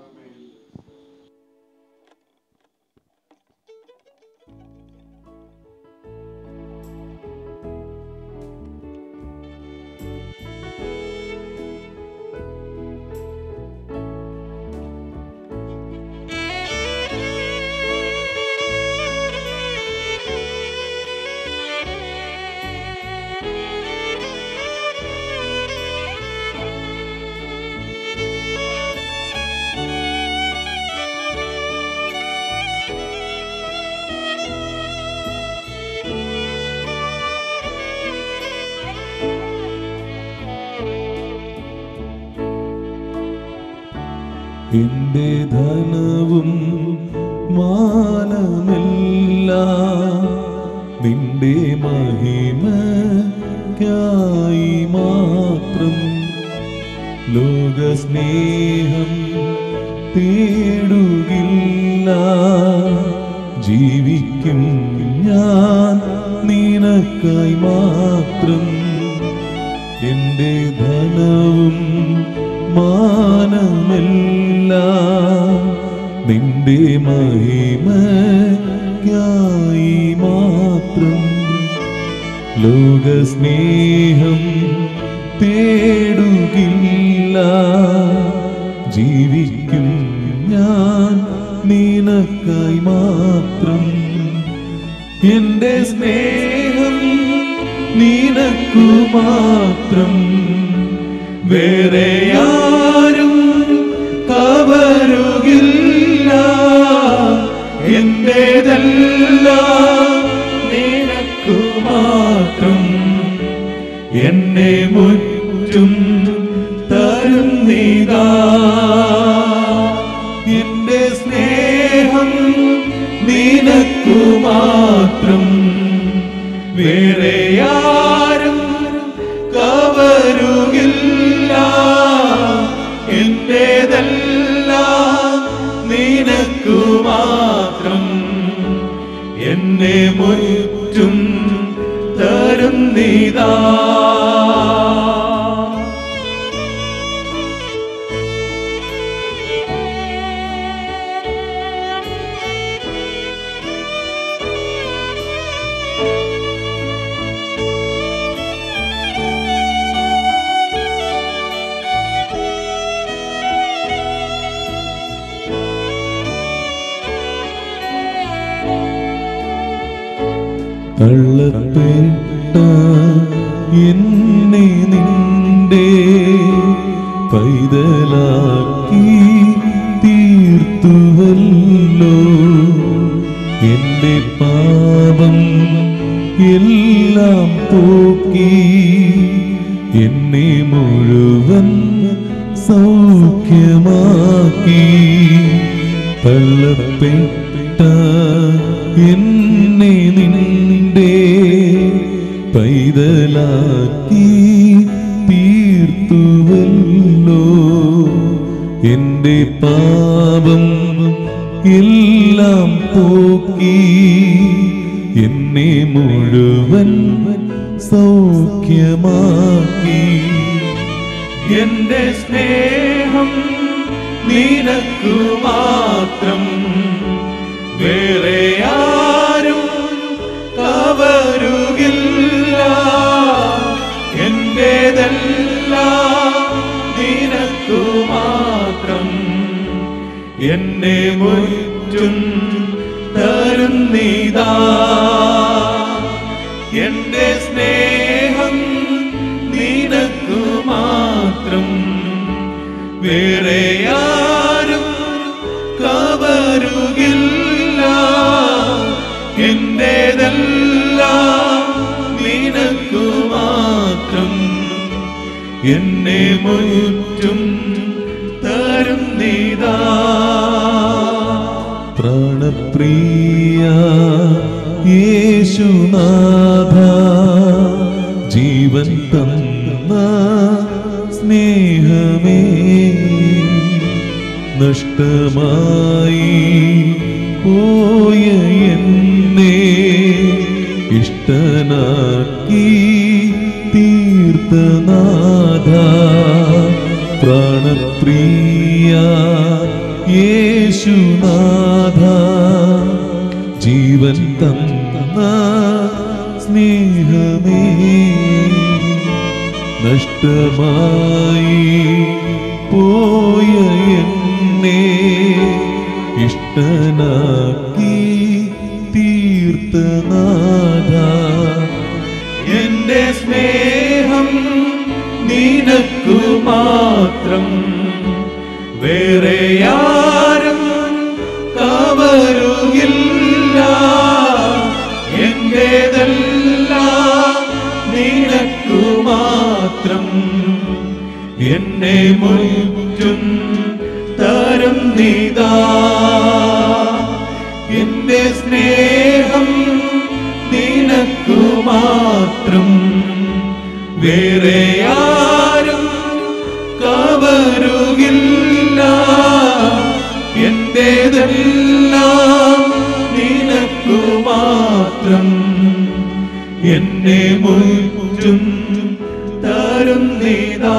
എന്റെ ധനവും മാനമില്ല നിന്റെ മഹിമയ്ക്കായി മാത്രം ലോകസ്നേഹം തേടുകില്ല ജീവിക്കും ഞാൻ നിനക്കായി മാത്രം എന്റെ ധനവും മാനമല്ല നിന്റെ മഹിമയ്ക്കായി മാത്രം ലോകസ്നേഹം തേടുകില്ല ജീവിക്കും ഞാൻ നിനക്കായി മാത്രം എന്റെ സ്നേഹം നിനക്കു മാത്രം വേറെ ആരും കവരുകില്ല എന്റേതെല്ലാം നിനക്കു മാത്രം എന്നെ മുറ്റും തരുന്നിതാ എന്റെ സ്നേഹം നിനക്കു മാത്രം വേറെ ആരും കവരുകില്ല എന്റേതെല്ലാം നിനക്കു മാത്രം എന്നെ മുറ്റും തരുന്നിതാ തള്ളപ്പെട്ട എന്നെ നിന്റെ പൈതലാക്കി തീർത്തുവല്ലോ എന്റെ പാപം എല്ലാം പോക്കി എന്നെ മുഴുവൻ സൗഖ്യമാക്കി തള്ളപ്പെട്ട എന്നെ നിന്റെ പൈതലാക്കി തീർത്തുവല്ലോ എന്റെ പാപം എല്ലാം പോക്കി എന്നെ മുഴുവൻ സൗഖ്യമാക്കി എന്റെ സ്നേഹം നിനക്കു മാത്രം വേറെ ആരും കവരുകില്ല എന്റേതെല്ലാം നിനക്കു മാത്രം എന്നെ മുറ്റും തരുന്നിതാ എന്റെ സ്നേഹം നിനക്കു മാത്രം വേറെ ആരും കവരുകില്ല എന്റേതെല്ലാം നിനക്കു മാത്രം എന്നെ മുറ്റും തരുന്നിതാ പ്രാണപ്രിയ യേശുനാഥ ജീവൻ തന്ന സ്നേഹമേ നഷ്ടമായി പോയ എന്നെ ഇഷ്ടനാക്കി തീർത്ഥനാഥ പ്രാണപ്രിയ യേശുനാഥ ജീവൻ തന്ന സ്നേഹമേ നഷ്ടമായി പോയ എന്നെ ഇഷ്ടനാക്കി തീർത്ഥനാഥ എന്റെ സ്നേഹം നിനക്കു മാത്രം വേറെ ആരും കവരുകില്ല എന്റേതെല്ലാം നിനക്കു മാത്രം എന്നെ മുറ്റും തരുന്നിതാ എന്റെ സ്നേഹം നിനക്കു മാത്രം വേറെ ആരും കവരുകില്ല എന്റേതെല്ലാം നിനക്കു മാത്രം എന്നെ മുറ്റും തരുന്നിതാ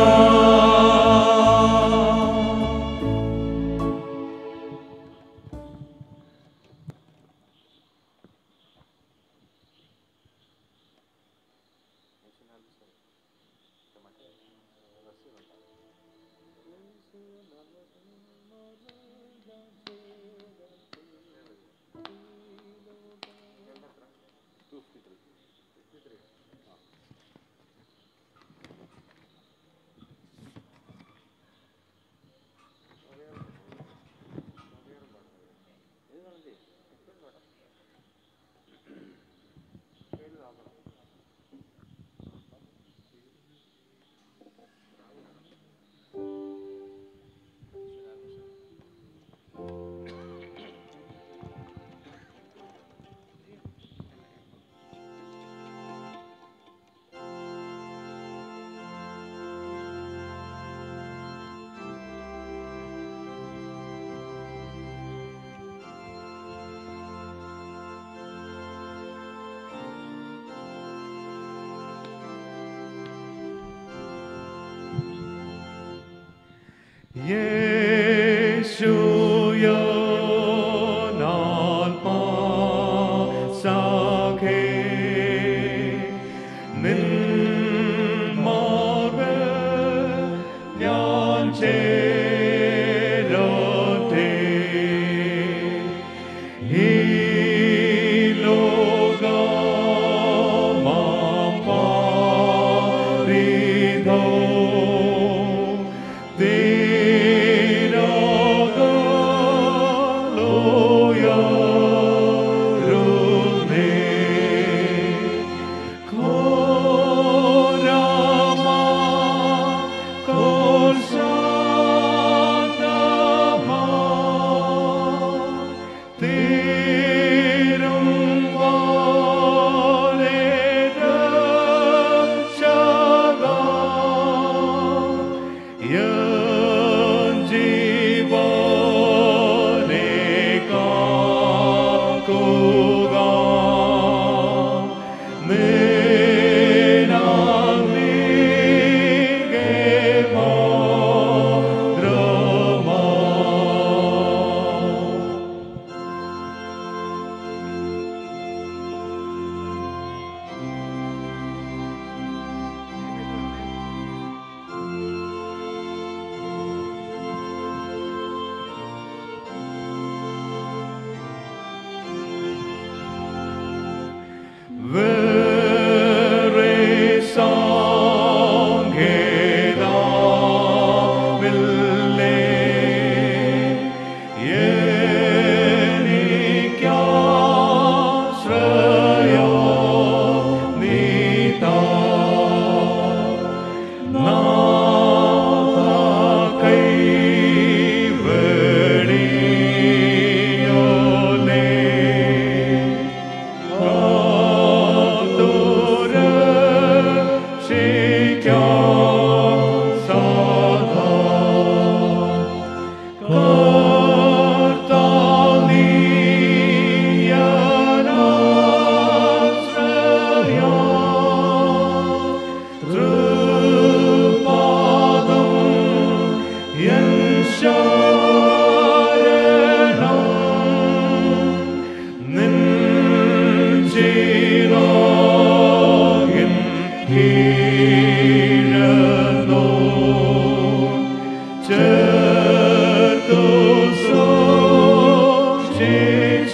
യേശുയോനാത്മാസാഖേ നിൻ മാർവ് ഞാൻ ചേരോട്ടെ ഈ ലോകം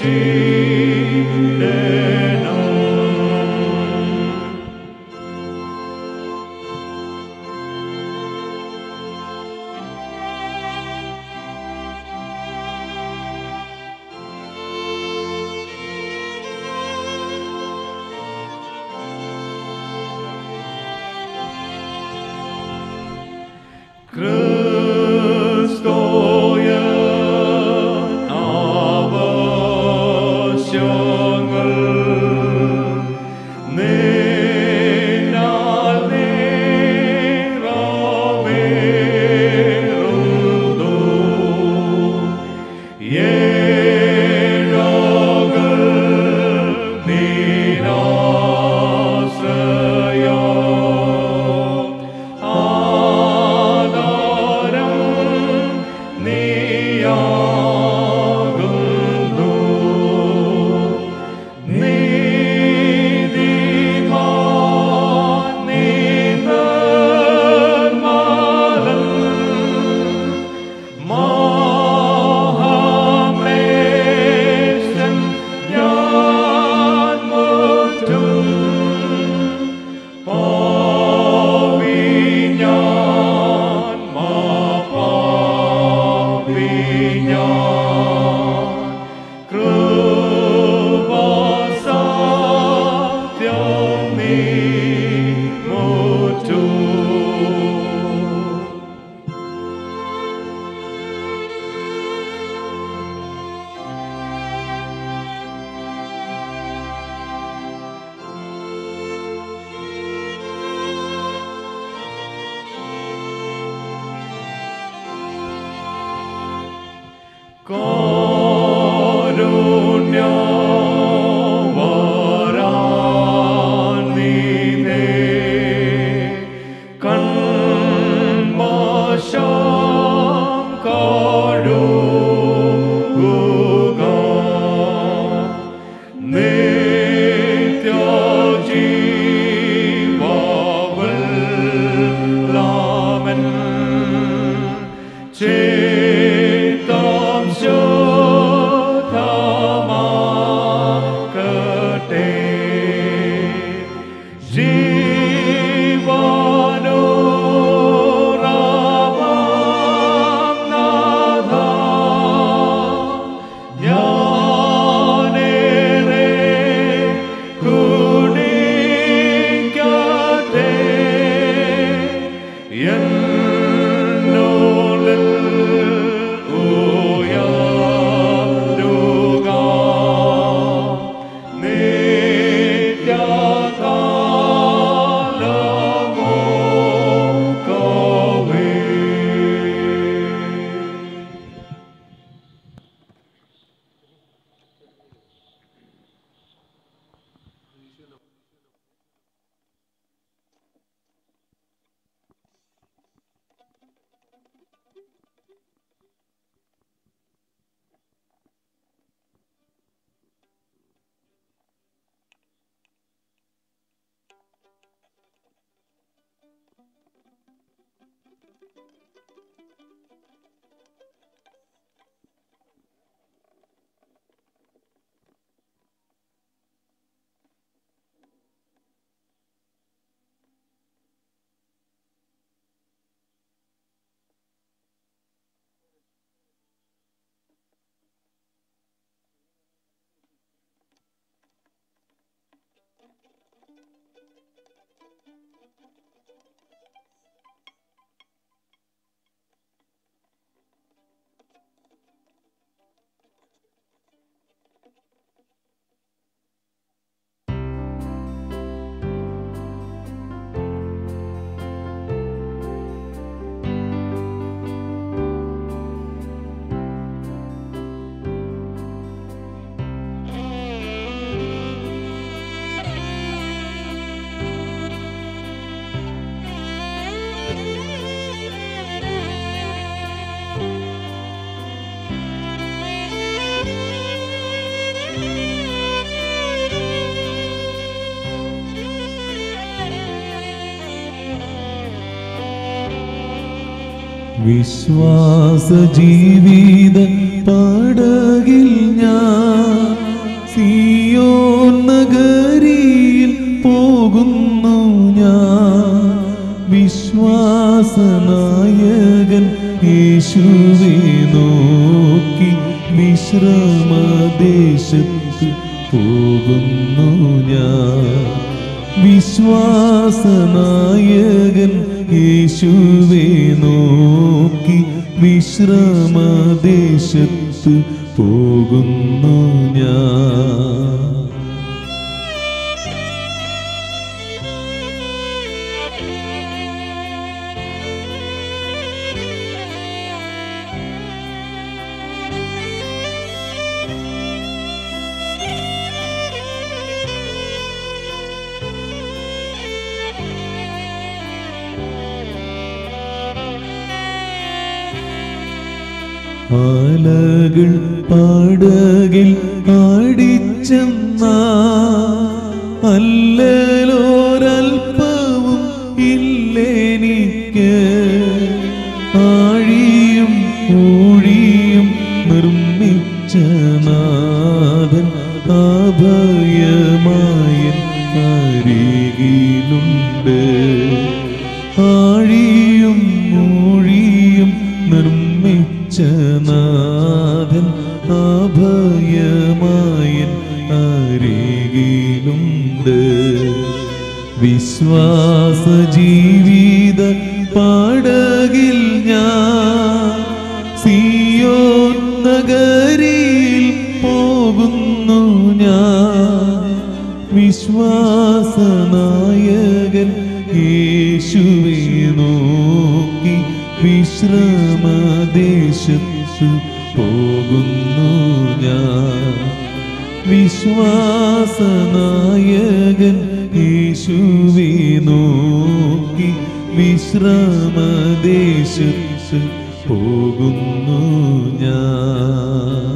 ക്രിസ്തോയ ആവശ്യങ്ങൾ നിന്നാൽ നിറവേറുന്നു. ഏഴകൾ നിരാശ്രയം ആധാരം നീയാകുന്നു നീതിമാൻ നീ നിർമ്മലൻ മഹാമേശൻ ഞാൻ മുറ്റും പാപി ഞാൻ മാപാപി ഞാൻ കൃപാസത്യം നീ മുറ്റു ചേതാം ശോധമാക്കട്ടെ ജീവനോറാവാം നാഥ ഞാനേറെ കുടിക്കട്ടെ എന്നോളിൽ ഉയരുക നിത്യകാലമോ കവേ വിശ്വാസ ജീവിത പടകിൽ ഞാൻ വിശ്രമദേശത്ത് പോകുന്നു ഞാൻ വിശ്വാസനായകൻ യേശുവേ നോക്കി വിശ്രമദേശത്ത് പോകുന്നു ഞാൻ ആലകൾ പാടകിൽ ആടിച്ചെന്ന അല്ലലോരൽപ്പവും ഇല്ലെനിക്ക് ആഴിയും ഊഴിയും നിർമ്മിച്ച നാഥൻ അഭയമായൻ അരികിലുണ്ട് ആഴിയും ഊഴിയും നിർമ്മിച്ച നാഥൻ അഭയമായൻ അരികിലുണ്ട് വിശ്വാസ ജീവിത പാടകിൽ ഞാൻ സിയോൻ നഗരിയിൽ പോകുന്നു ഞാൻ വിശ്വാസനായകൻ യേശുവെ നോക്കി വിശ്രമദേശത്ത് പോകുന്നു ഞാൻ വിശ്വാസനായകൻ യേശുവെ നോക്കി വിശ്രമദേശത്ത് പോകുന്നു ഞാൻ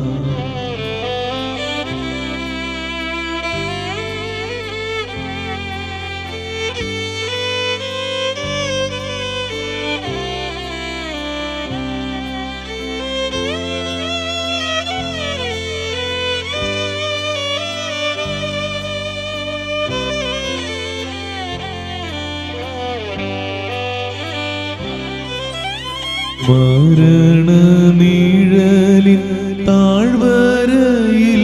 മരണനീഴലിൻ താഴ്വരയിൽ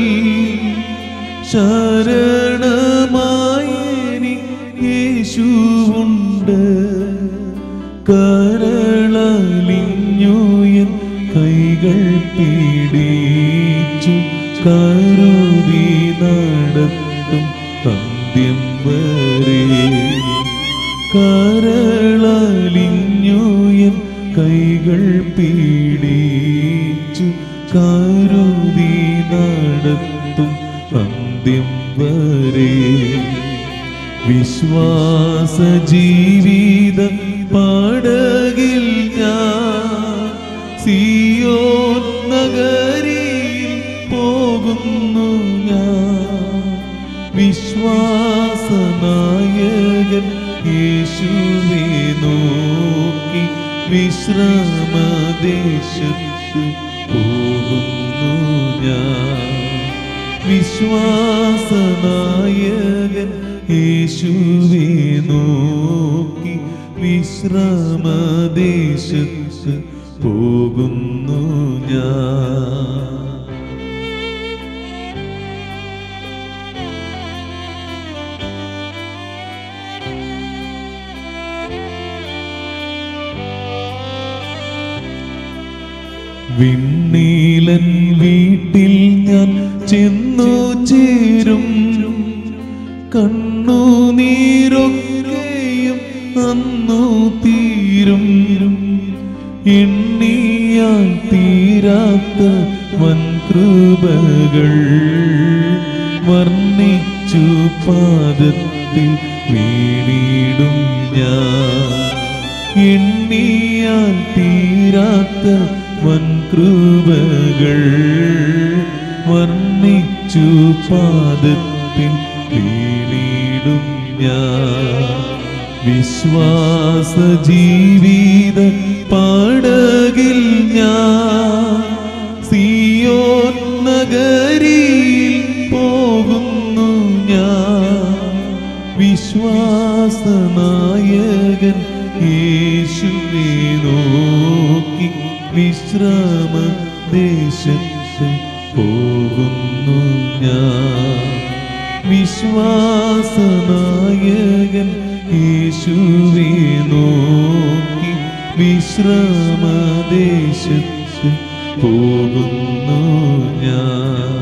ശരണമായി യേശുവുണ്ട് കരളലിഞ്ഞുയൻ കൈകൾ പിടിച്ചു കരുതി നടത്തും അന്ത്യം വരെ കരളലിഞ്ഞുയൻ കൈകൾ പീഡിച്ചു കരുതി നടത്തും അന്ത്യം വരെ വിശ്വാസ ജീവിത പാടകിൽ ഞാൻ സിയോൻ നഗരിയിൽ പോകുന്നു ഞാൻ വിശ്വാസനായകൻ യേശുവെ നോക്കി വിശ്രമദേശത്ത് പോകുന്നു ഞാൻ വിശ്വാസനായകൻ യേശുവെ നോക്കി വിശ്രമദേശത്ത് പോകുന്നു ഞാൻ വിണ്ണീലൻ വീട്ടിൽ ഞാൻ ചെന്നു ചേരും കണ്ണു നീരൊക്കെയും അന്നു തീരും എണ്ണിയാൽ തീരാത്ത വൻകൃപകൾ വർണ്ണിച്ചു പാദത്തിൽ വീണിടും ഞാൻ എണ്ണിയാൽ തീരാത്ത വൻകൃപകൾ വർണ്ണിച്ചു പാദത്തിൽ വീണിടും ഞാൻ വിശ്വാസ ജീവിത പാടകിൽ ഞാൻ സിയോൻ നഗരിയിൽ പോകുന്നു ഞാൻ വിശ്വാസനായകൻ യേശുവെ നോക്കി വിശ്രമ ദേശത്ത് വിശ്വാസനായകൻ യേശുവേ നോക്കി വിശ്രമദേശത്ത് പോകുന്നു ഞാൻ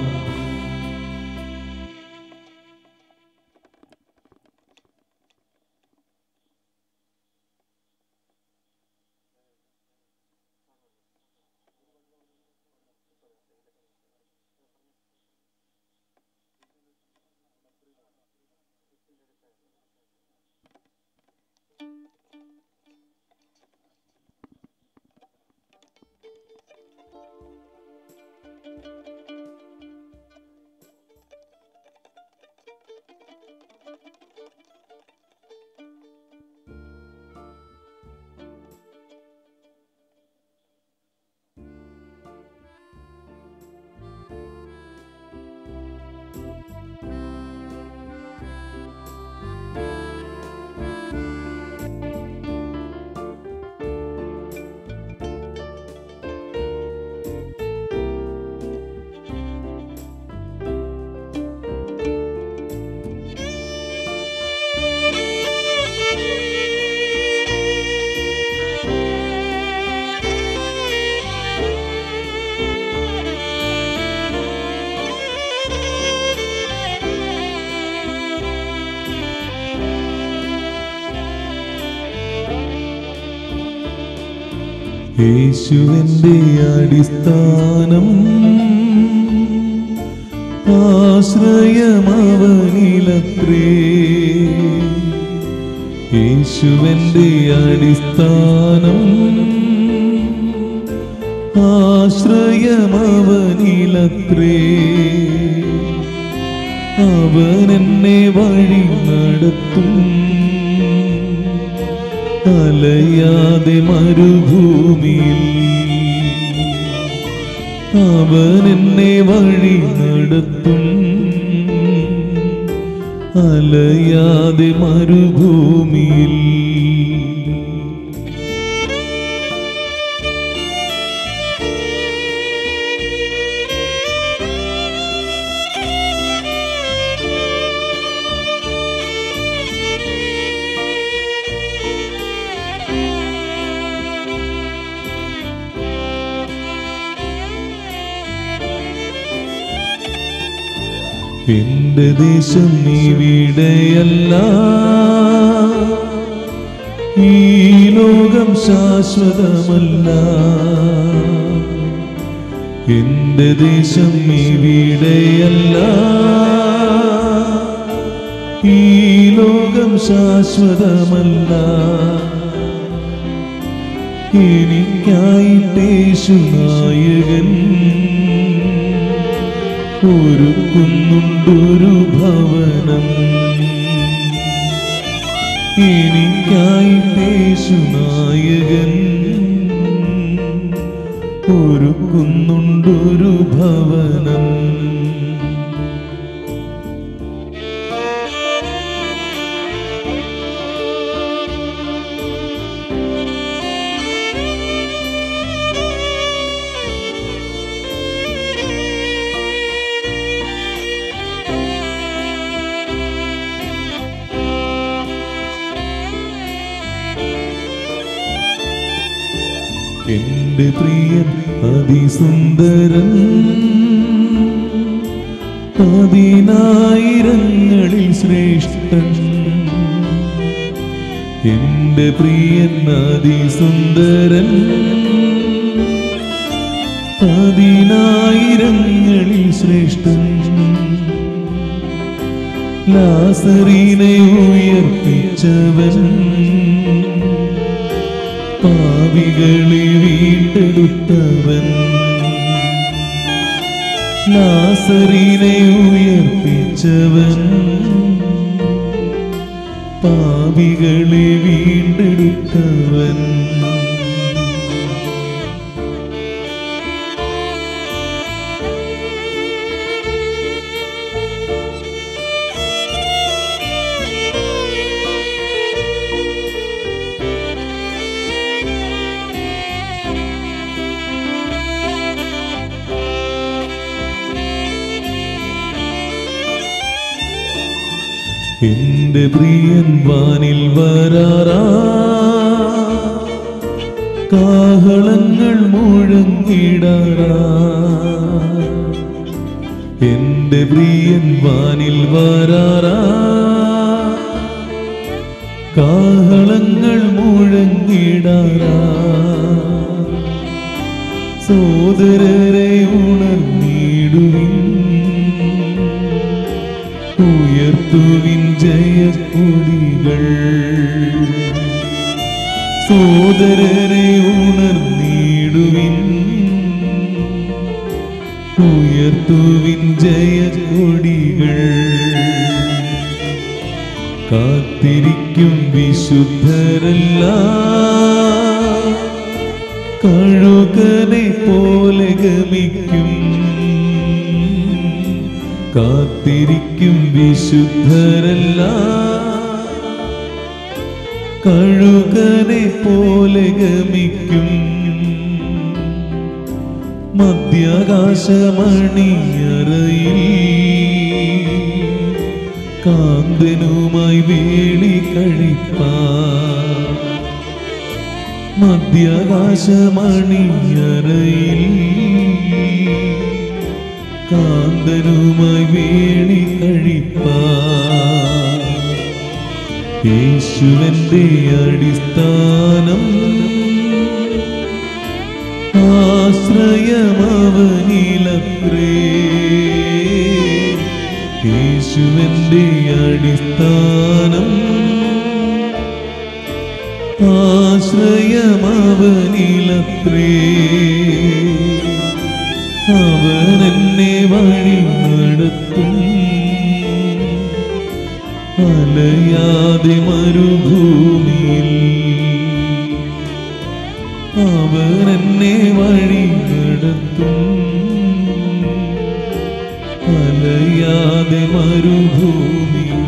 യേശുവിൻ്റെ അടിസ്ഥാനം ആശ്രയമവനിലത്രേ യേശുവിൻ്റെ അടിസ്ഥാനം ആശ്രയമവനിലത്രേ അവൻ എന്നെ വഴി നടത്തും അലയാതെ മരുഭൂമിയിൽ അവൻ എന്നെ വഴി നടത്തും അലയാതെ മരുഭൂമിയിൽ എന്റെ ദേശം ഇവിടെയല്ല ഈ ലോകം ശാശ്വതമല്ല എന്റെ ദേശം ഇവിടെയല്ല ഈ ലോകം ശാശ്വതമല്ല എനിക്കായിട്ടേശു നായകൻ ഒരുക്കുന്നുണ്ടൊരു ഭവനം എനിക്കായിട്ടേശു നായകൻ ഒരുക്കുന്നുണ്ടൊരു ഭവനം എന്റെ പ്രിയൻ അതിസുന്ദരൻ പതിനായിരങ്ങളിൽ ശ്രേഷ്ഠൻ എന്റെ പ്രിയൻ അതിസുന്ദരൻ പതിനായിരങ്ങളിൽ ശ്രേഷ്ഠൻ ലാസറിനെ ഉയർപ്പിച്ചവൻ പാവികളെ വീണ്ടെടുത്തവൻ ലാസറിനെ ഉയർപ്പിച്ചവൻ പാവികളെ വീണ്ടെടുത്തവൻ എന്റെ പ്രിയൻ വാനിൽ വരാറാ കാഹളങ്ങൾ മുഴങ്ങിടാറാ എന്റെ പ്രിയൻ വാനിൽ വരാറാ കാഹളങ്ങൾ മുഴങ്ങിടാറാ സോദരരെ ഉണർന്നിടുവിൻ ഉയർത്തുവിൻ ജയക്കൊടികൾ സോദരരെ ഉണർന്നിടുവിൻ ഉയർത്തുവിൻ ജയക്കൊടികൾ കാത്തിരിക്കും വിശുദ്ധരല്ല കഴുകനെ പോലെ ഗമിക്കും കാത്തിരിക്കും വിശുദ്ധരല്ല കഴുകനെ പോലെ ഗമിക്കും മധ്യാകാശമണിയറയിൽ കാന്തനുമായി വേളി കഴിപ്പാ മധ്യാകാശമണിയറയിൽ കാന്തനുമായി വേളി കഴിപ്പാ യേശുവന്റെ അടിസ്ഥാനം ആശ്രയമവനിലത്രേ യേശുവന്റെ അടിസ്ഥാനം ആശ്രയമവനിലത്രേ അവനെന്നെ വഴി നടത്തും അലയാതെ മരുഭൂമിയിൽ അവനെന്നെ വഴി നടത്തും അലയാതെ മരുഭൂമിയിൽ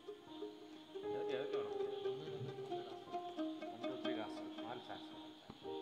ഏതൊക്കെ വേണം? ഒന്ന്, രണ്ട്, മൂന്ന്, നാല്, അഞ്ച്, ആറ്, ഏഴ്, എട്ട്, ഒമ്പത്, പത്ത്, ഇരുപത്, ഇരുപത്തൊന്ന്, ഇരുപത്തിരണ്ട്, ഇരുപത്തിമൂന്ന്, ഇരുപത്തിനാല്,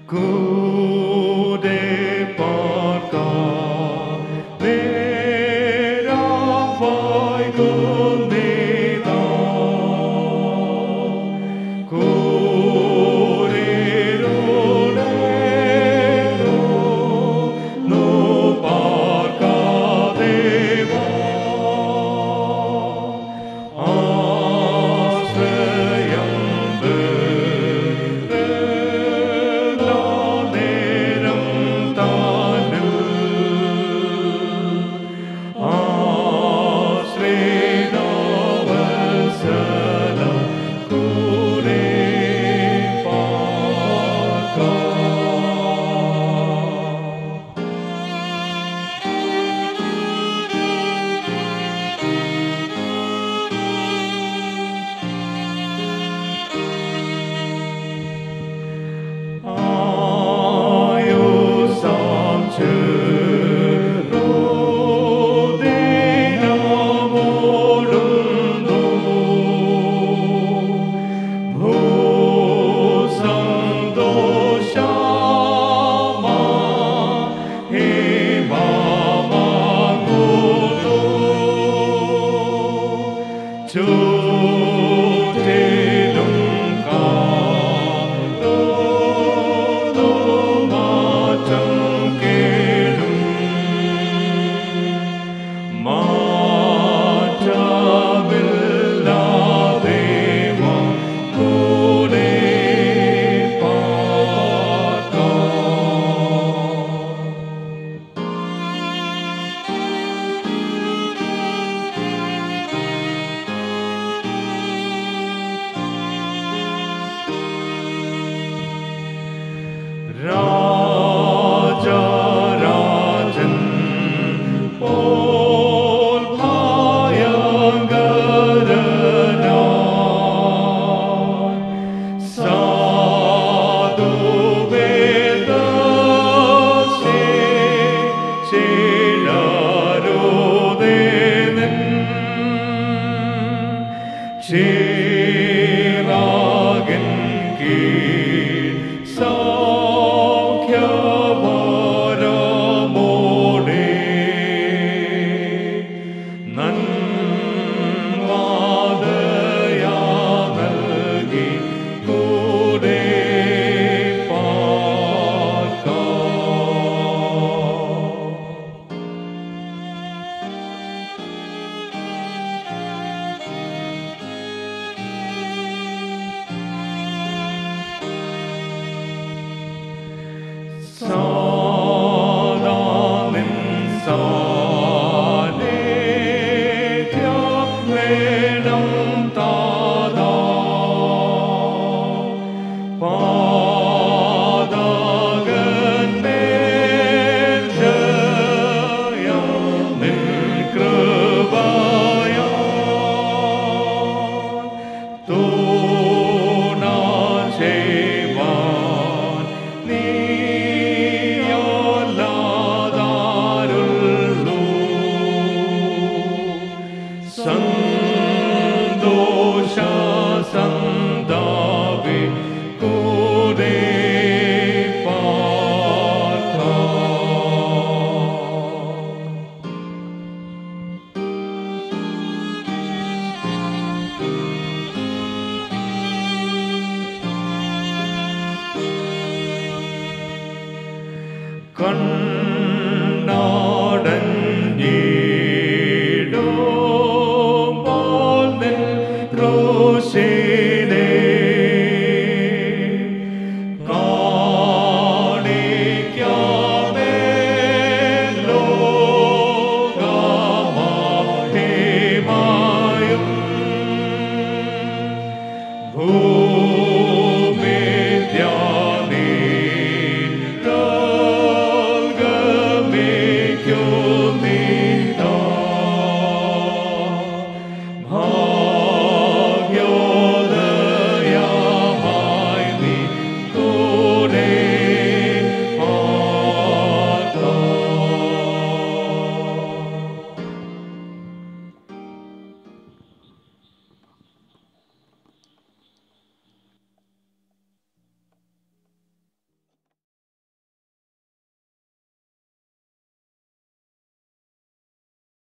കൂടെ പാർക്കാം നേരാം വൈകുന്നേരം കൂരിരുളേറുന്നു പാർക്കാതെ വാ. ആശ്രയം വേറെല്ലാ നേരം താനിൽ ആശ്രിതവത്സല കൂടെ പാർക്കാം ആയുസാം ചെറുദിനമോടുന്നു. ഭൂസന്തോഷമാ ഹേമാമാകുന്നു. ചുറ്റിലും കാണുന്നു മാറ്റം കേടും മാറ്റമില്ലാതെ കൂടെ പാർക്കാം രാജരാജൻ പോൽ ഭയങ്കരനായി സാധുവേദസേ ചേരാരോദേനൻ ചേരാകൻ കീഴ് സൗഖ്യവരമോടെ നന്മാതയാ നൽകി കൂടെ പാർക്കാം സാദാനിൻ സാന്നിധ്യം വേണം താതാ. പാതകന്മേൽ ജയം നിൻ കൃപയാൽ. തൂണാചേവാൻ നീയല്ലാതാരുള്ളൂ. സന്തോഷ സന്താപി കൂടെ പാർക്കാം കണ്ണ